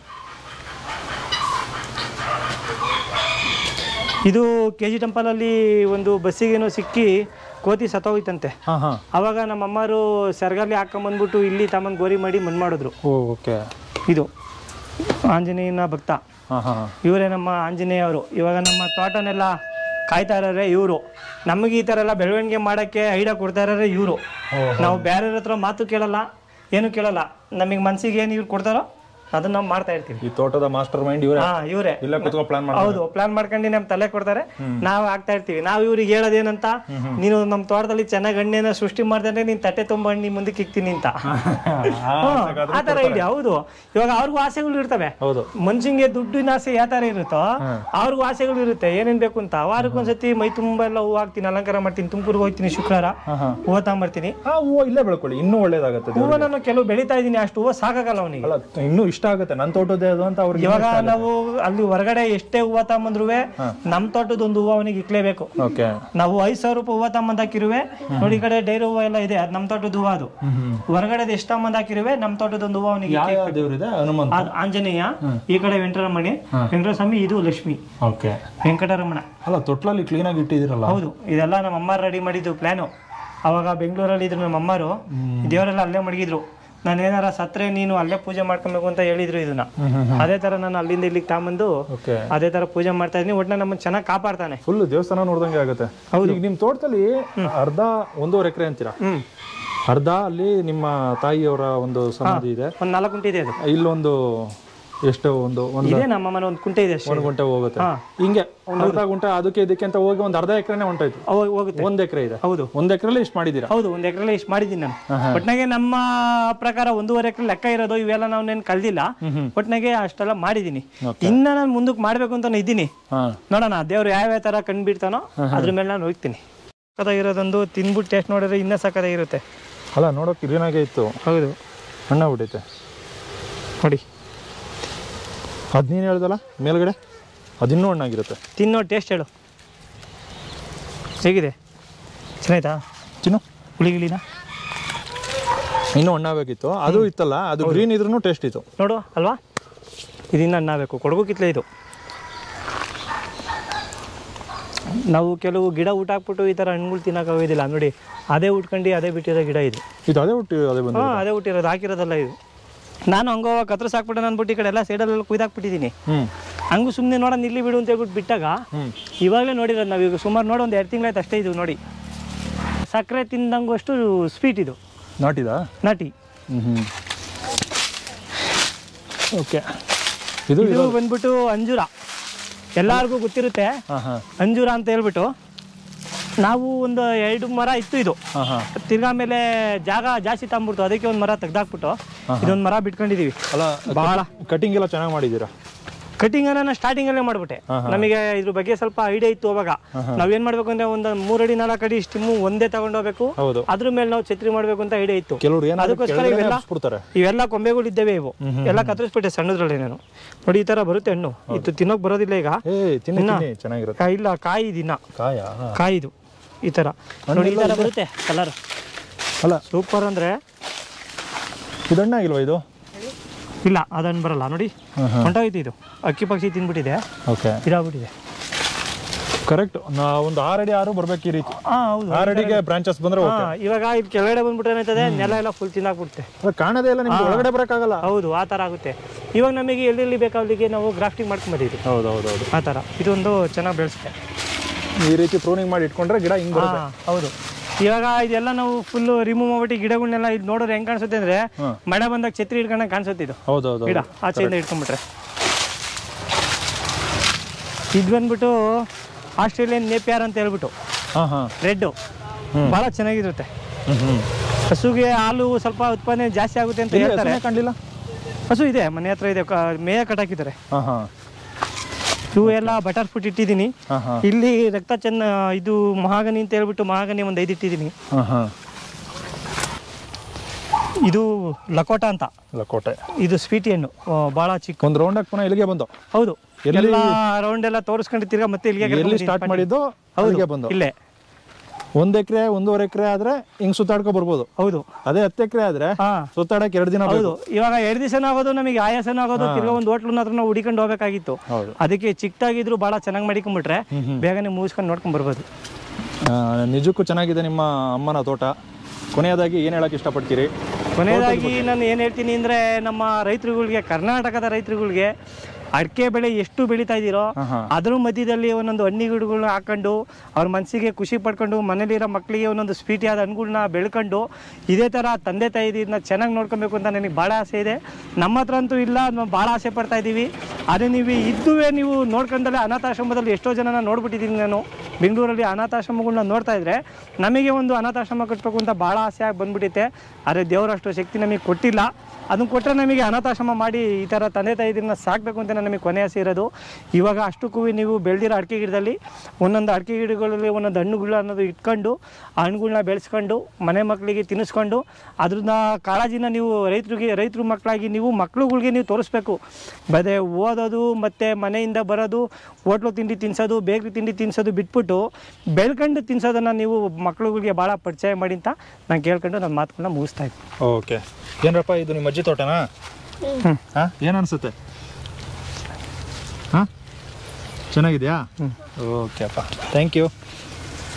ಇದು ಕೆ ಜಿ ಟೆಂಪಲಲ್ಲಿ ಒಂದು ಬಸ್ಸಿಗೇನೋ ಸಿಕ್ಕಿ ಕೋತಿ ಸತ್ತೋಯ್ತಂತೆ ಹಾಂ ಹಾಂ ಅವಾಗ ನಮ್ಮ ಅಮ್ಮರು ಸರ್ಗಲ್ಲಿ ಹಾಕೊಂಬಂದ್ಬಿಟ್ಟು ಇಲ್ಲಿ ತಮ್ಮಂದು ಗೋರಿ ಮಾಡಿ ಮಣ್ಣು ಮಾಡಿದ್ರು ಓ ಓಕೆ ಇದು ಆಂಜನೇಯನ ಭಕ್ತ ಹಾಂ ಹಾಂ ಇವರೇ ನಮ್ಮ ಆಂಜನೇಯ ಅವರು ಇವಾಗ ನಮ್ಮ ತೋಟನೆಲ್ಲ ಕಾಯ್ತಾ ಇರೋರೆ ಇವರು ನಮಗೆ ಈ ಥರ ಎಲ್ಲ ಬೆಳವಣಿಗೆ ಮಾಡೋಕ್ಕೆ ಐಡಿಯಾ ಕೊಡ್ತಾ ಇರೋರೆ ಇವರು ನಾವು ಬೇರೆಯವ್ರ ಹತ್ರ ಮಾತು ಕೇಳಲ್ಲ ಏನು ಕೇಳಲ್ಲ ನಮಗೆ ಮನ್ಸಿಗೆ ಏನು ಇವ್ರು ಕೊಡ್ತಾರೋ ಅದನ್ನ ನಾವು ಮಾಡ್ತಾ ಇರ್ತೀವಿ ಈ ತೋಟದ ಮಾಸ್ಟರ್ ಮೈಂಡ್ ಇವರೇ ಹಾ ಇವರೇ ಇಲ್ಲ ಕುತ್ಕೊಂಡು ಪ್ಲಾನ್ ಮಾಡಿ ಹೌದು ಪ್ಲಾನ್ ಮಾಡ್ಕೊಂಡು ನಮ್ಮ ತಲೆ ಕೊಡ್ತಾರೆ ನಾವು ಆಗ್ತಾ ಇರ್ತೀವಿ ನಾವು ಇವ್ರಿಗೆ ಹೇಳೋದೇನಂತ ನೀನು ನಮ್ಮ ತೋಟದಲ್ಲಿ ಚೆನ್ನಾಗಿ ಹಣ್ಣೇನ ಸೃಷ್ಟಿ ಮಾಡ್ದಂದ್ರೆ ನೀನ್ ತಟ್ಟೆ ತುಂಬ ಹಣ್ಣು ಮುಂದಕ್ಕೆ ಇಕ್ತೀನಿ ಅಂತ ಹ್ಮ್, ಆ ತರ ಇದೆ ಹೌದು ಇವಾಗ ಅವ್ರಿಗೂ ಆಸೆಗಳು ಇರ್ತವೆ ಹೌದು ಮನ್ಸಿಂಗೆ ದುಡ್ಡಿನ ಆಸೆ ಯಾವ ತರ ಇರುತ್ತೋ ಅವ್ರಿಗೂ ಆಸೆಗಳು ಇರುತ್ತೆ ಏನೇನ್ ಬೇಕು ಅಂತ ವಾರಕ್ಕೊಂದ್ಸತಿ ಮೈ ತುಂಬಾ ಎಲ್ಲ ಹೂವು ಹಾಕ್ತೀನಿ ಅಲಂಕಾರ ಮಾಡ್ತೀನಿ ತುಮಕೂರಿಗೆ ಹೋಗ್ತೀನಿ ಶುಕ್ರವಾರ ಹಾಂ ಹಾಂ ಹೂವು ತಗೊಂಬರ್ತೀನಿ ಆ ಹೂವು ಇಲ್ಲೇ ಬೆಳ್ಕೊಳ್ಳಿ ಇನ್ನೂ ಒಳ್ಳೇದಾಗತ್ತೆ ದೇವ್ರಿಗೆ. ಹೂವು ನಾನು ಕೆಲವು ಬೆಳಿತಾ ಇದ್ದೀನಿ ಅಷ್ಟು ಹೂವು ಸಾಕಾಗಲ್ಲ ಅವನಿಗೆ ಅಲ್ಲ ಇನ್ನೂ ಇಷ್ಟ ಆಗುತ್ತೆ ನನ್ನ ತೋಟದೇ ಅದು ಅಂತ ಅವ್ರಿಗೆ ಇವಾಗ ನಾವು ಅಲ್ಲಿ ಹೊರಗಡೆ ಎಷ್ಟೇ ಹೂವು ತಗೊಂಬಂದ್ರು ನಮ್ ತೋಟದ ಒಂದು ಹೂವು ಅವನಿಗೆ ಇಕ್ಲೇಬೇಕು ಓಕೆ ನಾವು ಐದ್ ಸಾವಿರ ರೂಪಾಯಿ ಹೂವು ತಗೊಂಬಂದ್ ಹಾಕಿರುವೆ ನೋಡಿ ಈ ಕಡೆ ಡೈರಿ ಹೂವು ಎಲ್ಲ ಇದೆ ಅದು ನಮ್ ತೋಟದ ಹೂವು ಅದು ಹೊರಗಡೆ ಎಷ್ಟು ತಗೊಂಬಂದ್ ಹಾಕಿರುವೆ ನಮ್ ತೋಟದ ಒಂದು ಹೂವು ಅವನಿಗೆ ಯಾವ ದೇವ್ರಿದೆ ಹನುಮಂತ ಅದು ಆಂಜನೇಯ ಈ ಕಡೆ ವೆಂಕಟರಮಣಿ ವೆಂಕಟಸ್ವಾಮಿ ಇದು ಲಕ್ಷ್ಮಿ ಓಕೆ ವೆಂಕಟರಮಣ ಅಲ್ಲ ತೊಟ್ಲಲ್ಲಿ ಕ್ಲೀನಾಗಿ ಇಟ್ಟಿದ್ದೀರಲ್ಲ ಹೌದು ಇದೆಲ್ಲ ನಮ್ಮ ಅಮ್ಮ ರೆಡಿ ಮಾಡಿದ್ದು ಪ್ಲಾನು ಅವಾಗ ಬೆಂಗಳೂರಲ್ಲಿ ಇದ್ರು ನಮ್ಮ ಅಮ್ಮರು ದೇವರೆಲ್ಲ ಅಲ್ಲೇ ಮಡಗಿದ್ರು ನಾನು ಏನಾರ ಸತ್ರೆ ನೀನು ಅಲ್ಲೇ ಪೂಜೆ ಮಾಡ್ಕೊಬೇಕು ಅಂತ ಹೇಳಿದ್ರು ಇದನ್ನ ಅದೇ ತರ ನಾನು ಅಲ್ಲಿಂದ ಇಲ್ಲಿಗೆ ತಗೊಂಬಂದು ಓಕೆ ಅದೇ ತರ ಪೂಜೆ ಮಾಡ್ತಾ ಇದೀನಿ ಒಟ್ಟಿನ ನಮ್ಮನ್ನ ಚೆನ್ನಾಗಿ ಕಾಪಾಡ್ತಾನೆ ಫುಲ್ ದೇವಸ್ಥಾನ ನೋಡ್ದಂಗೆ ಆಗುತ್ತೆ ಹೌದು. ಈಗ ನಿಮ್ಮ ತೋಟದಲ್ಲಿ ಅರ್ಧ ಒಂದೂವರೆ ಎಕರೆ ಅಂತೀರಾ ಹ್ಮ್ ಅರ್ಧ ಅಲ್ಲಿ ನಿಮ್ಮ ತಾಯಿಯವರ ಒಂದು ಸಮಾಧಿ ಇದೆ ಒಂದ್ ನಾಲ್ಕು ಗುಂಟೆ ಇದೆ ಅದು ಇಲ್ಲೊಂದು ಎಷ್ಟು ಒಂದು ಒಂದು ಇದೆ ನಮ್ಮ ಮನೆ ಒಂದು ಕುಂಟೆ ಇದೆ ಅಷ್ಟೇ ಒಂದು ಗುಂಟೆ ಹೋಗುತ್ತೆ ಹಾ. ಹಿಂಗೆ ಒಂದು ಅರ್ಧ ಗುಂಟೆ ಅದಕ್ಕೆ ಇದಕ್ಕೆ ಅಂತ ಹೋಗಿ ಒಂದು ಅರ್ಧ ಎಕರೆನೇ ಹೊಂಟೋಯ್ತು ಅವಾಗ ಹೋಗುತ್ತೆ ಒಂದ್ ಎಕರೆ ಇದೆ ಹೌದು ಒಂದ್ ಎಕರೆಲ್ಲಿ ಇಷ್ಟು ಮಾಡಿದ್ದೀರಾ ಹೌದು ಒಂದ್ ಎಕರೆ ಇಷ್ಟು ಮಾಡಿದ್ದೀನಿ ನಾನು ಒಟ್ನಾಗೆ ನಮ್ಮ ಪ್ರಕಾರ ಒಂದೂವರೆ ಎಕರೆ ಲೆಕ್ಕ ಇರೋದು ಇವೆಲ್ಲ ನಾವು ನೇನು ಕಲ್ದಿಲ್ಲ ಒಟ್ನಾಗೆ ಅಷ್ಟೆಲ್ಲ ಮಾಡಿದ್ದೀನಿ ಇನ್ನ ನಾನು ಮುಂದಕ್ಕೆ ಮಾಡ್ಬೇಕು ಅಂತ ಇದ್ದೀನಿ ಹಾ ನೋಡೋಣ ದೇವ್ರು ಯಾವ್ಯಾವ ತರ ಕಂಡ್ಬಿಡ್ತಾನೋ ಅದ್ರ ಮೇಲೆ ನಾನು ಹೋಗ್ತೀನಿ ಸಕ್ಕತ್ತಾಗಿರೋದೊಂದು ತಿನ್ಬಿಟ್ಟು ಟೇಸ್ಟ್ ನೋಡಿದ್ರೆ ಇನ್ನೂ ಸಕ್ಕತ್ತಾಗಿರುತ್ತೆ ಅಲ್ಲ ನೋಡೋಕೆ ಇರೇನಾಗೆ ಇತ್ತು ಹೌದು ಹಣ್ಣಾಗ್ಬಿಟ್ಟೈತೆ ನೋಡಿ ಅದ್ ನೀನು ಹೇಳ್ದಲ್ಲ ಮೇಲ್ಗಡೆ ಅದಿನ್ನೂ ಹಣ್ಣಾಗಿರುತ್ತೆ ತಿನ್ನೋ ಟೇಸ್ಟ್ ಹೇಳು ಹೇಗಿದೆ ಚೆನ್ನಾಯ್ತಾ ತಿನ್ನು ಹುಳಿ ಗಿಳಿನ ಇನ್ನೂ ಹಣ್ಣಾಗಬೇಕಿತ್ತು ಅದು ಇತ್ತಲ್ಲ ಅದು ಗ್ರೀನ್ ಇದ್ರೂ ಟೇಸ್ಟ್ ಇತ್ತು ನೋಡು ಅಲ್ವಾ ಇದನ್ನ ಅನ್ನಬೇಕು ಕೊಡಗು ಕಿತ್ಲೆ ಇದು ನಾವು ಕೆಲವು ಗಿಡ ಊಟ ಹಾಕ್ಬಿಟ್ಟು ಈ ಥರ ಹಣ್ಣುಗಳು ತಿನ್ನೋಕ್ಕಾಗೋದಿಲ್ಲ ನೋಡಿ ಅದೇ ಉಟ್ಕೊಂಡು ಅದೇ ಬಿಟ್ಟಿರೋ ಗಿಡ ಇದು ಇದು ಅದೇ ಹುಟ್ಟಿ ಅದೇ ಬಂದು ಹಾಂ ಅದೇ ಹುಟ್ಟಿರೋದು ಹಾಕಿರೋದಲ್ಲ ಇದು ನಾನು ಹಂಗೋ ಕತ್ರ ಸಾಕ್ಬಿಟ್ಟು ಅಂದ್ಬಿಟ್ಟು ಈ ಕಡೆ ಎಲ್ಲ ಸೈಡಲ್ಲೆಲ್ಲ ಕುಯ್ದಾಕ್ಬಿಟ್ಟಿದ್ದೀನಿ ಹ್ಮ್ ಹಂಗೂ ಸುಮ್ಮನೆ ನೋಡೋಣ ಇಲ್ಲಿ ಬಿಡು ಅಂತ ಹೇಳ್ಬಿಟ್ಟು ಬಿಟ್ಟಾಗ ಹ್ಮ್ ಇವಾಗಲೇ ನೋಡಿರೋದು ನಾವು ಈಗ ಸುಮಾರು ನೋಡಿ ಒಂದು ಎರಡು ತಿಂಗಳಾಯ್ತು ಅಷ್ಟೇ ಇದು ನೋಡಿ ಸಕ್ಕರೆ ತಿಂದಂಗೂ ಅಷ್ಟು ಸ್ವೀಟ್ ಇದು ನಾಟಿದಾ ನಾಟಿ ಹ್ಮ್ ಹ್ಮ್ ಓಕೆ ಇದು ಇದು ಬಂದ್ಬಿಟ್ಟು ಅಂಜೂರ ಎಲ್ಲರಿಗೂ ಗೊತ್ತಿರುತ್ತೆ ಹಾಂ ಹಾಂ ಅಂಜೂರ ಅಂತ ಹೇಳ್ಬಿಟ್ಟು ನಾವು ಒಂದು ಎರಡು ಮರ ಇತ್ತು ಇದು ಹಾಂ ಹಾಂ ತಿರ್ಗಾ ಮೇಲೆ ಜಾಗ ಜಾಸ್ತಿ ತಗೊಂಬಿಡ್ತು ಅದಕ್ಕೆ ಒಂದು ಮರ ತೆಗ್ದಾಕ್ಬಿಟ್ಟು ಇದೊಂದು ಮರ ಬಿಟ್ಕೊಂಡಿದೀವಿ ಅಲ್ಲ ಬಹಳ ಕಟಿಂಗ್ ಎಲ್ಲ ಚೆನ್ನಾಗಿ ಮಾಡಿದ್ದೀರಾ ಕಟಿಂಗ್ ನಾನು ಸ್ಟಾರ್ಟಿಂಗ್ ಅಲ್ಲೇ ಮಾಡ್ಬಿಟ್ಟೆ ನಮಗೆ ಇದ್ರ ಬಗ್ಗೆ ಸ್ವಲ್ಪ ಐಡಿಯಾ ಇತ್ತು ಅವಾಗ ನಾವೇನ್ ಮಾಡ್ಬೇಕು ಅಂದ್ರೆ ಒಂದು ಮೂರಡಿ ನಾಲ್ಕು ಅಡಿ ಸ್ಟಿಮ್ಮು ಒಂದೇ ತಗೊಂಡು ಹೋಗ್ಬೇಕು ಹೌದು ಅದ್ರ ಮೇಲೆ ನಾವು ಛತ್ರಿ ಮಾಡ್ಬೇಕು ಅಂತ ಐಡಿಯಾ ಇತ್ತು ಕೆಲವ್ರು ಏನಾದ್ರು ಅದಕ್ಕೋಸ್ಕರ ಕೆಳಗಡೆ ಇವೆಲ್ಲ ಹಬ್ಸ್ಬಿಡ್ತಾರೆ ಇವೆಲ್ಲ ಕೊಂಬೆಗಳು ಇದ್ದೇವೆ ಇವು ಎಲ್ಲ ಕತ್ತರಿಸ್ಬಿಟ್ಟೆ ಸಣ್ಣದ್ರಲ್ಲಿ ನಾನು ನೋಡಿ ಈ ತರ ಬರುತ್ತೆ ಹಣ್ಣು ಇದು ತಿನ್ನೋಕ್ ಬರೋದಿಲ್ಲ ಈಗ ಏ ತಿನ್ನಿ ತಿನ್ನಿ ಚೆನ್ನಾಗಿರುತ್ತೆ ಕಾಯಿ ಇಲ್ಲ ಕಾಯಿ ದಿನ ಕಾಯ ಕಾಯಿ ಇದು ಈ ತರ ನೋಡಿ ಈ ತರ ಬರುತ್ತೆ ಕಲರ್ ಅಲ್ಲ ಸೂಪರ್ ಅಂದ್ರೆ ಇದು ಹಣ್ಣಾಗಿಲ್ವಾ ಇದು ಇಲ್ಲ ಅದನ್ನು ಬರಲ್ಲ ನೋಡಿ ಹೊಂಟೋಯ್ತು ಇದು ಅಕ್ಕಿ ಪಕ್ಷಿ ತಿಂದ್ಬಿಟ್ಟಿದೆ ಓಕೆ ಇದಾಗ್ಬಿಟ್ಟಿದೆ ಕರೆಕ್ಟ್ ನಾ ಒಂದು ಆರಡಿ ಆರು ಬರ್ಬೇಕು ಈ ರೀತಿ ಹಾ ಹೌದು ಆರಡಿಗೆ ಬ್ರಾಂಚಸ್ ಬಂದ್ರೆ ಹಾ, ಇವಾಗ ಇದು ಕೆಳಗಡೆ ಬಂದ್ಬಿಟ್ರೆ ಏನಾಯ್ತದೆ ನೆಲ ಎಲ್ಲ ಫುಲ್ ತಿಂದಾಕ್ಬಿಡುತ್ತೆ ಅದು ಕಾಣದೇ ಇಲ್ಲ ನಿಮ್ಗೆ ಒಳಗಡೆ ಬರೋಕ್ಕಾಗಲ್ಲ ಹೌದು ಆ ಥರ ಆಗುತ್ತೆ ಇವಾಗ ನಮಗೆ ಎಲ್ಲೆಲ್ಲಿ ಬೇಕು ಅಲ್ಲಿಗೆ ನಾವು ಗ್ರಾಫ್ಟಿಂಗ್ ಮಾಡ್ಕೊಂಬಂದಿದ್ವಿ ಹೌದು ಹೌದು ಹೌದು ಆ ಥರ ಇದೊಂದು ಚೆನ್ನಾಗಿ ಬೆಳೆಸುತ್ತೆ ಈ ರೀತಿ ಪ್ರೂನಿಂಗ್ ಮಾಡಿ ಇಟ್ಕೊಂಡ್ರೆ ಗಿಡ ಹಿಂಗ್ ಬರುತ್ತೆ ಹಾ ಹೌದು ಇವಾಗ ಇದೆಲ್ಲ ನಾವು ಫುಲ್ ರಿಮೂವ್ ಮಾಡ್ಬಿಟ್ಟು ಗಿಡಗಳನ್ನೆಲ್ಲ ಇದು ನೋಡಿದ್ರೆ ಹೆಂಗ್ ಕಾಣಿಸುತ್ತೆ ಅಂದ್ರೆ ಮಳೆ ಬಂದಾಗ ಛತ್ರಿ ಹಿಡ್ಕೊಂಡಂಗೆ ಕಾಣಿಸುತ್ತೆ ಇದು ಹೌದು ಹೌದು ಗಿಡ ಆಚೆಯಿಂದ ಇಟ್ಕೊಂಡ್ಬಿಟ್ರೆ ಇದು ಬಂದ್ಬಿಟ್ಟು ಆಸ್ಟ್ರೇಲಿಯನ್ ನೇಪಿಯರ್ ಅಂತ ಹೇಳ್ಬಿಟ್ಟು ಹಾ ಹಾ ರೆಡ್ಡು ಭಾಳ ಚೆನ್ನಾಗಿರುತ್ತೆ ಹ್ಮ್ ಹ್ಮ್ ಹಸುಗೆ ಹಾಲು ಸ್ವಲ್ಪ ಉತ್ಪಾದನೆ ಜಾಸ್ತಿ ಆಗುತ್ತೆ ಅಂತ ಹೇಳ್ತಾರೆ ಹೆಸರೇ ಕಂಡಿಲ್ಲ ಹಸು ಇದೆ ಮನೆ ಹತ್ರ ಇದೆ ಕ- ಮೇಯ ಕಟ್ಟಾಕಿದ್ದಾರೆ ಹಾ ಹಾ ಇವು ಎಲ್ಲ ಬಟರ್ ಫುಟ್ ಇಟ್ಟಿದ್ದೀನಿ ಹಾ ಹಾ ಇಲ್ಲಿ ರಕ್ತ ಚೆನ್ನ ಇದು ಮಹಾಗನಿ ಅಂತ ಹೇಳ್ಬಿಟ್ಟು ಮಹಾಗನಿ ಒಂದು ಐದು ಇಟ್ಟಿದ್ದೀನಿ ಹಾ ಹಾ ಇದು ಲಕೋಟ ಅಂತ ಲಕೋಟೆ ಇದು ಸ್ವೀಟಿ ಹಣ್ಣು ಆ, ಭಾಳ ಚಿಕ್ಕ ಒಂದು ರೌಂಡ್ ಪುನಃ ಇಲ್ಲಿಗೆ ಬಂದು ಹೌದು ಎಲ್ಲಿ- ಎಲ್ಲ ರೌಂಡ್ ಎಲ್ಲ ತೋರಿಸ್ಕೊಂಡು ತಿರ್ಗಾ ಮತ್ತೆ ಇಲ್ಲಿಗೆ ಎಲ್ಲಿ ಕರ್ಕೊಂಡ್ ಸ್ಟಾರ್ಟ್ ಬಂದಿದ್ದೀನಿ. ಮಾಡಿದ್ದು ಹೌದು ಅಲ್ಲಿಗೆ ಬಂದು ಇಲ್ಲೇ ಒಂದ್ ಎಕರೆ ಒಂದೂವರೆ ಎಕರೆ ಆದ್ರೆ ಹಿಂಗ್ ಸುತ್ತಾಡ್ಕೊ ಬರ್ಬೋದು ಹೌದು ಅದೇ ಹತ್ತು ಎಕರೆ ಆದ್ರೆ ಹಾ ಸುತ್ತಾಡಕ್ ಎರಡು ದಿನ ಹೌದು ಬೇಕು ಇವಾಗ ಎರಡು ದಿವಸನ ಆಗೋದು ನಮಗೆ ಆಯಾಸನ ಆಗೋದು ತಿರ್ಗಾ ಒಂದು ಹೋಟ್ಲನ್ನ ಹತ್ರ ನಾವು ಹುಡಿಕೊಂಡು ಹೋಗ್ಬೇಕಾಗಿತ್ತು ಹೌದು ಅದಕ್ಕೆ ಚಿಕ್ಕದಾಗಿದ್ರು ಭಾಳ ಚೆನ್ನಾಗಿ ಮಾಡಿಕೊಂಡ್ಬಿಟ್ರೆ ಬೇಗನೆ ಮುಗಿಸ್ಕೊಂಡು ನೋಡ್ಕೊಂಡ್ ಬರ್ಬೋದು ಆ, ನಿಜಕ್ಕೂ ಚೆನ್ನಾಗಿದೆ ನಿಮ್ಮ ಅಮ್ಮನ ತೋಟ ಕೊನೆಯದಾಗಿ ಏನ್ ಹೇಳಕ್ ಇಷ್ಟಪಡ್ತೀರಿ ಕೊನೆಯದಾಗಿ ನಾನು ಏನು ಹೇಳ್ತೀನಿ ಅಂದರೆ ನಮ್ಮ ರೈತರುಗಳಿಗೆ ಕರ್ನಾಟಕದ ರೈತರುಗಳಿಗೆ ಅಡಿಕೆ ಬೆಳೆ ಎಷ್ಟು ಬೆಳೀತಾ ಇದ್ದೀರೋ ಹಾ ಹಾ ಅದ್ರ ಮಧ್ಯದಲ್ಲಿ ಒಂದೊಂದು ಹಣ್ಣು ಗಿಡಗಳನ್ನ ಹಾಕೊಂಡು ಅವ್ರ ಮನಸ್ಸಿಗೆ ಖುಷಿ ಪಡ್ಕೊಂಡು ಮನೇಲಿರೋ ಮಕ್ಕಳಿಗೆ ಒಂದೊಂದು ಸ್ವೀಟಿಯಾದ ಹಣ್ಣುಗಳನ್ನ ಬೆಳ್ಕೊಂಡು ಇದೇ ಥರ ತಂದೆ ತಾಯಿದನ್ನ ಚೆನ್ನಾಗಿ ನೋಡ್ಕೊಬೇಕು ಅಂತ ನನಗೆ ಭಾಳ ಆಸೆ ಇದೆ ನಮ್ಮ ಹತ್ರ ಅಂತೂ ಇಲ್ಲ ನಾವು ಭಾಳ ಆಸೆ ಪಡ್ತಾ ಇದ್ದೀವಿ ಅದೇ ನೀವು ಇದ್ದುವೇ ನೀವು ನೋಡ್ಕೊಂಡಲ್ಲೇ ಅನಾಥಾಶ್ರಮದಲ್ಲಿ ಎಷ್ಟೋ ಜನನ ನೋಡ್ಬಿಟ್ಟಿದ್ದೀನಿ ನಾನು ಬೆಂಗಳೂರಲ್ಲಿ ಅನಾಥಾಶ್ರಮಗಳನ್ನ ನೋಡ್ತಾ ಇದ್ರೆ ನಮಗೆ ಒಂದು ಅನಾಥಾಶ್ರಮ ಕಟ್ಟಬೇಕು ಅಂತ ಭಾಳ ಆಸೆ ಆಗಿ ಬಂದ್ಬಿಟ್ಟಿತ್ತೆ ಆದರೆ ದೇವರಷ್ಟು ಶಕ್ತಿ ನಮಗೆ ಕೊಟ್ಟಿಲ್ಲ ಅದನ್ನು ಕೊಟ್ಟರೆ ನಮಗೆ ಅನಾಥಾಶ್ರಮ ಮಾಡಿ ಈ ಥರ ತಂದೆ ತಾಯಿದನ್ನ ಸಾಕಬೇಕು ಅಂತ ನಮಗೆ ಕೊನೆ ಆಸೆ ಇರೋದು ಇವಾಗ ಅಷ್ಟಕ್ಕೂ ನೀವು ಬೆಳೆದಿರೋ ಅಡಿಕೆ ಗಿಡದಲ್ಲಿ ಒಂದೊಂದು ಅಡಿಕೆ ಗಿಡಗಳಲ್ಲಿ ಒಂದೊಂದು ಹಣ್ಣುಗಳು ಅನ್ನೋದು ಇಟ್ಕೊಂಡು ಆ ಹಣ್ಣುಗಳನ್ನ ಬೆಳೆಸ್ಕೊಂಡು ಮನೆ ಮಕ್ಕಳಿಗೆ ತಿನ್ನಿಸ್ಕೊಂಡು ಅದ್ರನ್ನ ಕಾಳಜಿನ ನೀವು ರೈತರಿಗೆ ರೈತರು ಮಕ್ಕಳಾಗಿ ನೀವು ಮಕ್ಳುಗಳಿಗೆ ನೀವು ತೋರಿಸ್ಬೇಕು ಬದೇ ಓದೋದು ಮತ್ತು ಮನೆಯಿಂದ ಬರೋದು ಹೋಟ್ಲು ತಿಂಡಿ ತಿನ್ಸೋದು ಬೇಕ್ರಿ ತಿಂಡಿ ತಿನ್ಸೋದು ಬಿಟ್ಬಿಟ್ಟು ಬೆಳ್ಕೊಂಡು ತಿನ್ಸೋದನ್ನು ನೀವು ಮಕ್ಳುಗಳಿಗೆ ಭಾಳ ಪರಿಚಯ ಮಾಡಿ ಅಂತ ನಾನು ಕೇಳ್ಕೊಂಡು ನನ್ನ ಮಾತುಗಳನ್ನ ಮುಗಿಸ್ತಾ ಇದ್ದೀನಿ ಓಕೆ ಏನ್ರಪ್ಪ ಇದು ನಿಮ್ಮ ಅಜ್ಜಿ ತೋಟನಾ ಹಾ ಏನ್ ಅನ್ಸುತ್ತೆ ಹಾ ಚೆನ್ನಾಗಿದ್ಯಾ ಓಕೆ ಅಪ್ಪ ಥ್ಯಾಂಕ್ ಯು